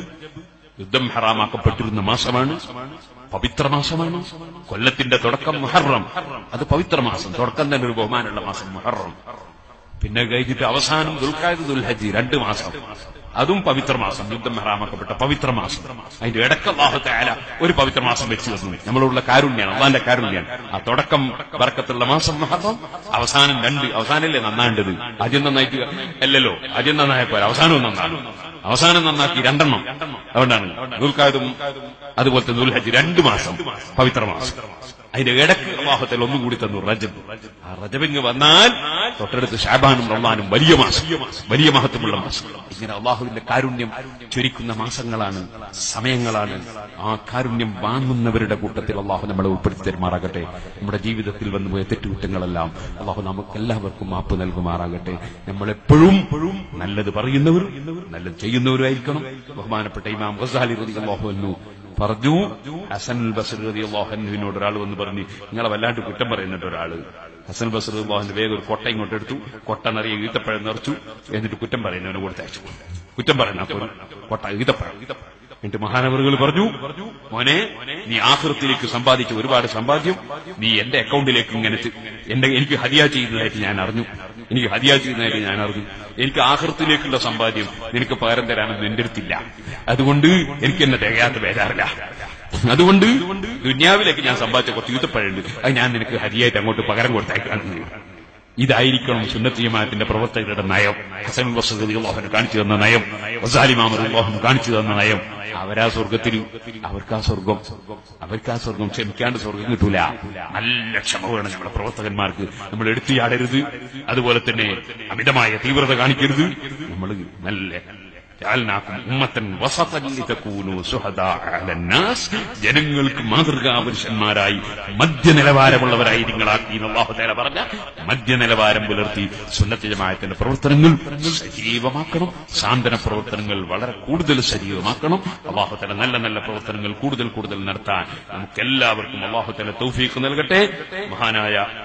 യുദ്ധം ഹറാമാക്കപ്പെട്ടിരുന്ന മാസമാണ് പവിത്ര മാസമാണ് കൊല്ലത്തിന്റെ തുടക്കം മുഹറം അത് പവിത്ര മാസം തുടക്കം തന്നെ ഒരു ബഹുമാനമുള്ള മാസം മുഹറം പിന്നെ കഴിഞ്ഞിട്ട് അവസാനം ദുൽഖായത് ദുൽഹജി രണ്ട് മാസം അതും പവിത്ര മാസം യുദ്ധം ഹറാമാക്കപ്പെട്ട പവിത്ര മാസം അതിന്റെ ഇടക്ക് അള്ളാഹു താല ഒരു പവിത്ര മാസം വെച്ച് തന്നു നമ്മളുള്ള കാരുണ്യാണ് അള്ളാന്റെ കാരുണ്യാണ് ആ തുടക്കം ബർക്കത്തുള്ള മാസം മുഹറം അവസാനം രണ്ട് അവസാനല്ലേ നന്നാണ്ടത് ആദ്യം നന്നായിട്ട് അല്ലല്ലോ ആദ്യം നന്നായ പോലെ അവസാനവും നന്നാണ് അവസാനം നന്നാക്കി രണ്ടെണ്ണം അതുകൊണ്ടാണ് ദുൽഖാദും അതുപോലത്തെ ദുൽഹജ് രണ്ട് മാസം പവിത്ര മാസം അതിന്റെ ഇടക്ക് അള്ളാഹത്തിൽ ഒന്നും കൂടി തന്നു റജബ് ആ റജബിങ് വന്നാൽ തൊട്ടടുത്ത് ഷാബാനും റഹ്മാനും വലിയ മാസം വലിയ മഹത്വമുള്ള മാസം ഇങ്ങനെ അള്ളാഹുവിന്റെ കാരുണ്യം ചൊരിക്കുന്ന മാസങ്ങളാണ് സമയങ്ങളാണ് ആ കാരുണ്യം വാങ്ങുന്നവരുടെ കൂട്ടത്തിൽ അള്ളാഹു നമ്മളെ ഉൾപ്പെടുത്തി തരുമാറാകട്ടെ നമ്മുടെ ജീവിതത്തിൽ വന്നുപോയ തെറ്റുകുറ്റങ്ങളെല്ലാം അള്ളാഹു നമുക്ക് എല്ലാവർക്കും മാപ്പ് നൽകുമാറാകട്ടെ നമ്മളെപ്പോഴും നല്ലത് പറയുന്നവരും നല്ലത് ചെയ്യുന്നവരുമായിരിക്കണം ബഹുമാനപ്പെട്ട ഇമാം ഗസാലി റതി അള്ളാഹു പറഞ്ഞു ഹസൻ ബസർ റതി അള്ളാഹുവിനോട് ഒരാൾ വന്ന് പറഞ്ഞു നിങ്ങളെ വല്ലാണ്ട് കുറ്റം പറയുന്നുണ്ട് ഒരാള് ഹസൻ ബസർ അള്ളാഹുന്റെ വേഗം ഒരു കൊട്ട ഇങ്ങോട്ട് എടുത്തു കൊട്ട നിറയെ ഈത്തപ്പഴം നിറച്ചു എന്നിട്ട് കുറ്റം പറയുന്നവന് കൊടുത്തയച്ചു കുറ്റം പറയുന്ന അപ്പോൾ കൊട്ട ഈത്തപ്പഴം എന്നിട്ട് മഹാനവറുകൾ പറഞ്ഞു മോനെ നീ ആഹൃത്തിലേക്ക് സമ്പാദിച്ച ഒരുപാട് സമ്പാദ്യം നീ എന്റെ അക്കൗണ്ടിലേക്ക് ഇങ്ങനെ തി- എന്റെ എനിക്ക് ഹദിയ ചെയ്യുന്നതായിട്ട് ഞാൻ അറിഞ്ഞു എനിക്ക് ഹദിയ ചെയ്യുന്നതായിട്ട് ഞാൻ അറിഞ്ഞു എനിക്ക് ആഹൃത്തിലേക്കുള്ള സമ്പാദ്യം നിനക്ക് പകരം തരാനൊന്നും എന്റെ അടുത്തില്ല അതുകൊണ്ട് എനിക്ക് എന്നെ തികയാത്ത ബേജാറില്ല അതുകൊണ്ട് ദുന്യാവിലേക്ക് ഞാൻ സമ്പാദിച്ച കുറച്ച് യൂത്തപ്പഴുണ്ട് അത് ഞാൻ നിനക്ക് ഹരിയായിട്ട് അങ്ങോട്ട് പകരം കൊടുത്തേക്കാണ് ഇതായിരിക്കണം സുന്നത്ത് ജമാഅത്തിന്റെ പ്രവർത്തകരുടെ നയം ഹസൻ വസതി അള്ളാഹുന് കാണിച്ചു തന്ന നയം വസാലിമാമർ അള്ളാഹുന് കാണിച്ചു തന്ന നയം അവരാ സ്വർഗത്തിൽ അവർക്ക് ആ സ്വർഗം അവർക്ക് ആ സ്വർഗം ക്ഷമിക്കാണ്ട് സ്വർഗം കിട്ടൂല നല്ല ക്ഷമ വേണം നമ്മുടെ പ്രവർത്തകന്മാർക്ക് നമ്മൾ എടുത്തു ചാടരുത് അതുപോലെ തന്നെ അമിതമായ തീവ്രത കാണിക്കരുത് നമ്മൾ നല്ല ജഅൽനാക്കും ഉമ്മത്തൻ വസതൻ ലിതകൂനു ശുഹദാഅ അലന്നാസ് ജനങ്ങൾക്ക് മാതൃകാ പുരുഷന്മാരായി മധ്യനിലവാരമുള്ളവരായി നിങ്ങളാക്കി എന്ന് അല്ലാഹു തആല പറഞ്ഞ മധ്യനിലവാരം പുലർത്തി സുന്നത്ത് ജമാഅത്തിന്റെ പ്രവർത്തനങ്ങൾ സജീവമാക്കണം സാന്ത്വന പ്രവർത്തനങ്ങൾ വളരെ കൂടുതൽ സജീവമാക്കണം അല്ലാഹു തആല നല്ല നല്ല പ്രവർത്തനങ്ങൾ കൂടുതൽ കൂടുതൽ നടത്താൻ നമുക്ക് എല്ലാവർക്കും അല്ലാഹു തആല തൗഫീഖ് നൽകട്ടെ മഹാനായ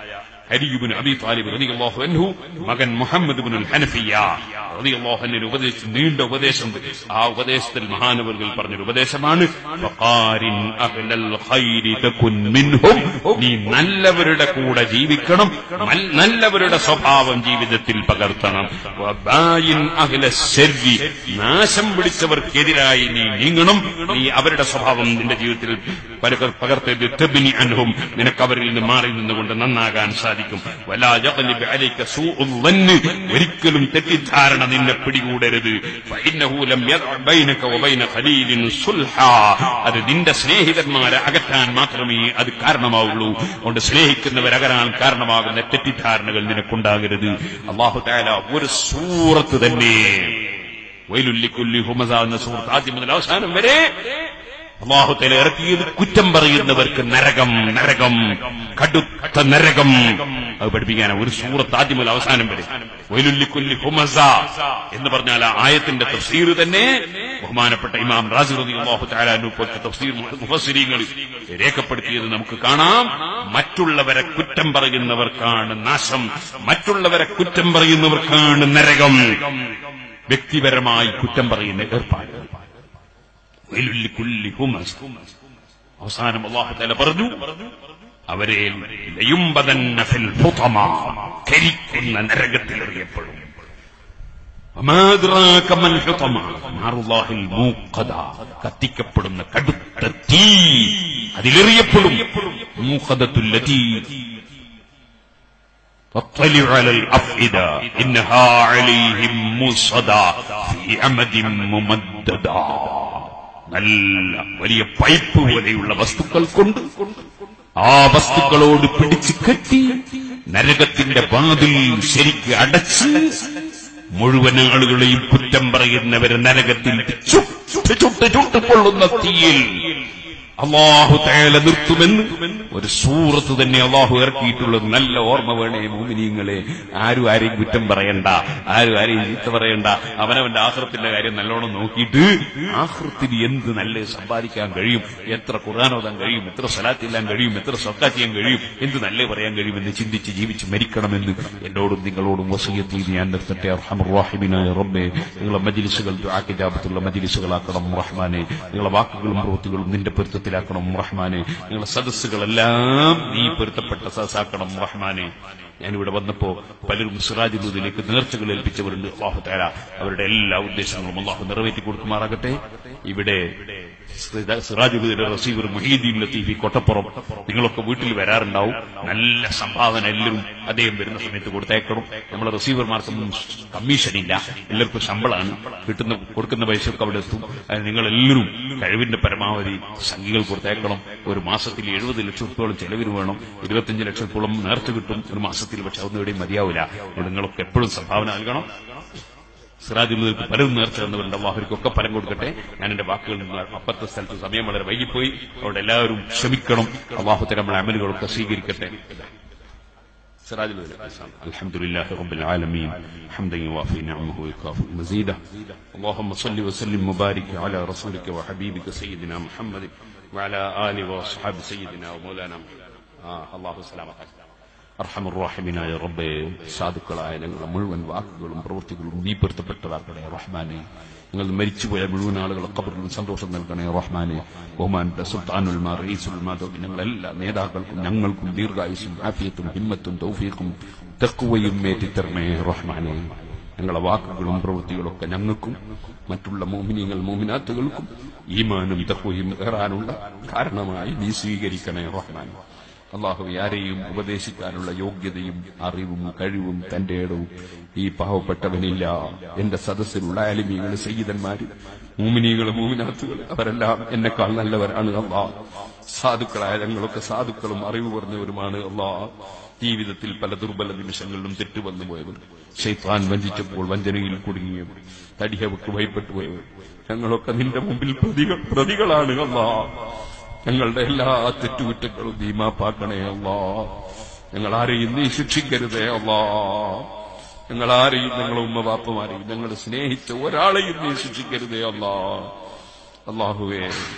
അലിബിൻ അബി താലിബ് റളിയല്ലാഹു അൻഹു മകൻ മുഹമ്മദ് ബിൻ ഹനഫിയ റളിയല്ലാഹു അൻഹു ഉപദേശിച്ച നീണ്ട ഉപദേശം ആ ഉപദേശത്തിൽ മഹാനവറുകൾ പറഞ്ഞൊരു ഉപദേശമാണ് വഖാരിൻ അഹ്ലൽ ഖൈരി തകുൻ മിൻഹും നീ നല്ലവരുടെ കൂടെ ജീവിക്കണം നൽ- നല്ലവരുടെ സ്വഭാവം ജീവിതത്തിൽ പകർത്തണം വബായിൻ അഹ്ല ശർരി നാശം പിടിച്ചവർക്കെതിരായി നീ നീങ്ങണം നീ അവരുടെ സ്വഭാവം നിന്റെ ജീവിതത്തിൽ പലകർ പകർത്തി തെബിനി അൻഹും നിനക്ക് അവരിൽ നിന്ന് മാറി നിന്നുകൊണ്ട് നന്നാകാൻ സാധിക്കും വലാ യഗ്ലിബ് അലൈക സൂഉൽ ظن. ഒരിക്കലും തെറ്റിദ്ധാരണ നിന്നെ പിടികൂടരുത് ഫഇന്നഹു ലം യദ്അ ബൈനക വബൈന ഖലീലിൻ സുൽഹാ അത് നിന്റെ സ്നേഹിതന്മാരെ അകറ്റാൻ മാത്രമേ അത് കാരണമാവുള്ളൂ അതുകൊണ്ട് സ്നേഹിക്കുന്നവരകരാൻ കാരണമാകുന്ന തെറ്റിദ്ധാരണകൾ നിനക്കുണ്ടാകരുത് അള്ളാഹു താല ഒരു സൂറത്ത് തന്നെ വൈലുല്ലിക്കുല്ലി ഹുമസ എന്ന സൂറത്ത് ആദ്യം മുതൽ അവസാനം വരെ അള്ളാഹു തല ഇറക്കിയത് കുറ്റം പറയുന്നവർക്ക് നരകം നരകം കടുത്ത നരകം അത് പഠിപ്പിക്കാനാ ഒരു സൂറത്ത് ആദ്യം മുതൽ അവസാനം വരെ വൈലുല്ലിക്കുല്ലി ഹുമസ എന്ന് പറഞ്ഞാൽ ആ ആയത്തിന്റെ തഫ്സീർ തന്നെ ബഹുമാനപ്പെട്ട ഇമാം റാസി റതി അള്ളാഹു താലാനു പോലത്തെ തഫ്സീർ മുഫസ്സിരീങ്ങൾ രേഖപ്പെടുത്തിയത് നമുക്ക് കാണാം മറ്റുള്ളവരെ കുറ്റം പറയുന്നവർക്കാണ് നാശം മറ്റുള്ളവരെ കുറ്റം പറയുന്നവർക്കാണ് നരകം വ്യക്തിപരമായി കുറ്റം പറയുന്ന ഏർപ്പാട് വൈലുല്ലിക്കുല്ലി ഹുമസ അവസാനം അള്ളാഹു താല പറഞ്ഞു അവരെ ലയുംബദന്ന ഫിൽ ഹുതമ കരിക്കുന്ന നരകത്തിൽ എറിയപ്പെടും وما أدراك ما الحطمة نار الله الموقدة കത്തിക്കപ്പെടുന്ന കടുത്ത തീ അതിലെറിയപ്പെടും മൂഖദത്തുല്ലതീ تطلع على الأفئدة إنها عليهم موصدة في أمد ممددة നല്ല വലിയ പൈപ്പ് പോലെയുള്ള വസ്തുക്കൾ കൊണ്ട് ആ വസ്തുക്കളോട് പിടിച്ച് കെട്ടി നരകത്തിന്റെ വാതിൽ ശരിക്ക് അടച്ച് മുഴുവൻ ആളുകളെയും കുറ്റം പറയുന്നവരെ നരകത്തിൽ ചുട്ട് ചുട്ട് ചുട്ട് പൊള്ളുന്ന തീയിൽ അള്ളാഹു തേല നിർത്തുമെന്ന് ഒരു സൂറത്ത് തന്നെ അള്ളാഹു ഇറക്കിയിട്ടുള്ളത് നല്ല ഓർമ്മ വേണേ മോമിനിയങ്ങളെ ആരും ആരെയും കുറ്റം പറയണ്ട ആരും ആരെയും ചീത്ത പറയണ്ട അവനവന്റെ ആഹൃത്തിന്റെ കാര്യം നല്ലോണം നോക്കിയിട്ട് ആഹൃത്തിന് എന്ത് നല്ല സമ്പാദിക്കാൻ കഴിയും എത്ര ഖുർആാനോദാൻ കഴിയും എത്ര സലാത്തില്ലാൻ കഴിയും എത്ര സ്വക്കാ ചെയ്യാൻ കഴിയും എന്ത് നല്ല പറയാൻ കഴിയുമെന്ന് ചിന്തിച്ച് ജീവിച്ച് മരിക്കണമെന്ന് എന്നോടും നിങ്ങളോടും വസീയത്ത് ചെയ്ത് ഞാൻ നിർത്തട്ടെ റഹ്മാനായ റബ്ബെ നിങ്ങളെ മജിലിസുകൾ ദുആക്കിജാബത്തുള്ള മജിലിസുകളാക്കണം റഹ്മാനെ നിങ്ങളെ വാക്കുകളും പ്രവൃത്തികളും നിന്റെ പൊരുത്തത്തിലാക്കണം റഹ്മാനെ നിങ്ങളെ സദസ്സുകളെല്ലാം നീ പൊരുത്തപ്പെട്ട സദസ്സാക്കണം റഹ്മാനെ ഞാനിവിടെ വന്നപ്പോ പലരും സിറാജുദ്ദീനിലേക്ക് നേർച്ചകൾ ഏൽപ്പിച്ചവരുണ്ട് അള്ളാഹു താര അവരുടെ എല്ലാ ഉദ്ദേശങ്ങളും അള്ളാഹു നിറവേറ്റി കൊടുക്കുമാറാകട്ടെ ഇവിടെ സിറാജുദ്ദീന്റെ റസീവർ മുഹീദ്ദീൻ ലത്തീഫി കൊട്ടപ്പുറം നിങ്ങളൊക്കെ വീട്ടിൽ വരാറുണ്ടാവും നല്ല സംഭാവന എല്ലാവരും അദ്ദേഹം വരുന്ന സമയത്ത് കൊടുത്തേക്കണം നമ്മളെ റിസീവർമാർക്കൊന്നും കമ്മീഷനില്ല എല്ലാവർക്കും ശമ്പളമാണ് കിട്ടുന്ന കൊടുക്കുന്ന പൈസയൊക്കെ അവിടെ എത്തും അത് നിങ്ങളെല്ലാവരും കഴിവിന്റെ പരമാവധി സംഖ്യകൾ കൊടുത്തേക്കണം ഒരു മാസത്തിൽ എഴുപത് ലക്ഷത്തോളം ചെലവിന് വേണം ഇരുപത്തിയഞ്ച് ലക്ഷത്തോളം നേർച്ച കിട്ടും ഒരു മാസത്തിൽ പക്ഷെ അതൊന്നും എവിടെയും മതിയാവില്ല അതുകൊണ്ട് നിങ്ങളൊക്കെ എപ്പോഴും സംഭാവന നൽകണം സിറാജുള്ളവർക്ക് പലരും നേർച്ച തന്നവരുണ്ട് അള്ളാഹുർക്കൊക്കെ ഫലം കൊടുക്കട്ടെ ഞാൻ എന്റെ വാക്കുകളിൽ നിന്ന് അപ്പുറത്തെ സ്ഥലത്ത് സമയം വളരെ വൈകിപ്പോയി അവിടെ എല്ലാവരും ക്ഷമിക്കണം അള്ളാഹുത്തെ നമ്മളെ അമലുകളൊക്കെ സ്വീകരിക്കട്ടെ سراج الإسلام الحمد لله رب العالمين حمدا يوافي نعمه ويكافئ مزيده اللهم صل وسلم وبارك على رسولك وحبيبك سيدنا محمد وعلى آله وأصحاب سيدنا ومولانا محمد آه الله سلامة അർഹമുറാഹിമിനായ റബ്ബെ സാധുക്കളായ ഞങ്ങളുടെ മുഴുവൻ വാക്കുകളും പ്രവൃത്തികളും നീ പൊരുത്തപ്പെട്ടതാക്കണേ റഹ്മാനെ നിങ്ങൾ മരിച്ചുപോയ മുഴുവൻ ആളുകളെ കബറിലും സന്തോഷം നൽകണേ റഹ്മാനെ ബഹുമാന്റെ സുൽത്താനുൽമാ റീസുൽമാ തുടങ്ങി ഞങ്ങളെല്ലാ നേതാക്കൾക്കും ഞങ്ങൾക്കും ദീർഘായുസും ആഫിയത്തും ഹിമ്മത്തും തൗഫീഖും തെക്കുവയും ഏറ്റിത്തരണേ റഹ്മാനെ ഞങ്ങളുടെ വാക്കുകളും പ്രവൃത്തികളൊക്കെ ഞങ്ങൾക്കും മറ്റുള്ള മോമിനിയങ്ങൾ മോമിനാത്തുകൾക്കും ഈമാനും തഹ്വയും ഏറാനുള്ള കാരണമായി നീ സ്വീകരിക്കണേ റഹ്മാൻ അള്ളാഹു ആരെയും ഉപദേശിക്കാനുള്ള യോഗ്യതയും അറിവും കഴിവും തന്റെ ഇടവും ഈ പാവപ്പെട്ടവനില്ല എന്റെ സദസ്സിലുള്ള അലിമികൾ സയ്യിദന്മാര് മൂമിനികൾ മൂമിനാത്തുകൾ അവരെല്ലാം എന്നെക്കാൾ നല്ലവരാണ് അള്ളാ സാധുക്കളായ ഞങ്ങളൊക്കെ സാധുക്കളും അറിവ് പറഞ്ഞവരുമാണ് അള്ളാ ജീവിതത്തിൽ പല ദുർബല നിമിഷങ്ങളിലും തെറ്റുവന്നു പോയവർ ഷെയ്ത്താൻ വഞ്ചിച്ചപ്പോൾ വഞ്ചനയിൽ കുടുങ്ങിയവർ തടിയവർക്ക് ഭയപ്പെട്ടു പോയവർ ഞങ്ങളൊക്കെ നിന്റെ മുമ്പിൽ പ്രതികൾ പ്രതികളാണ് അള്ളാ ഞങ്ങളുടെ എല്ലാ തെറ്റുകുറ്റങ്ങളും നീ മാപ്പാക്കണേ അല്ലാ ഞങ്ങൾ ആരെയും നീ ശിക്ഷിക്കരുതേ അല്ലാ ഞങ്ങൾ ആരെയും ഞങ്ങളെ ഉമ്മ ബാപ്പമാരെയും ഞങ്ങൾ സ്നേഹിച്ച ഒരാളെയും നീ ശിക്ഷിക്കരുതേ അല്ലാ അള്ളാഹുവേ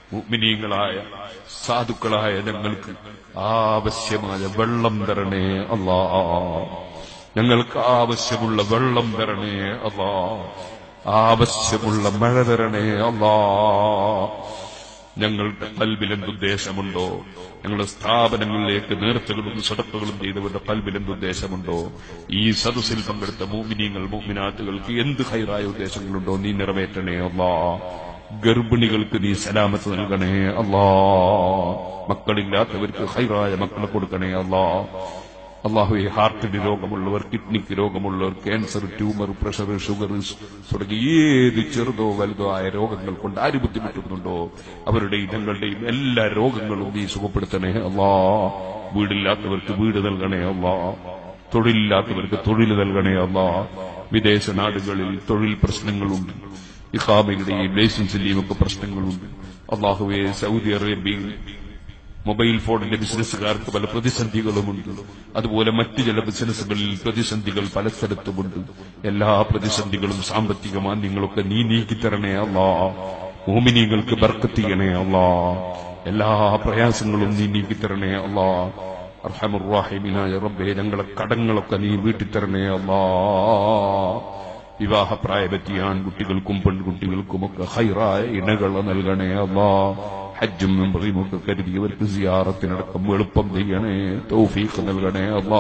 മുഅ്മിനീങ്ങളായ സാധുക്കളായ ഞങ്ങൾക്ക് ആവശ്യമായ വെള്ളം തരണേ അല്ലാ ഞങ്ങൾക്ക് ആവശ്യമുള്ള വെള്ളം തരണേ അല്ലാ ആവശ്യമുള്ള മഴ തരണേ അല്ലാ ഞങ്ങളുടെ കൽബിൽ എന്തുദ്ദേശമുണ്ടോ ഞങ്ങളുടെ സ്ഥാപനങ്ങളിലേക്ക് നേർച്ചകളും സടപ്പുകളും ചെയ്തവരുടെ കൽബിൽ എന്തുദ്ദേശമുണ്ടോ ഈ സദസ്സിൽ പങ്കെടുത്ത മൂമിനിയങ്ങൾ മൂമിനാത്തുകൾക്ക് എന്ത് ഹൈറായ ഉദ്ദേശങ്ങളുണ്ടോ നീ നിറവേറ്റണേ അല്ലാ ഗർഭിണികൾക്ക് നീ സലാമത്ത് നൽകണേ അല്ലാ മക്കളില്ലാത്തവർക്ക് ഹൈറായ മക്കളെ കൊടുക്കണേ അല്ലാ അള്ളാഹു ഈ ഹാർട്ടിന് രോഗമുള്ളവർ കിഡ്നിക്ക് രോഗമുള്ളവർ ക്യാൻസർ ട്യൂമർ പ്രഷർ ഷുഗർ തുടങ്ങി ഏത് ചെറുതോ വലുതോ ആയ രോഗങ്ങൾ കൊണ്ട് ആര് ബുദ്ധിമുട്ടുന്നുണ്ടോ അവരുടെ ഇനങ്ങളുടെയും എല്ലാ രോഗങ്ങളും നീ സുഖപ്പെടുത്തണേ അള്ളാ വീടില്ലാത്തവർക്ക് വീട് നൽകണേ അള്ളാ തൊഴിലില്ലാത്തവർക്ക് തൊഴിൽ നൽകണേ അള്ളാ വിദേശ നാടുകളിൽ തൊഴിൽ പ്രശ്നങ്ങളുണ്ട് ഇഖാമയുടെയും ലൈസൻസിന്റെയും ഒക്കെ പ്രശ്നങ്ങളുണ്ട് അള്ളാഹുവെ സൗദി അറേബ്യയിൽ മൊബൈൽ ഫോണിന്റെ ബിസിനസ്സുകാർക്ക് പല പ്രതിസന്ധികളുമുണ്ട് അതുപോലെ മറ്റു ചില ബിസിനസ്സുകളിൽ പ്രതിസന്ധികൾ പല സ്ഥലത്തുമുണ്ട് എല്ലാ പ്രതിസന്ധികളും സാമ്പത്തിക മാന്യങ്ങളൊക്കെ നീ നീക്കിത്തരണേ അല്ലാ മോമിനിങ്ങൾക്ക് ബർക്കത്തിയണേ അല്ലാ എല്ലാ പ്രയാസങ്ങളും നീ നീക്കിത്തരണേ അല്ലാ അർഹമുറാഹിമിനായ റബ്ബേ ഞങ്ങളെ കടങ്ങളൊക്കെ നീ വീട്ടിത്തരണേ അല്ലാ വിവാഹപ്രായപറ്റിയ ആൺകുട്ടികൾക്കും പെൺകുട്ടികൾക്കുമൊക്കെ ഹൈറായ ഇണകൾ നൽകണേ അല്ലാ ഹജ്ജും മെമ്പറിയും ഒക്കെ കരുതിയവർക്ക് സിയാറത്തിനടക്കം എളുപ്പം ചെയ്യണേ തൗഫീഖ് നൽകണേ അല്ലാ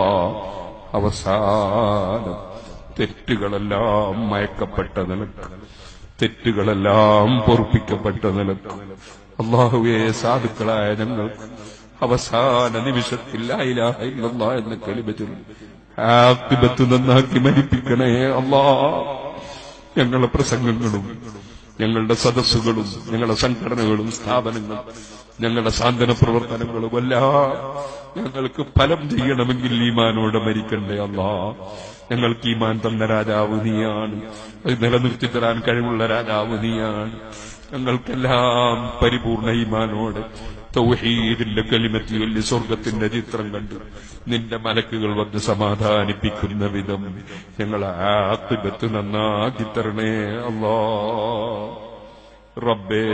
അവസാനം തെറ്റുകളെല്ലാം മയക്കപ്പെട്ട നിലക്ക് തെറ്റുകളെല്ലാം പൊറുപ്പിക്കപ്പെട്ട നിലക്ക് അള്ളാഹുവെ സാധുക്കളായ ഞങ്ങൾക്ക് അവസാന നിമിഷത്തിൽ ലാ ഇലാഹ ഇല്ലല്ലാഹ് എന്ന കലിമത്തിൽ ആക്കിബത്ത് നന്നാക്കി മരിപ്പിക്കണേ അല്ലാ ഞങ്ങളുടെ പ്രസംഗങ്ങളും ഞങ്ങളുടെ സദസ്സുകളും ഞങ്ങളുടെ സംഘടനകളും സ്ഥാപനങ്ങളും ഞങ്ങളുടെ സാന്ത്വന പ്രവർത്തനങ്ങളും എല്ലാം ഞങ്ങൾക്ക് ഫലം ചെയ്യണമെങ്കിൽ ഈമാനോടെ മരിക്കണ്ടേ അല്ലാ ഞങ്ങൾക്ക് ഈമാൻ തന്ന രാജാവ് നീയാണ് അത് നിലനിർത്തി തരാൻ കഴിവുള്ള രാജാവ് നീയാണ് ഞങ്ങൾക്കെല്ലാം പരിപൂർണ ഈമാനോടെ തൗഹീദിന്റെ കലിമത്തി വലിയ സ്വർഗത്തിന്റെ ചിത്രം കണ്ട് നിന്റെ മലക്കുകൾ വന്ന് സമാധാനിപ്പിക്കുന്ന വിധം ഞങ്ങളെ ആത്തിബത്ത് നന്നാക്കി തരണേ അല്ലാ റബ്ബേ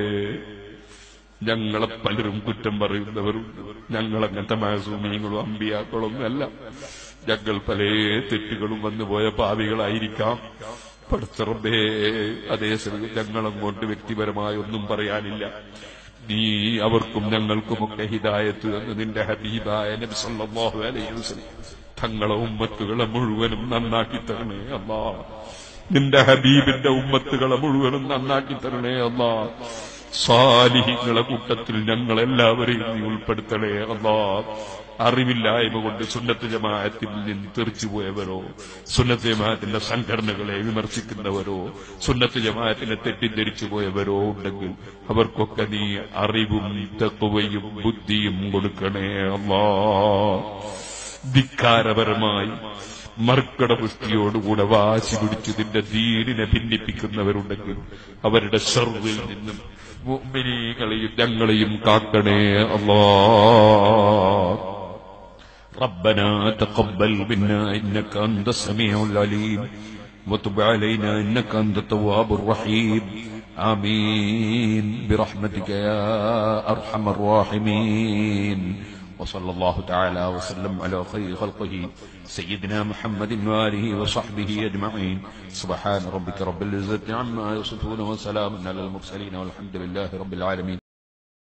ഞങ്ങളെ പലരും കുറ്റം പറയുന്നവരുണ്ട് ഞങ്ങളങ്ങനത്തെ മാസൂമിയങ്ങളും അമ്പിയാക്കളൊന്നും അല്ല ഞങ്ങൾ പല തെറ്റുകളും വന്നുപോയ പാവികളായിരിക്കാം പഠിച്ചറബേ അതേസമയം ഞങ്ങളങ്ങോട്ട് വ്യക്തിപരമായി ഒന്നും പറയാനില്ല നീ അവർക്കും ഞങ്ങൾക്കുമൊക്കെ ഹിദായത്ത് എന്ന് നിന്റെ ഹബീബായ നബി സല്ലല്ലാഹു അലൈഹി വസല്ലം തങ്ങളെ ഉമ്മത്തുകളെ മുഴുവനും നന്നാക്കി തരണേ അല്ലാ നിന്റെ ഹബീബിന്റെ ഉമ്മത്തുകളെ മുഴുവനും നന്നാക്കി തരണേ അല്ലാ സാലിഹിങ്ങളെ കൂട്ടത്തിൽ ഞങ്ങളെല്ലാവരെയും നീ ഉൾപ്പെടുത്തണേ അല്ലാ അറിവില്ലായ്മ കൊണ്ട് സുന്നത്ത് ജമാഅത്തിൽ നിന്ന് തെറിച്ചുപോയവരോ സുന്നത്ത് ജമാഅത്തിന്റെ സംഘടനകളെ വിമർശിക്കുന്നവരോ സുന്നത്ത് ജമാഅത്തിനെ തെറ്റിദ്ധരിച്ചു പോയവരോ ഉണ്ടെങ്കിൽ അവർക്കൊക്കെ നീ അറിവും തത്വയും ബുദ്ധിയും കൊടുക്കണേ അല്ലാ ധിക്കാരപരമായി മർക്കട പുഷ്ടിയോടുകൂടെ വാശി പിടിച്ചു നിന്റെ ദീനിനെ ഭിന്നിപ്പിക്കുന്നവരുണ്ടെങ്കിൽ അവരുടെ ഷർവിൽ നിന്നും മുഅ്മിനീങ്ങളെയും ഞങ്ങളെയും കാക്കണേ അല്ലാ ربنا تقبل منا إنك أنت السميع العليم وتب علينا إنك أنت التواب الرحيم آمين برحمتك يا أرحم الراحمين وصلى الله تعالى وسلم على خير خلقه سيدنا محمد وآله وصحبه أجمعين سبحان ربك رب العزة عما يصفون وسلام على المرسلين والحمد لله رب العالمين